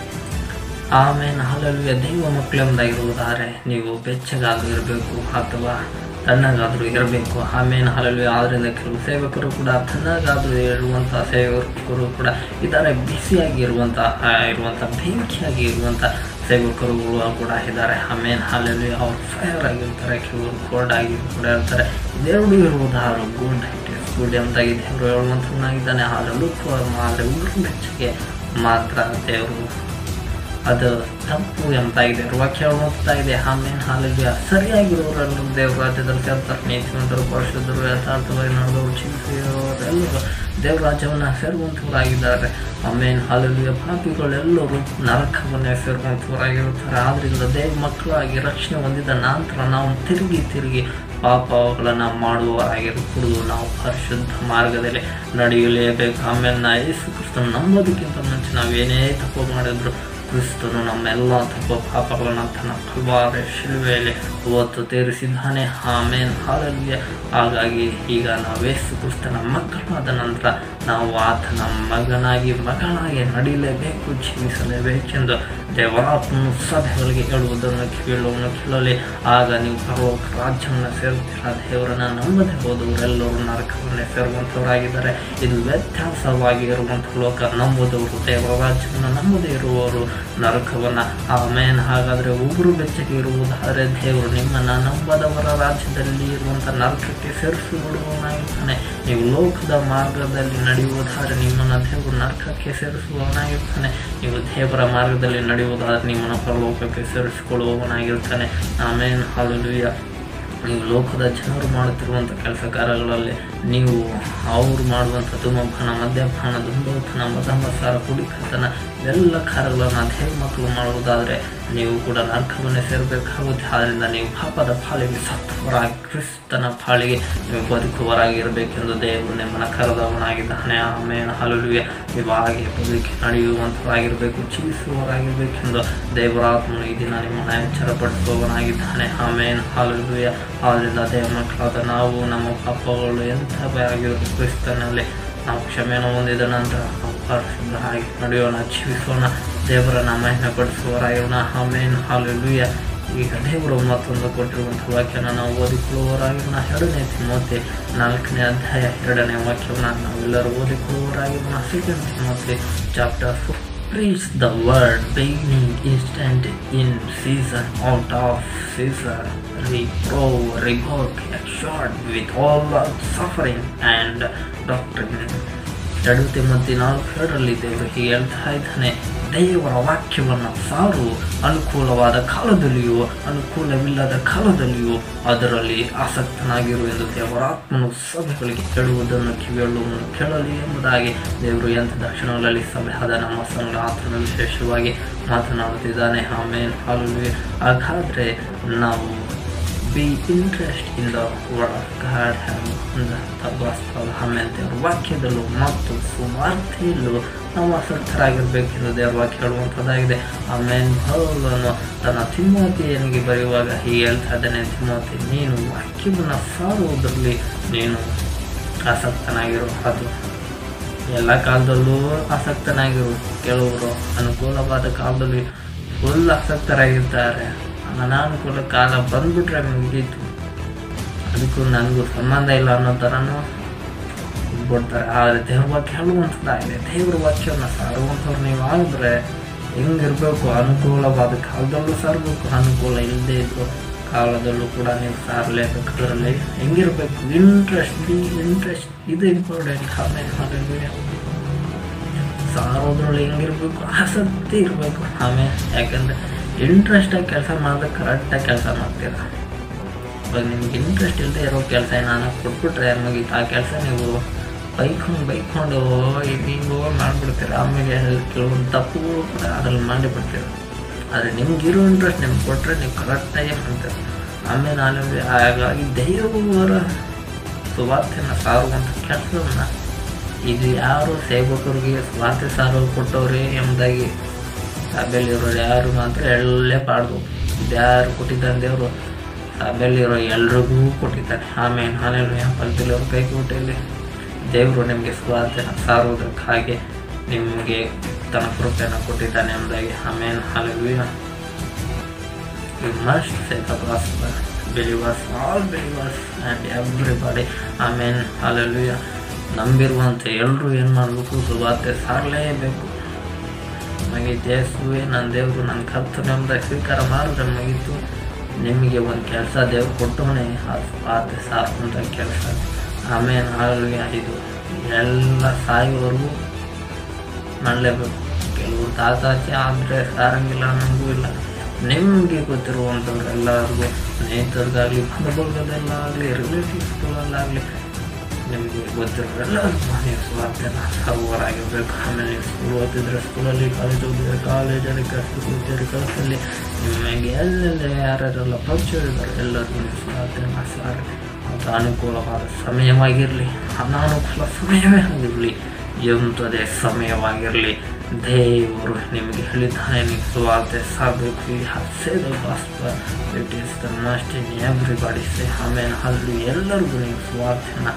A: ಆಮೇಲೆ ಹಾಲಲ್ಲಿ ದೈವ ಮಕ್ಕಳೆಂದಾಗಿರುವುದಾದರೆ ನೀವು ಬೆಚ್ಚಗಾದರೂ ಇರಬೇಕು ಅಥವಾ ತಣ್ಣಗಾದರೂ ಇರಬೇಕು ಆಮೇಲೆ ಹಾಲಲ್ಲಿ ಆದ್ದರಿಂದ ಕೆಲವು ಸೇವಕರು ಕೂಡ ತಣ್ಣಗಾದರೂ ಇರುವಂಥ ಸೇವಕರು ಕೂಡ ಇದ್ದಾರೆ ಬಿಸಿಯಾಗಿ ಇರುವಂಥ ಇರುವಂಥ ಬೆಂಕಿಯಾಗಿ ಇರುವಂಥ ಸೇವಕರುಗಳು ಕೂಡ ಇದ್ದಾರೆ ಆಮೇಲೆ ಹಾಲಲ್ಲಿ ಅವ್ರು ಫೈರ್ ಆಗಿರ್ತಾರೆ ಕೆಲವರು ಕೋಲ್ಡ್ ಆಗಿ ಕೂಡ ಇರ್ತಾರೆ ಇದೆರಡು ಇರುವುದಾದ್ರು ಗುಡ್ ಇಟ್ ಇಸ್ ಗುಡ್ ಎಂಬುದಾಗಿ ದೇವರು ಹೇಳುವಂಥವನಾಗಿದ್ದಾನೆ ಆದರೆ ಲುಕ್ ಆದರೆ ಉಗುರು ಬೆಚ್ಚಗೆ ಮಾತ್ರ ದೇವರು ಅದು ತಪ್ಪು ಎಂತಾಗಿದೆ ವಾಕ್ಯ ಹೋಗ್ತಾ ಇದೆ ಆಮೇಲೆ ಹಾಲಿಗೆ ಸರಿಯಾಗಿರೋರೆಲ್ಲರೂ ದೇವ್ರ ರಾಜ್ಯದಲ್ಲಿ ಸೇರ್ತಾರೆ ನೀತಿವಂತರು ಪರಿಶುದ್ಧರು ಯಥಾರ್ಥವಾಗಿ ನಡೆದವರು ಚಿಂತಿಸಿರೋರೆಲ್ಲರೂ ದೇವ್ರ ರಾಜ್ಯವನ್ನು ಸೇರುವಂಥವರಾಗಿದ್ದಾರೆ ಆಮೇಲೆ ಹಾಲಲ್ಲಿಯ ಪಾಪಿಗಳೆಲ್ಲರೂ ನರಕವನ್ನೇ ಸೇರುವಂಥವರಾಗಿರುತ್ತಾರೆ ಆದ್ದರಿಂದ ದೇವ ಮಕ್ಕಳಾಗಿ ರಕ್ಷಣೆ ಹೊಂದಿದ ನಂತರ ನಾವು ತಿರುಗಿ ತಿರುಗಿ ಪಾಪಗಳನ್ನು ಮಾಡುವವರಾಗಿರಕೂಡದು ನಾವು ಪರಿಶುದ್ಧ ಮಾರ್ಗದಲ್ಲಿ ನಡೆಯಲೇಬೇಕು ಆಮೇಲೆ ನಾ ಯೇಸು ಕ್ರಿಸ್ತನ ನಂಬೋದಕ್ಕಿಂತ ಮುಂಚೆ ನಾವು ಏನೇ ತಪ್ಪು ಮಾಡಿದ್ರು ಕ್ರಿಸ್ತನು ನಮ್ಮೆಲ್ಲ ತಪ್ಪು ಪಾಪಗಳನ್ನು ತನ್ನ ಕಲ್ವಾರ ಶಿಲುವೆಯಲ್ಲಿ ಹೊತ್ತು ತೀರಿಸಿದ್ದಾನೆ ಆಮೇಲೆ ಹಾಲಲ್ಲಿ ಹಾಗಾಗಿ ಈಗ ನಾವು ಯೇಸು ಕ್ರಿಸ್ತನ ಮಕ್ಕಳಾದ ನಂತರ ನಾವು ಆತನ ಮಗನಾಗಿ ಮಗಳಾಗಿ ನಡೀಲೇಬೇಕು ಜೀವಿಸಲೇಬೇಕೆಂದು ದೇವರಾತ್ಮನು ಸಭೆಗಳಿಗೆ ಹೇಳುವುದನ್ನು ಕೇಳುವನು ಕೇಳಲಿ ಆಗ ನೀವು ಪರಲೋಕ ರಾಜ್ಯವನ್ನು ಸೇರುತ್ತೀರ ದೇವರನ್ನ ನಂಬದೆ ಹೋದವರೆಲ್ಲರೂ ನರಕವನ್ನೇ ಸೇರುವಂಥವರಾಗಿದ್ದಾರೆ ಇದು ವ್ಯತ್ಯಾಸವಾಗಿ ಇರುವಂಥ ಲೋಕ ನಂಬುದವರು ದೇವರ ರಾಜ್ಯವನ್ನು ನಂಬದೇ ಇರುವವರು ನರಕವನ್ನು ಆಮೇನ್ ಹಾಗಾದರೆ ಉಗುರು ಬೆಚ್ಚಗೆ ಇರುವುದಾದರೆ ದೇವರು ನಿಮ್ಮನ್ನು ನಂಬದವರ ರಾಜ್ಯದಲ್ಲಿ ಇರುವಂಥ ನರಕಕ್ಕೆ ಸೇರಿಸಿಬಿಡುವವನಾಗಿರ್ತಾನೆ ನೀವು ಲೋಕದ ಮಾರ್ಗದಲ್ಲಿ ನಡೆಯುವುದಾದರೆ ನಿಮ್ಮನ್ನು ದೇವರು ನರಕಕ್ಕೆ ಸೇರಿಸುವವನಾಗಿರ್ತಾನೆ ನೀವು ದೇವರ ಮಾರ್ಗದಲ್ಲಿ ನಡೆಯುವುದಾದರೆ ನಿಮ್ಮನ್ನು ಪರಲೋಕಕ್ಕೆ ಸೇರಿಸಿಕೊಳ್ಳುವವನಾಗಿರ್ತಾನೆ ಆಮೇನ್ ಹಾಲೆಲೂಯ ನೀವು ಲೋಕದ ಜನರು ಮಾಡುತ್ತಿರುವಂಥ ಕೆಲಸ ಕಾರ್ಯಗಳಲ್ಲಿ ನೀವು ಅವರು ಮಾಡುವಂಥ ಧೂಮಪಾನ ಮದ್ಯಪಾನ ದುಂಡೋತನ ಮದಮಸಾರ ಕುಡಿಕತನ ಎಲ್ಲ ಕಾರ್ಯಗಳನ್ನು ದೇವ ಮಕ್ಕಳು ಮಾಡುವುದಾದರೆ ನೀವು ಕೂಡ ನರಕವನ್ನೇ ಸೇರಬೇಕಾಗುತ್ತೆ ಆದ್ದರಿಂದ ನೀವು ಪಾಪದ ಪಾಲಿಗೆ ಸತ್ತವರಾಗಿ ಕ್ರಿಸ್ತನ ಪಾಲಿಗೆ ನೀವು ಬದುಕುವರಾಗಿರಬೇಕೆಂದು ದೇವರು ನಿಮ್ಮನ್ನು ಕರೆದವನಾಗಿದ್ದಾನೆ ಆಮೇಲೆ ಹಲುವಿಗೆ ನೀವು ಹಾಗೆ ಬದುಕಿ ನಡೆಯುವಂಥವರಾಗಿರಬೇಕು ಜೀವಿಸುವವರಾಗಿರಬೇಕೆಂದು ದೇವರಾತ್ಮನು ಈ ದಿನ ನಿಮ್ಮನ್ನು ಎಚ್ಚರಪಡಿಸುವವನಾಗಿದ್ದಾನೆ ಆಮೇನ್ ಹಾಲುವಿಯ ಆದ್ದರಿಂದ ದೇವ ಮಕ್ಕಳಾದ ನಾವು ನಮ್ಮ ಪಾಪಗಳು ಎಂಥವೇ ಆಗಿರುವ ಕ್ರಿಸ್ತನಲ್ಲಿ ನಾವು ಕ್ಷಮೆಯನ್ನು ಹೊಂದಿದ ನಂತರ ನಾವು ಪರಿಶುದ್ಧರಾಗಿ ನಡೆಯೋಣ ಜೀವಿಸೋಣ ದೇವರನ್ನ ಮಹಿಮೆ ಪಡಿಸುವವರಾಗಿರೋಣ ಆಮೇನ್ ಹಾಲೆಲೂಯ ಈಗ ದೇವರು ಮತ್ತೊಂದು ಕೊಟ್ಟಿರುವಂಥ ವಾಕ್ಯನ ನಾವು ಓದಿಕೊಳ್ಳುವವರಾಗಿರೋಣ ಎರಡನೇ ತಿಮೋತಿ ನಾಲ್ಕನೇ ಅಧ್ಯಾಯ ಎರಡನೇ ವಾಕ್ಯವನ್ನು ನಾವೆಲ್ಲರೂ ಓದಿಕೊಳ್ಳುವವರಾಗಿರೋಣ second Timothy chapter Preach the word beginning instant in season, out of season, reprove, rebuke, exhort with all long suffering and doctrine. ಎರಡು ತಿಮ್ಮತ್ತಿ ನಾಲ್ಕು ಎರಡರಲ್ಲಿ ದೇವರು ಹೀಗೆ ಹೇಳ್ತಾ ಇದ್ದಾನೆ ದೇವರ ವಾಕ್ಯವನ್ನು ಸಾರು ಅನುಕೂಲವಾದ ಕಾಲದಲ್ಲಿಯೂ ಅನುಕೂಲವಿಲ್ಲದ ಕಾಲದಲ್ಲಿಯೂ ಅದರಲ್ಲಿ ಆಸಕ್ತನಾಗಿರು ಎಂದು ದೇವರಾತ್ಮನು ಸಭೆಗಳಿಗೆ ಕೇಳುವುದನ್ನು ಕಿವಿಯಳುವನ್ನು ಕೇಳಲಿ ಎಂಬುದಾಗಿ ದೇವರು ಎಂಥ ದರ್ಶನಗಳಲ್ಲಿ ಸಭೆ ಆದ ನಮ್ಮ ಸಂಘ ಆತನ ವಿಶೇಷವಾಗಿ ಮಾತನಾಡುತ್ತಿದ್ದಾನೆ ಆಮೇಲೆ ಹಾಲು ಹಾಗಾದರೆ ನಾವು be interest in the word of God the gospel ಆಮೇಲೆ ದೇವರ ವಾಕ್ಯದಲ್ಲೂ ಮತ್ತು ಸುವಾರ್ತೆಯಲ್ಲೂ ನಾವು ಆಸಕ್ತರಾಗಿರ್ಬೇಕೆಂದು ದೇವರ ವಾಕ್ಯ ಹೇಳುವಂಥದ್ದಾಗಿದೆ ಆಮೇಲೆ ಪೌಲನು ತನ್ನ ತಿಮ್ಮೋತಿಯನಿಗೆ ಬರೆಯುವಾಗ ಹೀಗೆ ಹೇಳ್ತಾ ಇದ್ದಾನೆ ತಿಮ್ಮೋತಿ ನೀನು ವಾಕ್ಯವನ್ನು ಸಾರುವುದರಲ್ಲಿ ನೀನು ಆಸಕ್ತನಾಗಿರು ಅದು ಎಲ್ಲ ಕಾಲದಲ್ಲೂ ಆಸಕ್ತನಾಗಿರು ಕೆಲವರು ಅನುಕೂಲವಾದ ಕಾಲದಲ್ಲಿ ಫುಲ್ ಆಸಕ್ತರಾಗಿರ್ತಾರೆ ಅನಾನುಕೂಲ ಕಾಲ ಬಂದ್ಬಿಟ್ರೆ ಮುಗೀತು ಅದಕ್ಕೂ ನನಗೂ ಸಂಬಂಧ ಇಲ್ಲ ಅನ್ನೋ ಥರನೂ ಬಿಡ್ತಾರೆ ಆದರೆ ದೇವ್ರ ವಾಕ್ಯ ಹೇಳುವಂಥದ್ದಾಗಿದೆ ದೇವ್ರ ವಾಕ್ಯವನ್ನು ಸಾರುವಂಥವ್ರು ನೀವು ಆಗಿದ್ರೆ ಹೆಂಗಿರ್ಬೇಕು ಅನುಕೂಲವಾದ ಕಾಲದಲ್ಲೂ ಸಾರಬೇಕು ಅನುಕೂಲ ಇಲ್ಲದೆ ಇದ್ದು ಕಾಲದಲ್ಲೂ ಕೂಡ ನೀವು ಸಾರಲೇಬೇಕು ಅದರಲ್ಲಿ ಹೆಂಗಿರ್ಬೇಕು ಇಂಟ್ರೆಸ್ಟ್ ಬಿ ಇಂಟ್ರೆಸ್ಟ್ ಇದು ಇಂಪಾರ್ಟೆಂಟ್ ಆಮೇಲೆ ಹಾಗಾಗಿ ಸಾರೋದ್ರಲ್ಲಿ ಹೆಂಗಿರ್ಬೇಕು ಆಸಕ್ತಿ ಇರಬೇಕು ಆಮೇಲೆ ಯಾಕಂದರೆ ಇಂಟ್ರೆಸ್ಟಾಗಿ ಕೆಲಸ ಮಾಡಿದ್ರೆ ಕರೆಕ್ಟಾಗಿ ಕೆಲಸ ಮಾಡ್ತೀರ ಇವಾಗ ನಿಮ್ಗೆ ಇಂಟ್ರೆಸ್ಟ್ ಇಲ್ಲದೆ ಇರೋ ಕೆಲಸ ಏನಾದ್ರು ಕೊಟ್ಬಿಟ್ರೆ ಮುಗೀತು ಆ ಕೆಲಸ ನೀವು ಬೈಕೊಂಡು ಬೈಕೊಂಡು ಹಿಂಗೋ ಮಾಡಿಬಿಡ್ತೀರ ಆಮೇಲೆ ಕೆಲವೊಂದು ತಪ್ಪುಗಳು ಕೂಡ ಅದ್ರಲ್ಲಿ ಮಾಡಿಬಿಡ್ತೀರ ಆದರೆ ನಿಮ್ಗಿರೋ ಇಂಟ್ರೆಸ್ಟ್ ನಿಮ್ಗೆ ಕೊಟ್ಟರೆ ನೀವು ಕರೆಕ್ಟಾಗಿ ಮಾಡ್ತೀರ ಆಮೇಲೆ ಆಮೇಲೆ ಹಾಗಾಗಿ ದೇವರ ಸುವಾರ್ತೆನ ಸಾರುವಂಥ ಕೆಲಸವನ್ನು ಇದು ಯಾರು ಸೇವಕರಿಗೆ ಸ್ವಾರ್ಥ ಸಾರು ಕೊಟ್ಟವ್ರೆ ಎಂಬುದಾಗಿ ಸಭೆಯಲ್ಲಿರೋರು ಯಾರು ಮಾತ್ರ ಎಳ್ಳೇ ಪಾಡ್ದು ಯಾರು ಕೊಟ್ಟಿದ್ದಾನೆ ದೇವರು ಸಭೆಯಲ್ಲಿರೋ ಎಲ್ರಿಗೂ ಕೊಟ್ಟಿದ್ದಾನೆ ಆಮೇಲೆ ಆಮೇಲೆ ಫಲದಲ್ಲಿರೋ ಕೈ ಕೊಟ್ಟಲ್ಲಿ ದೇವರು ನಿಮಗೆ ಸ್ವಾರ್ಥನ ಸಾರುವುದಕ್ಕಾಗಿ ನಿಮಗೆ ತನ್ನ ಕೃಪೆಯನ್ನು ಕೊಟ್ಟಿದ್ದಾನೆ ಎಂಬುದಾಗಿ ಆಮೇಲೆ hallelujah you must say the gospel believers all believers and everybody ಆಮೇಲೆ ಹಾಲೆಲುಯ ನಂಬಿರುವಂಥ ಎಲ್ಲರೂ ಏನು ಮಾಡಬೇಕು ಸುವಾರ್ತೆ ಸಾರಲೇಬೇಕು ಮುಗೀತು ಯೇಸುವೆ ನನ್ನ ದೇವರು ನನ್ನ ಕರ್ತವ್ಯ ಎಂಬುದಾಗಿ ಸ್ವೀಕಾರ ಮಾಡಿದ್ರೆ ಮುಗೀತು ನಿಮಗೆ ಒಂದು ಕೆಲಸ ದೇವ್ರು ಕೊಟ್ಟವನೇ ಆ ಸ್ವಾರ್ಥ ಸಾರುವಂಥ ಕೆಲಸ ಆಮೇಲೆ ಹಾಗೆ ಇದು ಎಲ್ಲ ಸಾಯೋವರೆಗೂ ಮಾಡಲೇಬೇಕು ಕೆಲವರು ತಾತಾಚೆ ಆದರೆ ಸಾರಂಗಿಲ್ಲ ನಮಗೂ ಇಲ್ಲ ನಿಮಗೆ ಗೊತ್ತಿರುವಂಥವ್ರು ಎಲ್ಲರಿಗೂ ಸ್ನೇಹಿತರಿಗಾಗಲಿ ಬಂಧುಬರ್ಗದಲ್ಲಾಗಲಿ ರಿಲೇಟಿವ್ಸ್ಗಳಲ್ಲಾಗಲಿ ನಿಮಗೆ ಗೊತ್ತಿರೋರೆಲ್ಲರಿಗೂ ನೀವು ಸ್ವಾರ್ಥನ ಸರ್ವರಾಗಿರ್ಬೇಕು ಆಮೇಲೆ ನೀವು ಸ್ಕೂಲ್ ಓದಿದ್ರೆ ಸ್ಕೂಲಲ್ಲಿ ಕಾಲೇಜ್ ಓದಿದ್ರೆ ಕಾಲೇಜಲ್ಲಿ ಕೆಲಸ ಓದಿದ್ರೆ ಕೆಲಸದಲ್ಲಿ ನಿಮಗೆ ಎಲ್ಲೆಲ್ಲ ಯಾರ್ಯಾರೆಲ್ಲ ಪರಿಚಯ ಇದ್ದಾರೆ ಎಲ್ಲರಿಗೂ ನೀವು ಸ್ವಾರ್ಥನ ಸಾರಿ ಅದು ಅನುಕೂಲವಾದ ಸಮಯವಾಗಿರಲಿ ಅನಾನುಕೂಲ ಸಮಯವೇ ಆಗಿರಲಿ ಎಂಥದೇ ಸಮಯವಾಗಿರಲಿ ದೇವರು ನಿಮಗೆ ಹೇಳಿದ್ದಾನೆ ನೀವು ಸುವಾರ್ತೆ ಸಾಗಬೇಕು ಈ ಹಸೆದ gospel it is the must in everybody say ಆಮೇಲೆ ಅಲ್ಲಿ ಎಲ್ಲರಿಗೂ ನೀವು ಸುವಾರ್ತೆನ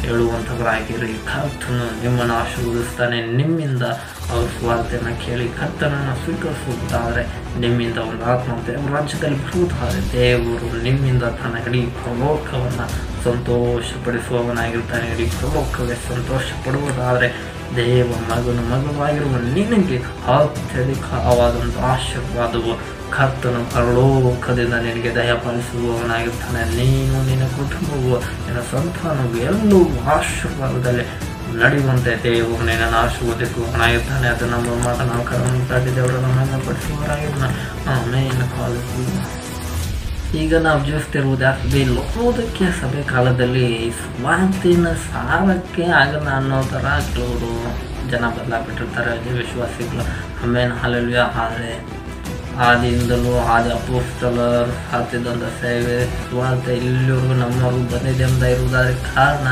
A: ಹೇಳುವಂಥವರಾಗಿರಿ ಕರ್ತನು ನಿಮ್ಮನ್ನು ಆಶೀರ್ವದಿಸ್ತಾನೆ ನಿಮ್ಮಿಂದ ಅವ್ರ ಸ್ವಾರ್ಥೆಯನ್ನು ಕೇಳಿ ಕರ್ತನನ್ನು ಸ್ವೀಕರಿಸುವುದಾದರೆ ನಿಮ್ಮಿಂದ ಒಂದು ಆತ್ಮ ದೇವರ ರಾಜ್ಯದಲ್ಲಿ ಬರುವುದಾದರೆ ದೇವರು ನಿಮ್ಮಿಂದ ತನ್ನ ಇಡೀ ಪ್ರಲೋಕವನ್ನು ಸಂತೋಷಪಡಿಸುವವನಾಗಿರ್ತಾನೆ ಇಡೀ ಪ್ರಲೋಕವೇ ಸಂತೋಷ ಪಡುವುದಾದರೆ ದೇವ ಮಗನು ಮಗುವಾಗಿರುವ ನಿನಗೆ ಅತ್ಯಧಿಕವಾದಂಥ ಆಶೀರ್ವಾದವು ಕರ್ತನು ಪರಲೋಕದಿಂದ ನಿನಗೆ ದಯಪಾಲಿಸುವವನಾಗಿರ್ತಾನೆ ನೀನು ನಿನ್ನ ಕುಟುಂಬವು ನಿನ್ನ ಸಂತಾನವು ಎಲ್ಲವೂ ಆಶೀರ್ವಾದದಲ್ಲಿ ನಡೆಯುವಂತೆ ದೇವರು ನಿನ್ನನ್ನು ಆಶೀರ್ವದಿಸುವವನಾಗಿರ್ತಾನೆ ಅದು ನಮ್ಮ ಮಾತ ನಾವು ಕರವನ್ನು ದಾಟಿ ದೇವರನ್ನು ನಮ್ಮ ಪಡಿಸುವವರಾಗಿರ್ತಾನೆ ಆಮೇಲೆ ಕಾಲೇಜು ಈಗ ನಾವು ಜೀವಿಸ್ತಿರುವುದು ಯಾಕೆ ಲೋಕಕ್ಕೆ ಸಭೆ ಕಾಲದಲ್ಲಿ ಸ್ವಾರ್ಥಿನ ಸಾಲಕ್ಕೆ ಆಗಲ್ಲ ಅನ್ನೋ ಥರ ಕೆಲವರು ಜನ ಬದಲಾಗ್ಬಿಟ್ಟಿರ್ತಾರೆ ಅದೇ ವಿಶ್ವಾಸಿಗಳು ಆಮೇಲೆ ಹಾಲೆಲ್ವಿಯ ಆದರೆ ಆದಿಯಿಂದಲೂ ಆದಿ ಅಪೋಸ್ತಲರ್ ಹಾಕ್ತಿದ್ದಂಥ ಸೇವೆ ಸ್ವಾರ್ಥ ಇಲ್ಲಿವರೆಗೂ ನಮ್ಮವ್ರಿಗೂ ಬಂದಿದೆ ಅಂತ ಇರುವುದಾದ್ರೆ ಕಾರಣ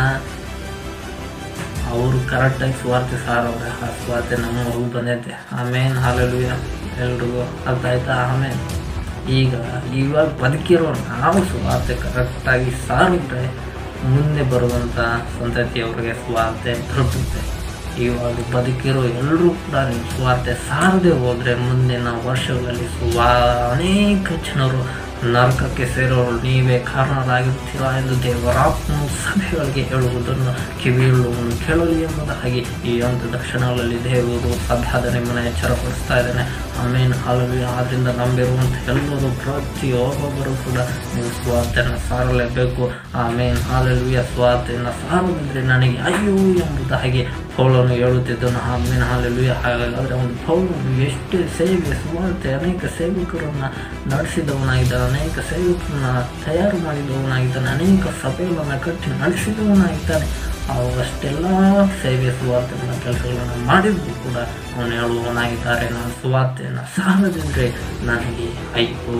A: ಅವರು ಕರೆಕ್ಟಾಗಿ ಸ್ವಾರ್ಥ ಸಾರವ್ರೆ ಆ ಸ್ವಾರ್ಥ ನಮ್ಮವ್ರಿಗೂ ಬಂದೈತೆ ಆಮೇಲೆ ಹಾಲೆಲ್ವಿಯ ಎಲ್ರಿಗೂ ಅರ್ಥ ಆಯ್ತಾ ಆಮೇಲೆ ಈಗ ಇವಾಗ ಬದುಕಿರೋ ನಾವು ಸ್ವಾರ್ಥ ಕರೆಕ್ಟಾಗಿ ಸಾರಿದ್ರೆ ಮುಂದೆ ಬರುವಂಥ ಸಂತತಿಯವರಿಗೆ ಸ್ವಾರ್ಥ ತಲುಪುತ್ತೆ ಇವಾಗ ಬದುಕಿರೋ ಎಲ್ಲರೂ ಕೂಡ ನೀವು ಸ್ವಾರ್ಥ ಸಾರದೆ ಹೋದರೆ ಮುಂದಿನ ವರ್ಷಗಳಲ್ಲಿ ಸ್ವಾ ಅನೇಕ ಜನರು ನರಕಕ್ಕೆ ಸೇರೋರು ನೀವೇ ಕಾರಣರಾಗಿರ್ತೀರಾ ಎಂದು ದೇವರಾತ್ಮನು ಸಭೆಗಳಿಗೆ ಹೇಳುವುದನ್ನು ಕಿವಿಯುಳ್ಳವನು ಕೇಳಲಿ ಎಂಬುದಾಗಿ ಈ ಒಂದು ದಕ್ಷಿಣಗಳಲ್ಲಿ ದೇವರು ಸಭ್ಯಾದ ನಿಮ್ಮನ್ನು ಎಚ್ಚರಪಡಿಸ್ತಾ ಇದ್ದಾನೆ ಆಮೇಲೆ ಹಾಲವಿ ಆದ್ದರಿಂದ ನಂಬಿರುವಂಥ ಎಲ್ಲರೂ ಪ್ರತಿಯೊಬ್ಬೊಬ್ಬರು ಕೂಡ ನೀವು ಸ್ವಾರ್ಥನ ಸಾರಲೇಬೇಕು ಆಮೇಲೆ ಹಾಲಲ್ವಿಯ ಸ್ವಾರ್ಥೆಯನ್ನು ಸಾರದಿದ್ರೆ ನನಗೆ ಅಯ್ಯೋ ಎಂಬುದಾಗಿ ಪೌಲನು ಹೇಳುತ್ತಿದ್ದನು ಆಮೇಲೆ ಹಾಲಲ್ವಿಯ ಹಾಗಾದರೆ ಒಂದು ಪೌಲನು ಎಷ್ಟು ಸೇವೆ ಸ್ವಾರ್ಥ ಅನೇಕ ಸೇವಕರನ್ನು ನಡೆಸಿದವನಾಗಿದ್ದಾನೆ ಅನೇಕ ಸೇವಕರನ್ನ ತಯಾರು ಮಾಡಿದವನಾಗಿದ್ದಾನೆ ಅನೇಕ ಸಭೆಗಳನ್ನು ಕಟ್ಟಿ ನಡೆಸಿದವನಾಗಿದ್ದಾನೆ ಅಷ್ಟೆಲ್ಲ ಸೇವೆ ಸುವಾರ್ತೆಗಳ ಕೆಲಸಗಳನ್ನು ಮಾಡಿದ್ರು ಕೂಡ ಅವನು ಹೇಳುವವನಾಗಿದ್ದಾರೆ ನಾನು ಸುವಾರ್ತೆಯನ್ನು ಸಾರದಿದ್ರೆ ನನಗೆ ಅಯ್ಯೋ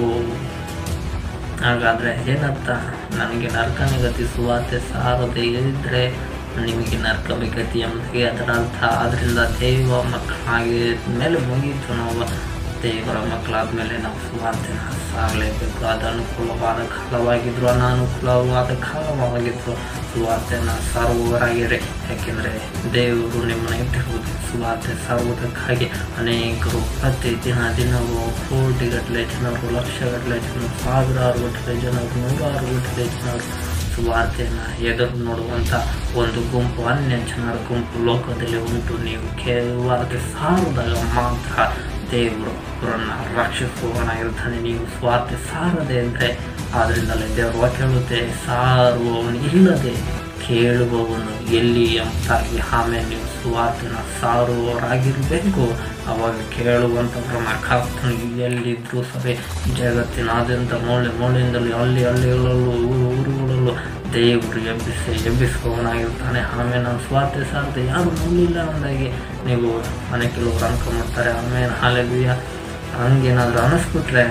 A: ಹಾಗಾದರೆ ಏನರ್ಥ ನನಗೆ ನರಕನೇ ಗತಿ ಸುವಾರ್ತೆ ಸಾರದೇ ಇದ್ದರೆ ನಿಮಗೆ ನರಕವೇ ಗತಿ ಎಂಬುದಾಗಿ ಅದರ ಅರ್ಥ ಆದ್ದರಿಂದ ದೈವ ಮಕ್ಕಳಾಗಿ ಮೇಲೆ ಮುಗೀತು ನಾವು ದೇವರ ಮಕ್ಕಳಾದ್ಮೇಲೆ ನಾವು ಸುವಾರ್ತೆನ ಸಾಗಲೇಬೇಕು ಅದು ಅನುಕೂಲವಾದ ಕಾಲವಾಗಿದ್ರು ಅನಾನುಕೂಲವಾದ ಕಾಲವಾಗಿದ್ರು ಸುವಾರ್ತೆಯನ್ನು ಸಾರುವವರಾಗಿರಿ ಯಾಕೆಂದರೆ ದೇವರು ನಿಮ್ಮನ್ನು ಇಟ್ಟಿರುವುದು ಸುವಾರ್ತೆ ಸಾರುವುದಕ್ಕಾಗಿ ಅನೇಕರು ಪ್ರತಿ ದಿನ ದಿನವೂ ಕೋಟಿಗಟ್ಟಲೆ ಜನರು ಲಕ್ಷಗಟ್ಟಲೆ ಜನರು ಸಾವಿರಾರು ಗಟ್ಟಲೆ ಜನರು ನೂರಾರು ಗಟ್ಟಲೆ ಜನರು ಸುವಾರ್ತೆಯನ್ನು ಎದುರು ನೋಡುವಂಥ ಒಂದು ಗುಂಪು ಅನ್ಯ ಜನರ ಗುಂಪು ಲೋಕದಲ್ಲಿ ಉಂಟು ನೀವು ಕೇವಲ ಸಾರುದಾಗ ಮಾತ್ರ ದೇವರು ಅವರನ್ನು ರಕ್ಷಿಸುವವನಾಗಿರ್ತಾನೆ ನೀವು ಸ್ವಾರ್ಥ ಸಾರದೆ ಅಂದರೆ ಆದ್ದರಿಂದಲೇ ದೇವರು ವಾಕ್ಯ ಹೇಳುತ್ತೆ ಸಾರುವವನು ಇಲ್ಲದೆ ಕೇಳುವವನು ಎಲ್ಲಿ ಎಂಬುದಾಗಿ ಆಮೇಲೆ ನೀವು ಸುವಾರ್ತೆನ ಸಾರುವವರಾಗಿರಬೇಕು ಅವಾಗ ಕೇಳುವಂಥವ್ರನ್ನ ಕರ್ತನು ಎಲ್ಲಿದ್ದರೂ ಸಭೆ ಜಗತ್ತಿನಾದ್ಯಂತ ಮೂಲೆ ಮೂಲೆಯಿಂದಲೂ ಅಲ್ಲಿ ಅಲ್ಲಿ ಎಲ್ಲಲ್ಲೂ ಊರು ಊರುಗಳಲ್ಲೂ ದೇವರು ಎಬ್ಬಿಸಿ ಎಬ್ಬಿಸುವವನಾಗಿರ್ತಾನೆ ಆಮೇಲೆ ನಾನು ಸ್ವಾರ್ಥ ಸಾರ್ಥ ಯಾರು ನಂಬಿಲ್ಲ ಅಂದಾಗೆ ನೀವು ಮನೆ ಕೆಲವರು ಅನ್ಕೊಂಡ್ಬಿಡ್ತಾರೆ ಆಮೇಲೆ ಹಾಲೆಲುಯ್ಯ ಹಂಗೇನಾದರೂ ಅನ್ನಿಸ್ಬಿಟ್ರೆ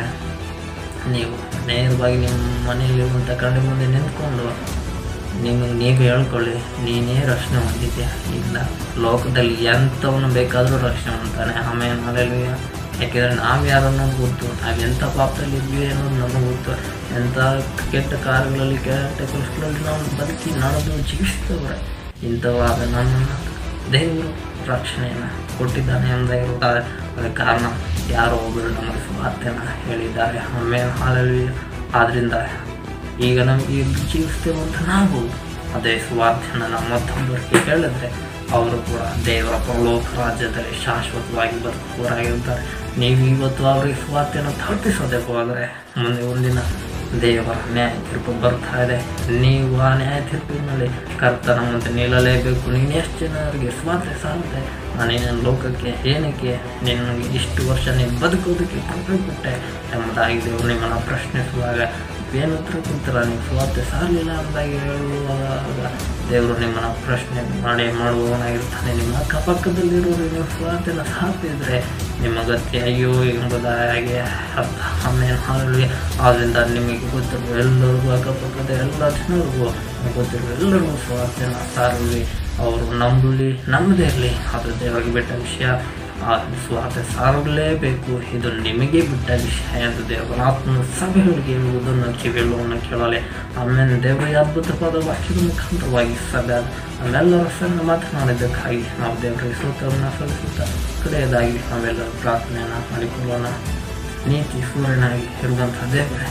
A: ನೀವು ನೇರವಾಗಿ ನಿಮ್ಮ ಮನೆಯಲ್ಲಿರುವಂಥ ಕಣ್ಣು ಮುಂದೆ ನಿಂತ್ಕೊಂಡು ನಿಮಗೆ ನೀವೇ ಹೇಳ್ಕೊಳ್ಳಿ ನೀನೇ ರಕ್ಷಣೆ ಹೊಂದಿದ್ಯಾ ಇಲ್ಲ ಲೋಕದಲ್ಲಿ ಎಂಥವನು ಬೇಕಾದರೂ ರಕ್ಷಣೆ ಹೊಂದ್ತಾನೆ ಆಮೇಲೆ ಮನೇಲಿ ಯಾಕೆಂದರೆ ನಾವು ಯಾರು ಅನ್ನೋದು ಗೊತ್ತು ನಾವು ಎಂಥ ಪಾಪದಲ್ಲಿ ಇದ್ವಿ ಅನ್ನೋದು ನಮಗೆ ಗೊತ್ತು ಎಂಥ ಕೆಟ್ಟ ಕಾರ್ಯಗಳಲ್ಲಿ ಕೆಟ್ಟ ಕೆಲಸಗಳಲ್ಲಿ ನಾವು ಬದುಕಿ ನಡೆದು ಜೀವಿಸ್ತವ್ರೆ ಇಂಥವಾದ ನಮ್ಮನ್ನು ದೇವರು ರಕ್ಷಣೆಯನ್ನು ಕೊಟ್ಟಿದ್ದಾನೆ ಅಂತ ಇರುತ್ತಾರೆ ಅದಕ್ಕೆ ಕಾರಣ ಯಾರೋ ಒಬ್ಬರು ನಮಗೆ ಸ್ವಾರ್ಥನ ಹೇಳಿದ್ದಾರೆ ಆಮೇಲೆ ಹಾಲಲ್ಲಿ ಆದ್ದರಿಂದ ಈಗ ನಮಗೆ ಜೀವಿಸ್ತಿರುವಂಥ ನಾವು ಅದೇ ಸ್ವಾರ್ಥನ ನಾವು ಮತ್ತೊಬ್ಬರಿಗೆ ಹೇಳಿದ್ರೆ ಅವರು ಕೂಡ ದೇವರ ಪರಲೋಕ ರಾಜ್ಯದಲ್ಲಿ ಶಾಶ್ವತವಾಗಿ ಬದುಕುವವರಾಗಿರ್ತಾರೆ ನೀವು ಇವತ್ತು ಅವರಿಗೆ ಸ್ವಾರ್ಥನ ತಲುಪಿಸೋದೇ ಹೋದರೆ ಮುಂದೆ ಒಂದಿನ ದೇವರ ನ್ಯಾಯ ತೀರ್ಪು ಬರ್ತಾ ಇದೆ ನೀವು ಆ ನ್ಯಾಯ ತೀರ್ಪಿನಲ್ಲಿ ಕರ್ತನ ಮುಂದೆ ನಿಲ್ಲಲೇಬೇಕು ನೀನು ಎಷ್ಟು ಜನರಿಗೆ ಸ್ವಾರ್ಥ ಸಾಲದೆ ನಾನೇನು ಲೋಕಕ್ಕೆ ಏನಕ್ಕೆ ನಿನಗೆ ಇಷ್ಟು ವರ್ಷ ನೀನು ಬದುಕೋದಕ್ಕೆ ಕೊಟ್ಟೆ ಎಂಬುದಾಗಿ ದೇವರು ನಿಮ್ಮನ್ನು ಪ್ರಶ್ನಿಸುವಾಗ ಏನು ಉತ್ತರ ಕೊಡ್ತೀರ ನೀವು ಸ್ವಾರ್ಥ ಸಾರಲಿಲ್ಲ ಅಂದಾಗಿ ಹೇಳುವಾಗ ದೇವರು ನಿಮ್ಮನ್ನು ಪ್ರಶ್ನೆ ಮಾಡಿ ಮಾಡುವವನಾಗಿರ್ತಾನೆ ನಿಮ್ಮ ಅಕ್ಕಪಕ್ಕದಲ್ಲಿರೋರು ನೀವು ಸ್ವಾರ್ಥನ ಸಾರ್ತಿದ್ರೆ ನಿಮ್ಮ ಗತಿ ಅಯ್ಯೋ ಎಂಬುದಾಗಿ ಅರ್ಥ ಆಮೇಲೆ ಹಾಲಿ ಆದ್ದರಿಂದ ನಿಮಗೆ ಗೊತ್ತಿರುವ ಎಲ್ಲರಿಗೂ ಅಕ್ಕಪಕ್ಕದ ಎಲ್ಲ ಜನರಿಗೂ ಗೊತ್ತಿರುವ ಎಲ್ಲರಿಗೂ ಸ್ವಾರ್ಥನ ಸಾರಲಿ ಅವರು ನಂಬಲಿ ನಮ್ಮದೇ ಇರಲಿ ಅದು ದೇವರಿಗೆ ಬಿಟ್ಟ ವಿಷಯ ಆ ಸುವಾರ್ತೆ ಸಾರಲೇಬೇಕು ಇದು ನಿಮಗೆ ಬಿಟ್ಟ ವಿಷಯ ಎಂದು ದೇವರ ಆತ್ಮನ ಸಭೆಗಳಿಗೆ ಎಂಬುದನ್ನು ಕಿವಿಯಲ್ಲವನ್ನು ಕೇಳಲೆ ಆಮೇಲೆ ದೇವರ ಅದ್ಭುತವಾದ ವಾಕ್ಯದ ಮುಖಾಂತರವಾಗಿ ಸಭೆ ನಮ್ಮೆಲ್ಲರ ಸಂಘ ಮಾತನಾಡಿದ್ದಕ್ಕಾಗಿ ನಾವು ದೇವರಿಗೆ ಸ್ತೋತ್ರವನ್ನು ಸಲ್ಲಿಸುತ್ತಾ ಕಡೆಯದಾಗಿ ನಾವೆಲ್ಲರೂ ಪ್ರಾರ್ಥನೆಯನ್ನು ಮಾಡಿಕೊಳ್ಳೋಣ ನೀತಿ ಸೂರ್ಯನಾಗಿ ಇರುವಂತಹ ದೇವರೇ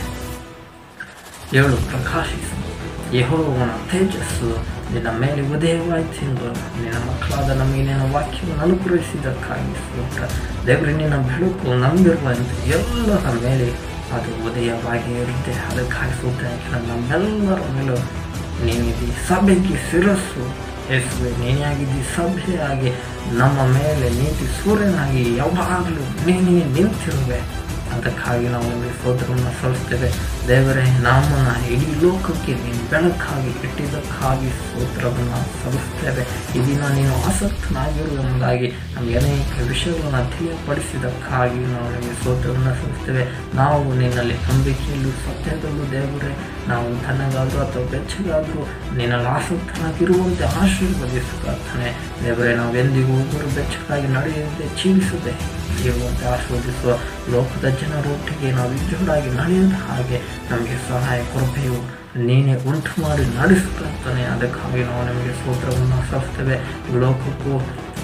A: ಏಳು ಪ್ರಕಾಶಿಸು ಯೆಹೋವನ ತೇಜಸ್ಸು ನಿನ್ನ ಮೇಲೆ ಉದಯವಾಯಿತೆಂದು ನಿನ್ನ ಮಕ್ಕಳಾದ ನಮಗೆ ನಿನ್ನ ವಾಕ್ಯವನ್ನು ಅನುಗ್ರಹಿಸಿದ್ದಕ್ಕಾಗಿ ಸ್ತೋತ್ರ ದೇವರೇ ನಿನ್ನ ಬೆಳಕು ನಂಬಿರುವಂತೆ ಎಲ್ಲರ ಮೇಲೆ ಅದು ಉದಯವಾಗಿ ಇರುತ್ತೆ ಅದಕ್ಕಾಗಿ ಸ್ತೋತ್ರ ಯಾಕಂದ್ರೆ ನಮ್ಮೆಲ್ಲರ ಮೇಲೂ ನೀನಿದಿ ಸಭೆಗೆ ಶಿರಸ್ಸು ಯೇಸುವೆ ನೀನೇ ಆಗಿದ್ದಿ ಸಭೆಯಾಗಿ ನಮ್ಮ ಮೇಲೆ ನೀತಿ ಸೂರ್ಯನಾಗಿ ಯಾವಾಗಲೂ ನೀನೇ ನಿಂತಿರುವೆ ಅದಕ್ಕಾಗಿ ನಾವು ನಿಮಗೆ ಸ್ತೋತ್ರವನ್ನು ಸಲ್ಲಿಸ್ತೇವೆ ದೇವರೇ ನಮ್ಮನ್ನು ಇಡೀ ಲೋಕಕ್ಕೆ ನೀನು ಬೆಳಕಾಗಿ ಇಟ್ಟಿದ್ದಕ್ಕಾಗಿ ಸ್ತೋತ್ರವನ್ನು ಸಲ್ಲಿಸ್ತೇವೆ ಈ ದಿನ ನೀನು ಆಸಕ್ತನಾಗಿರುವುದಾಗಿ ನಮಗೆ ಅನೇಕ ವಿಷಯಗಳನ್ನು ತಿಳಿಯಪಡಿಸಿದ್ದಕ್ಕಾಗಿ ನಾವು ನಿಮಗೆ ಸ್ತೋತ್ರವನ್ನು ಸಲ್ಲಿಸ್ತೇವೆ ನಾವು ನಿನ್ನಲ್ಲಿ ನಂಬಿಕೆಯಲ್ಲೂ ಸತ್ಯದಲ್ಲೂ ದೇವರೇ ನಾವು ತನಗಾದರೂ ಅಥವಾ ಬೆಚ್ಚಗಾದರೂ ನಿನ್ನಲ್ಲಿ ಆಸಕ್ತನಾಗಿರುವಂತೆ ಆಶೀರ್ವದಿಸು ಪ್ರಾರ್ಥನೆ ದೇವರೇ ನಾವೆಂದಿಗೂ ಒಬ್ಬರು ಬೆಚ್ಚಗಾಗಿ ನಡೆಯದೆ ಜೀವಿಸದೆ ಇರುವಂತೆ ಆಶೀರ್ವದಿಸುವ ಲೋಕದ ಜನರೊಟ್ಟಿಗೆ ನಾವು ಇಜ್ಜೋಡಾಗಿ ನಡೆಯದ ಹಾಗೆ ನಮಗೆ ಸಹಾಯ ಕೃಪೆಯು ನೀನೇ ಉಂಟು ಮಾಡಿ ನಡೆಸುತ್ತಾನೆ ಅದಕ್ಕಾಗಿ ನಾವು ನಮಗೆ ಸ್ತೋತ್ರವನ್ನು ಸಲ್ಲಿಸ್ತೇವೆ ಲೋಕಕ್ಕೂ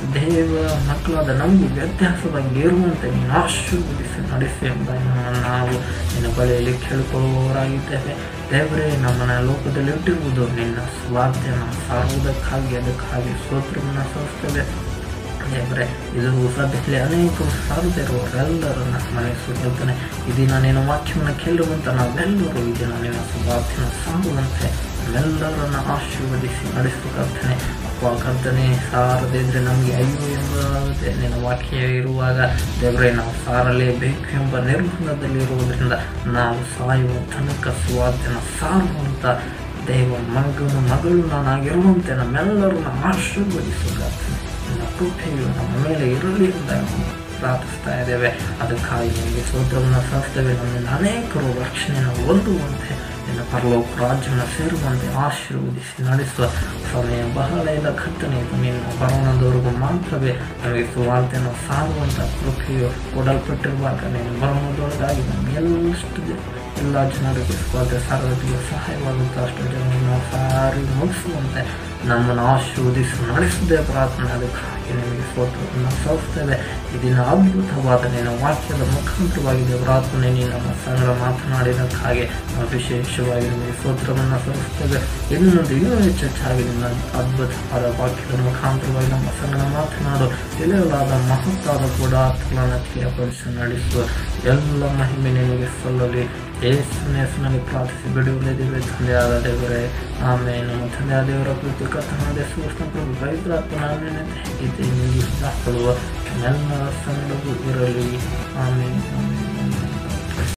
A: ದೇವ ಮಕ್ಕಳಾದ ನಮಗೂ ವ್ಯತ್ಯಾಸವಾಗಿ ಇರುವಂತೆ ನೀನು ಆಶೀರ್ವದಿಸಿ ನಡೆಸಿ ಎಂಬುದನ್ನು ನಾವು ನಿನ್ನ ಬಳಿಯಲ್ಲಿ ಕೇಳಿಕೊಳ್ಳುವವರಾಗಿದ್ದೇವೆ ದೇವರೇ ನಮ್ಮನ್ನ ಲೋಕದಲ್ಲಿ ಇಟ್ಟಿರುವುದು ನಿನ್ನ ಸ್ವಾರ್ಥ್ಯನ ಸಾರುವುದಕ್ಕಾಗಿ ಅದಕ್ಕಾಗಿ ಸ್ತೋತ್ರವನ್ನು ಸಲ್ಲಿಸ್ತೇವೆ ದೇವರೇ ಇದು ಸಭೆಯಲ್ಲಿ ಅನೇಕರು ಸಾರದಿರುವವರೆಲ್ಲರನ್ನ ಮನೆ ಸುಡುತ್ತಾನೆ ಈ ದಿನ ನಿನ್ನ ವಾಕ್ಯವನ್ನು ಕೇಳುವಂತ ನಾವೆಲ್ಲರೂ ಈ ದಿನ ನಿನ್ನ ಸುವಾರ್ತಿನ ಸಾರುವಂತೆ ನಮ್ಮೆಲ್ಲರನ್ನ ಆಶೀರ್ವದಿಸಿ ನಡೆಸುತ್ತಾನೆ ಅಪ್ಪ ಕರ್ತನೆ ಸಾರದೇ ಇದ್ರೆ ನಮಗೆ ಅಯ್ಯೋ ಎಂಬುದೇ ನಿನ್ನ ವಾಕ್ಯ ಇರುವಾಗ ದೇವರೇ ನಾವು ಸಾರಲೇಬೇಕು ಎಂಬ ನಿರ್ಬಂಧದಲ್ಲಿ ಇರುವುದರಿಂದ ನಾವು ಸಾಯುವ ತನಕ ಸುವಾರ್ತಿನ ಸಾರುವಂತ ದೇವ ಮಗನು ಮಗಳು ನಾನಾಗಿರುವಂತೆ ನಮ್ಮೆಲ್ಲರನ್ನ ಆಶೀರ್ವದಿಸು ಪ್ರಾರ್ಥನೆ ನಿನ್ನ ಕೃಪೆಯು ನಮ್ಮ ಮೇಲೆ ಇರಲಿ ಅಂತ ಪ್ರಾರ್ಥಿಸ್ತಾ ಇದ್ದೇವೆ ಅದಕ್ಕಾಗಿ ನಿಮಗೆ ಸ್ತೋತ್ರವನ್ನು ಸಲ್ಲಿಸ್ತೇವೆ ನಮ್ಮಿಂದ ಅನೇಕರು ರಕ್ಷಣೆಯನ್ನು ಹೊಂದುವಂತೆ ನಿನ್ನ ಪರಲೋಕ ರಾಜ್ಯವನ್ನು ಸೇರುವಂತೆ ಆಶೀರ್ವದಿಸಿ ನಡೆಸುವ ಸಮಯ ಬಹಳ ಇಲ್ಲ ಕರ್ತನೆ ನಿನ್ನ ಬರೋಣದವರೆಗೂ ಮಾತ್ರವೇ ನಮಗೆ ಸುವಾರ್ತೆಯನ್ನು ಸಾರುವಂಥ ಕೃಪೆಯು ಕೊಡಲ್ಪಟ್ಟಿರುವಾಗ ನೀನು ಬರೋಣದೊಳಗಾಗಿ ನಮಗೆ ಎಲ್ಲಷ್ಟು ಎಲ್ಲ ಜನರಿಗೆ ಸ್ಪರ್ಧೆ ಸಾರೋದಕ್ಕೆ ಸಹಾಯವಾಗುತ್ತೆ ಅಷ್ಟು ಜನರನ್ನು ಸಾರಿ ಮುಗಿಸುವಂತೆ ನಮ್ಮನ್ನು ಆಶೀರ್ವದಿಸಿ ನಡೆಸದೆ ಪ್ರಾರ್ಥನೆ ಅದಕ್ಕಾಗಿ ನಿಮಗೆ ಸ್ತೋತ್ರವನ್ನು ಸಲ್ಲಿಸ್ತೇವೆ ಇದನ್ನ ಅದ್ಭುತವಾದ ನಿನ್ನ ವಾಕ್ಯದ ಮುಖಾಂತರವಾಗಿ ದೇವರಾತ್ಮನೆ ನೀನು ನಮ್ಮ ಸಂಘ ಮಾತನಾಡಿದಕ್ಕಾಗಿ ನಾವು ವಿಶೇಷವಾಗಿ ನಿಮಗೆ ಸ್ತೋತ್ರವನ್ನು ಸಲ್ಲಿಸ್ತೇವೆ ಇನ್ನೊಂದು ಇನ್ನೂ ಹೆಚ್ಚೆಚ್ಚಾಗಿ ನಿನ್ನ ಅದ್ಭುತವಾದ ವಾಕ್ಯದ ಮುಖಾಂತರವಾಗಿ ನಮ್ಮ ಸಂಘ ಮಾತನಾಡು ತಿಳಿಯಲಾದ ಮಹತ್ತಾದ ಕೂಡ ಅರ್ಥಗಳನ್ನು ತಿಳಿಯಪಡಿಸಿ ನಡೆಸುವ ಎಲ್ಲ ಮಹಿಮೆ ನಿಮಗೆ ಸಲ್ಲಲಿ ಯೇಸುವಿನ ಹೆಸರಿನಲ್ಲಿ ಪ್ರಾರ್ಥಿಸಿ ಬಿಡುವುದಿದೆ ತಂದೆಯಾದ ದೇವರೇ ಆಮೇಲೆ ನಮ್ಮ ತಂದೆಯಾದ ದೇವರ ಪ್ರೀತಿ ಕರ್ತನಾದ ಸುವರ್ಣ ಪ್ರಭು ಪವಿತ್ರಾತ್ಮ ನಾಮೇನೆ ಹೇಗಿದೆ ನಿಮಗೆ ಕೊಡುವ ಎಲ್ಲ ಸಂಗಡವೂ ಇರಲಿ ಆಮೇಲೆ ಆಮೇಲೆ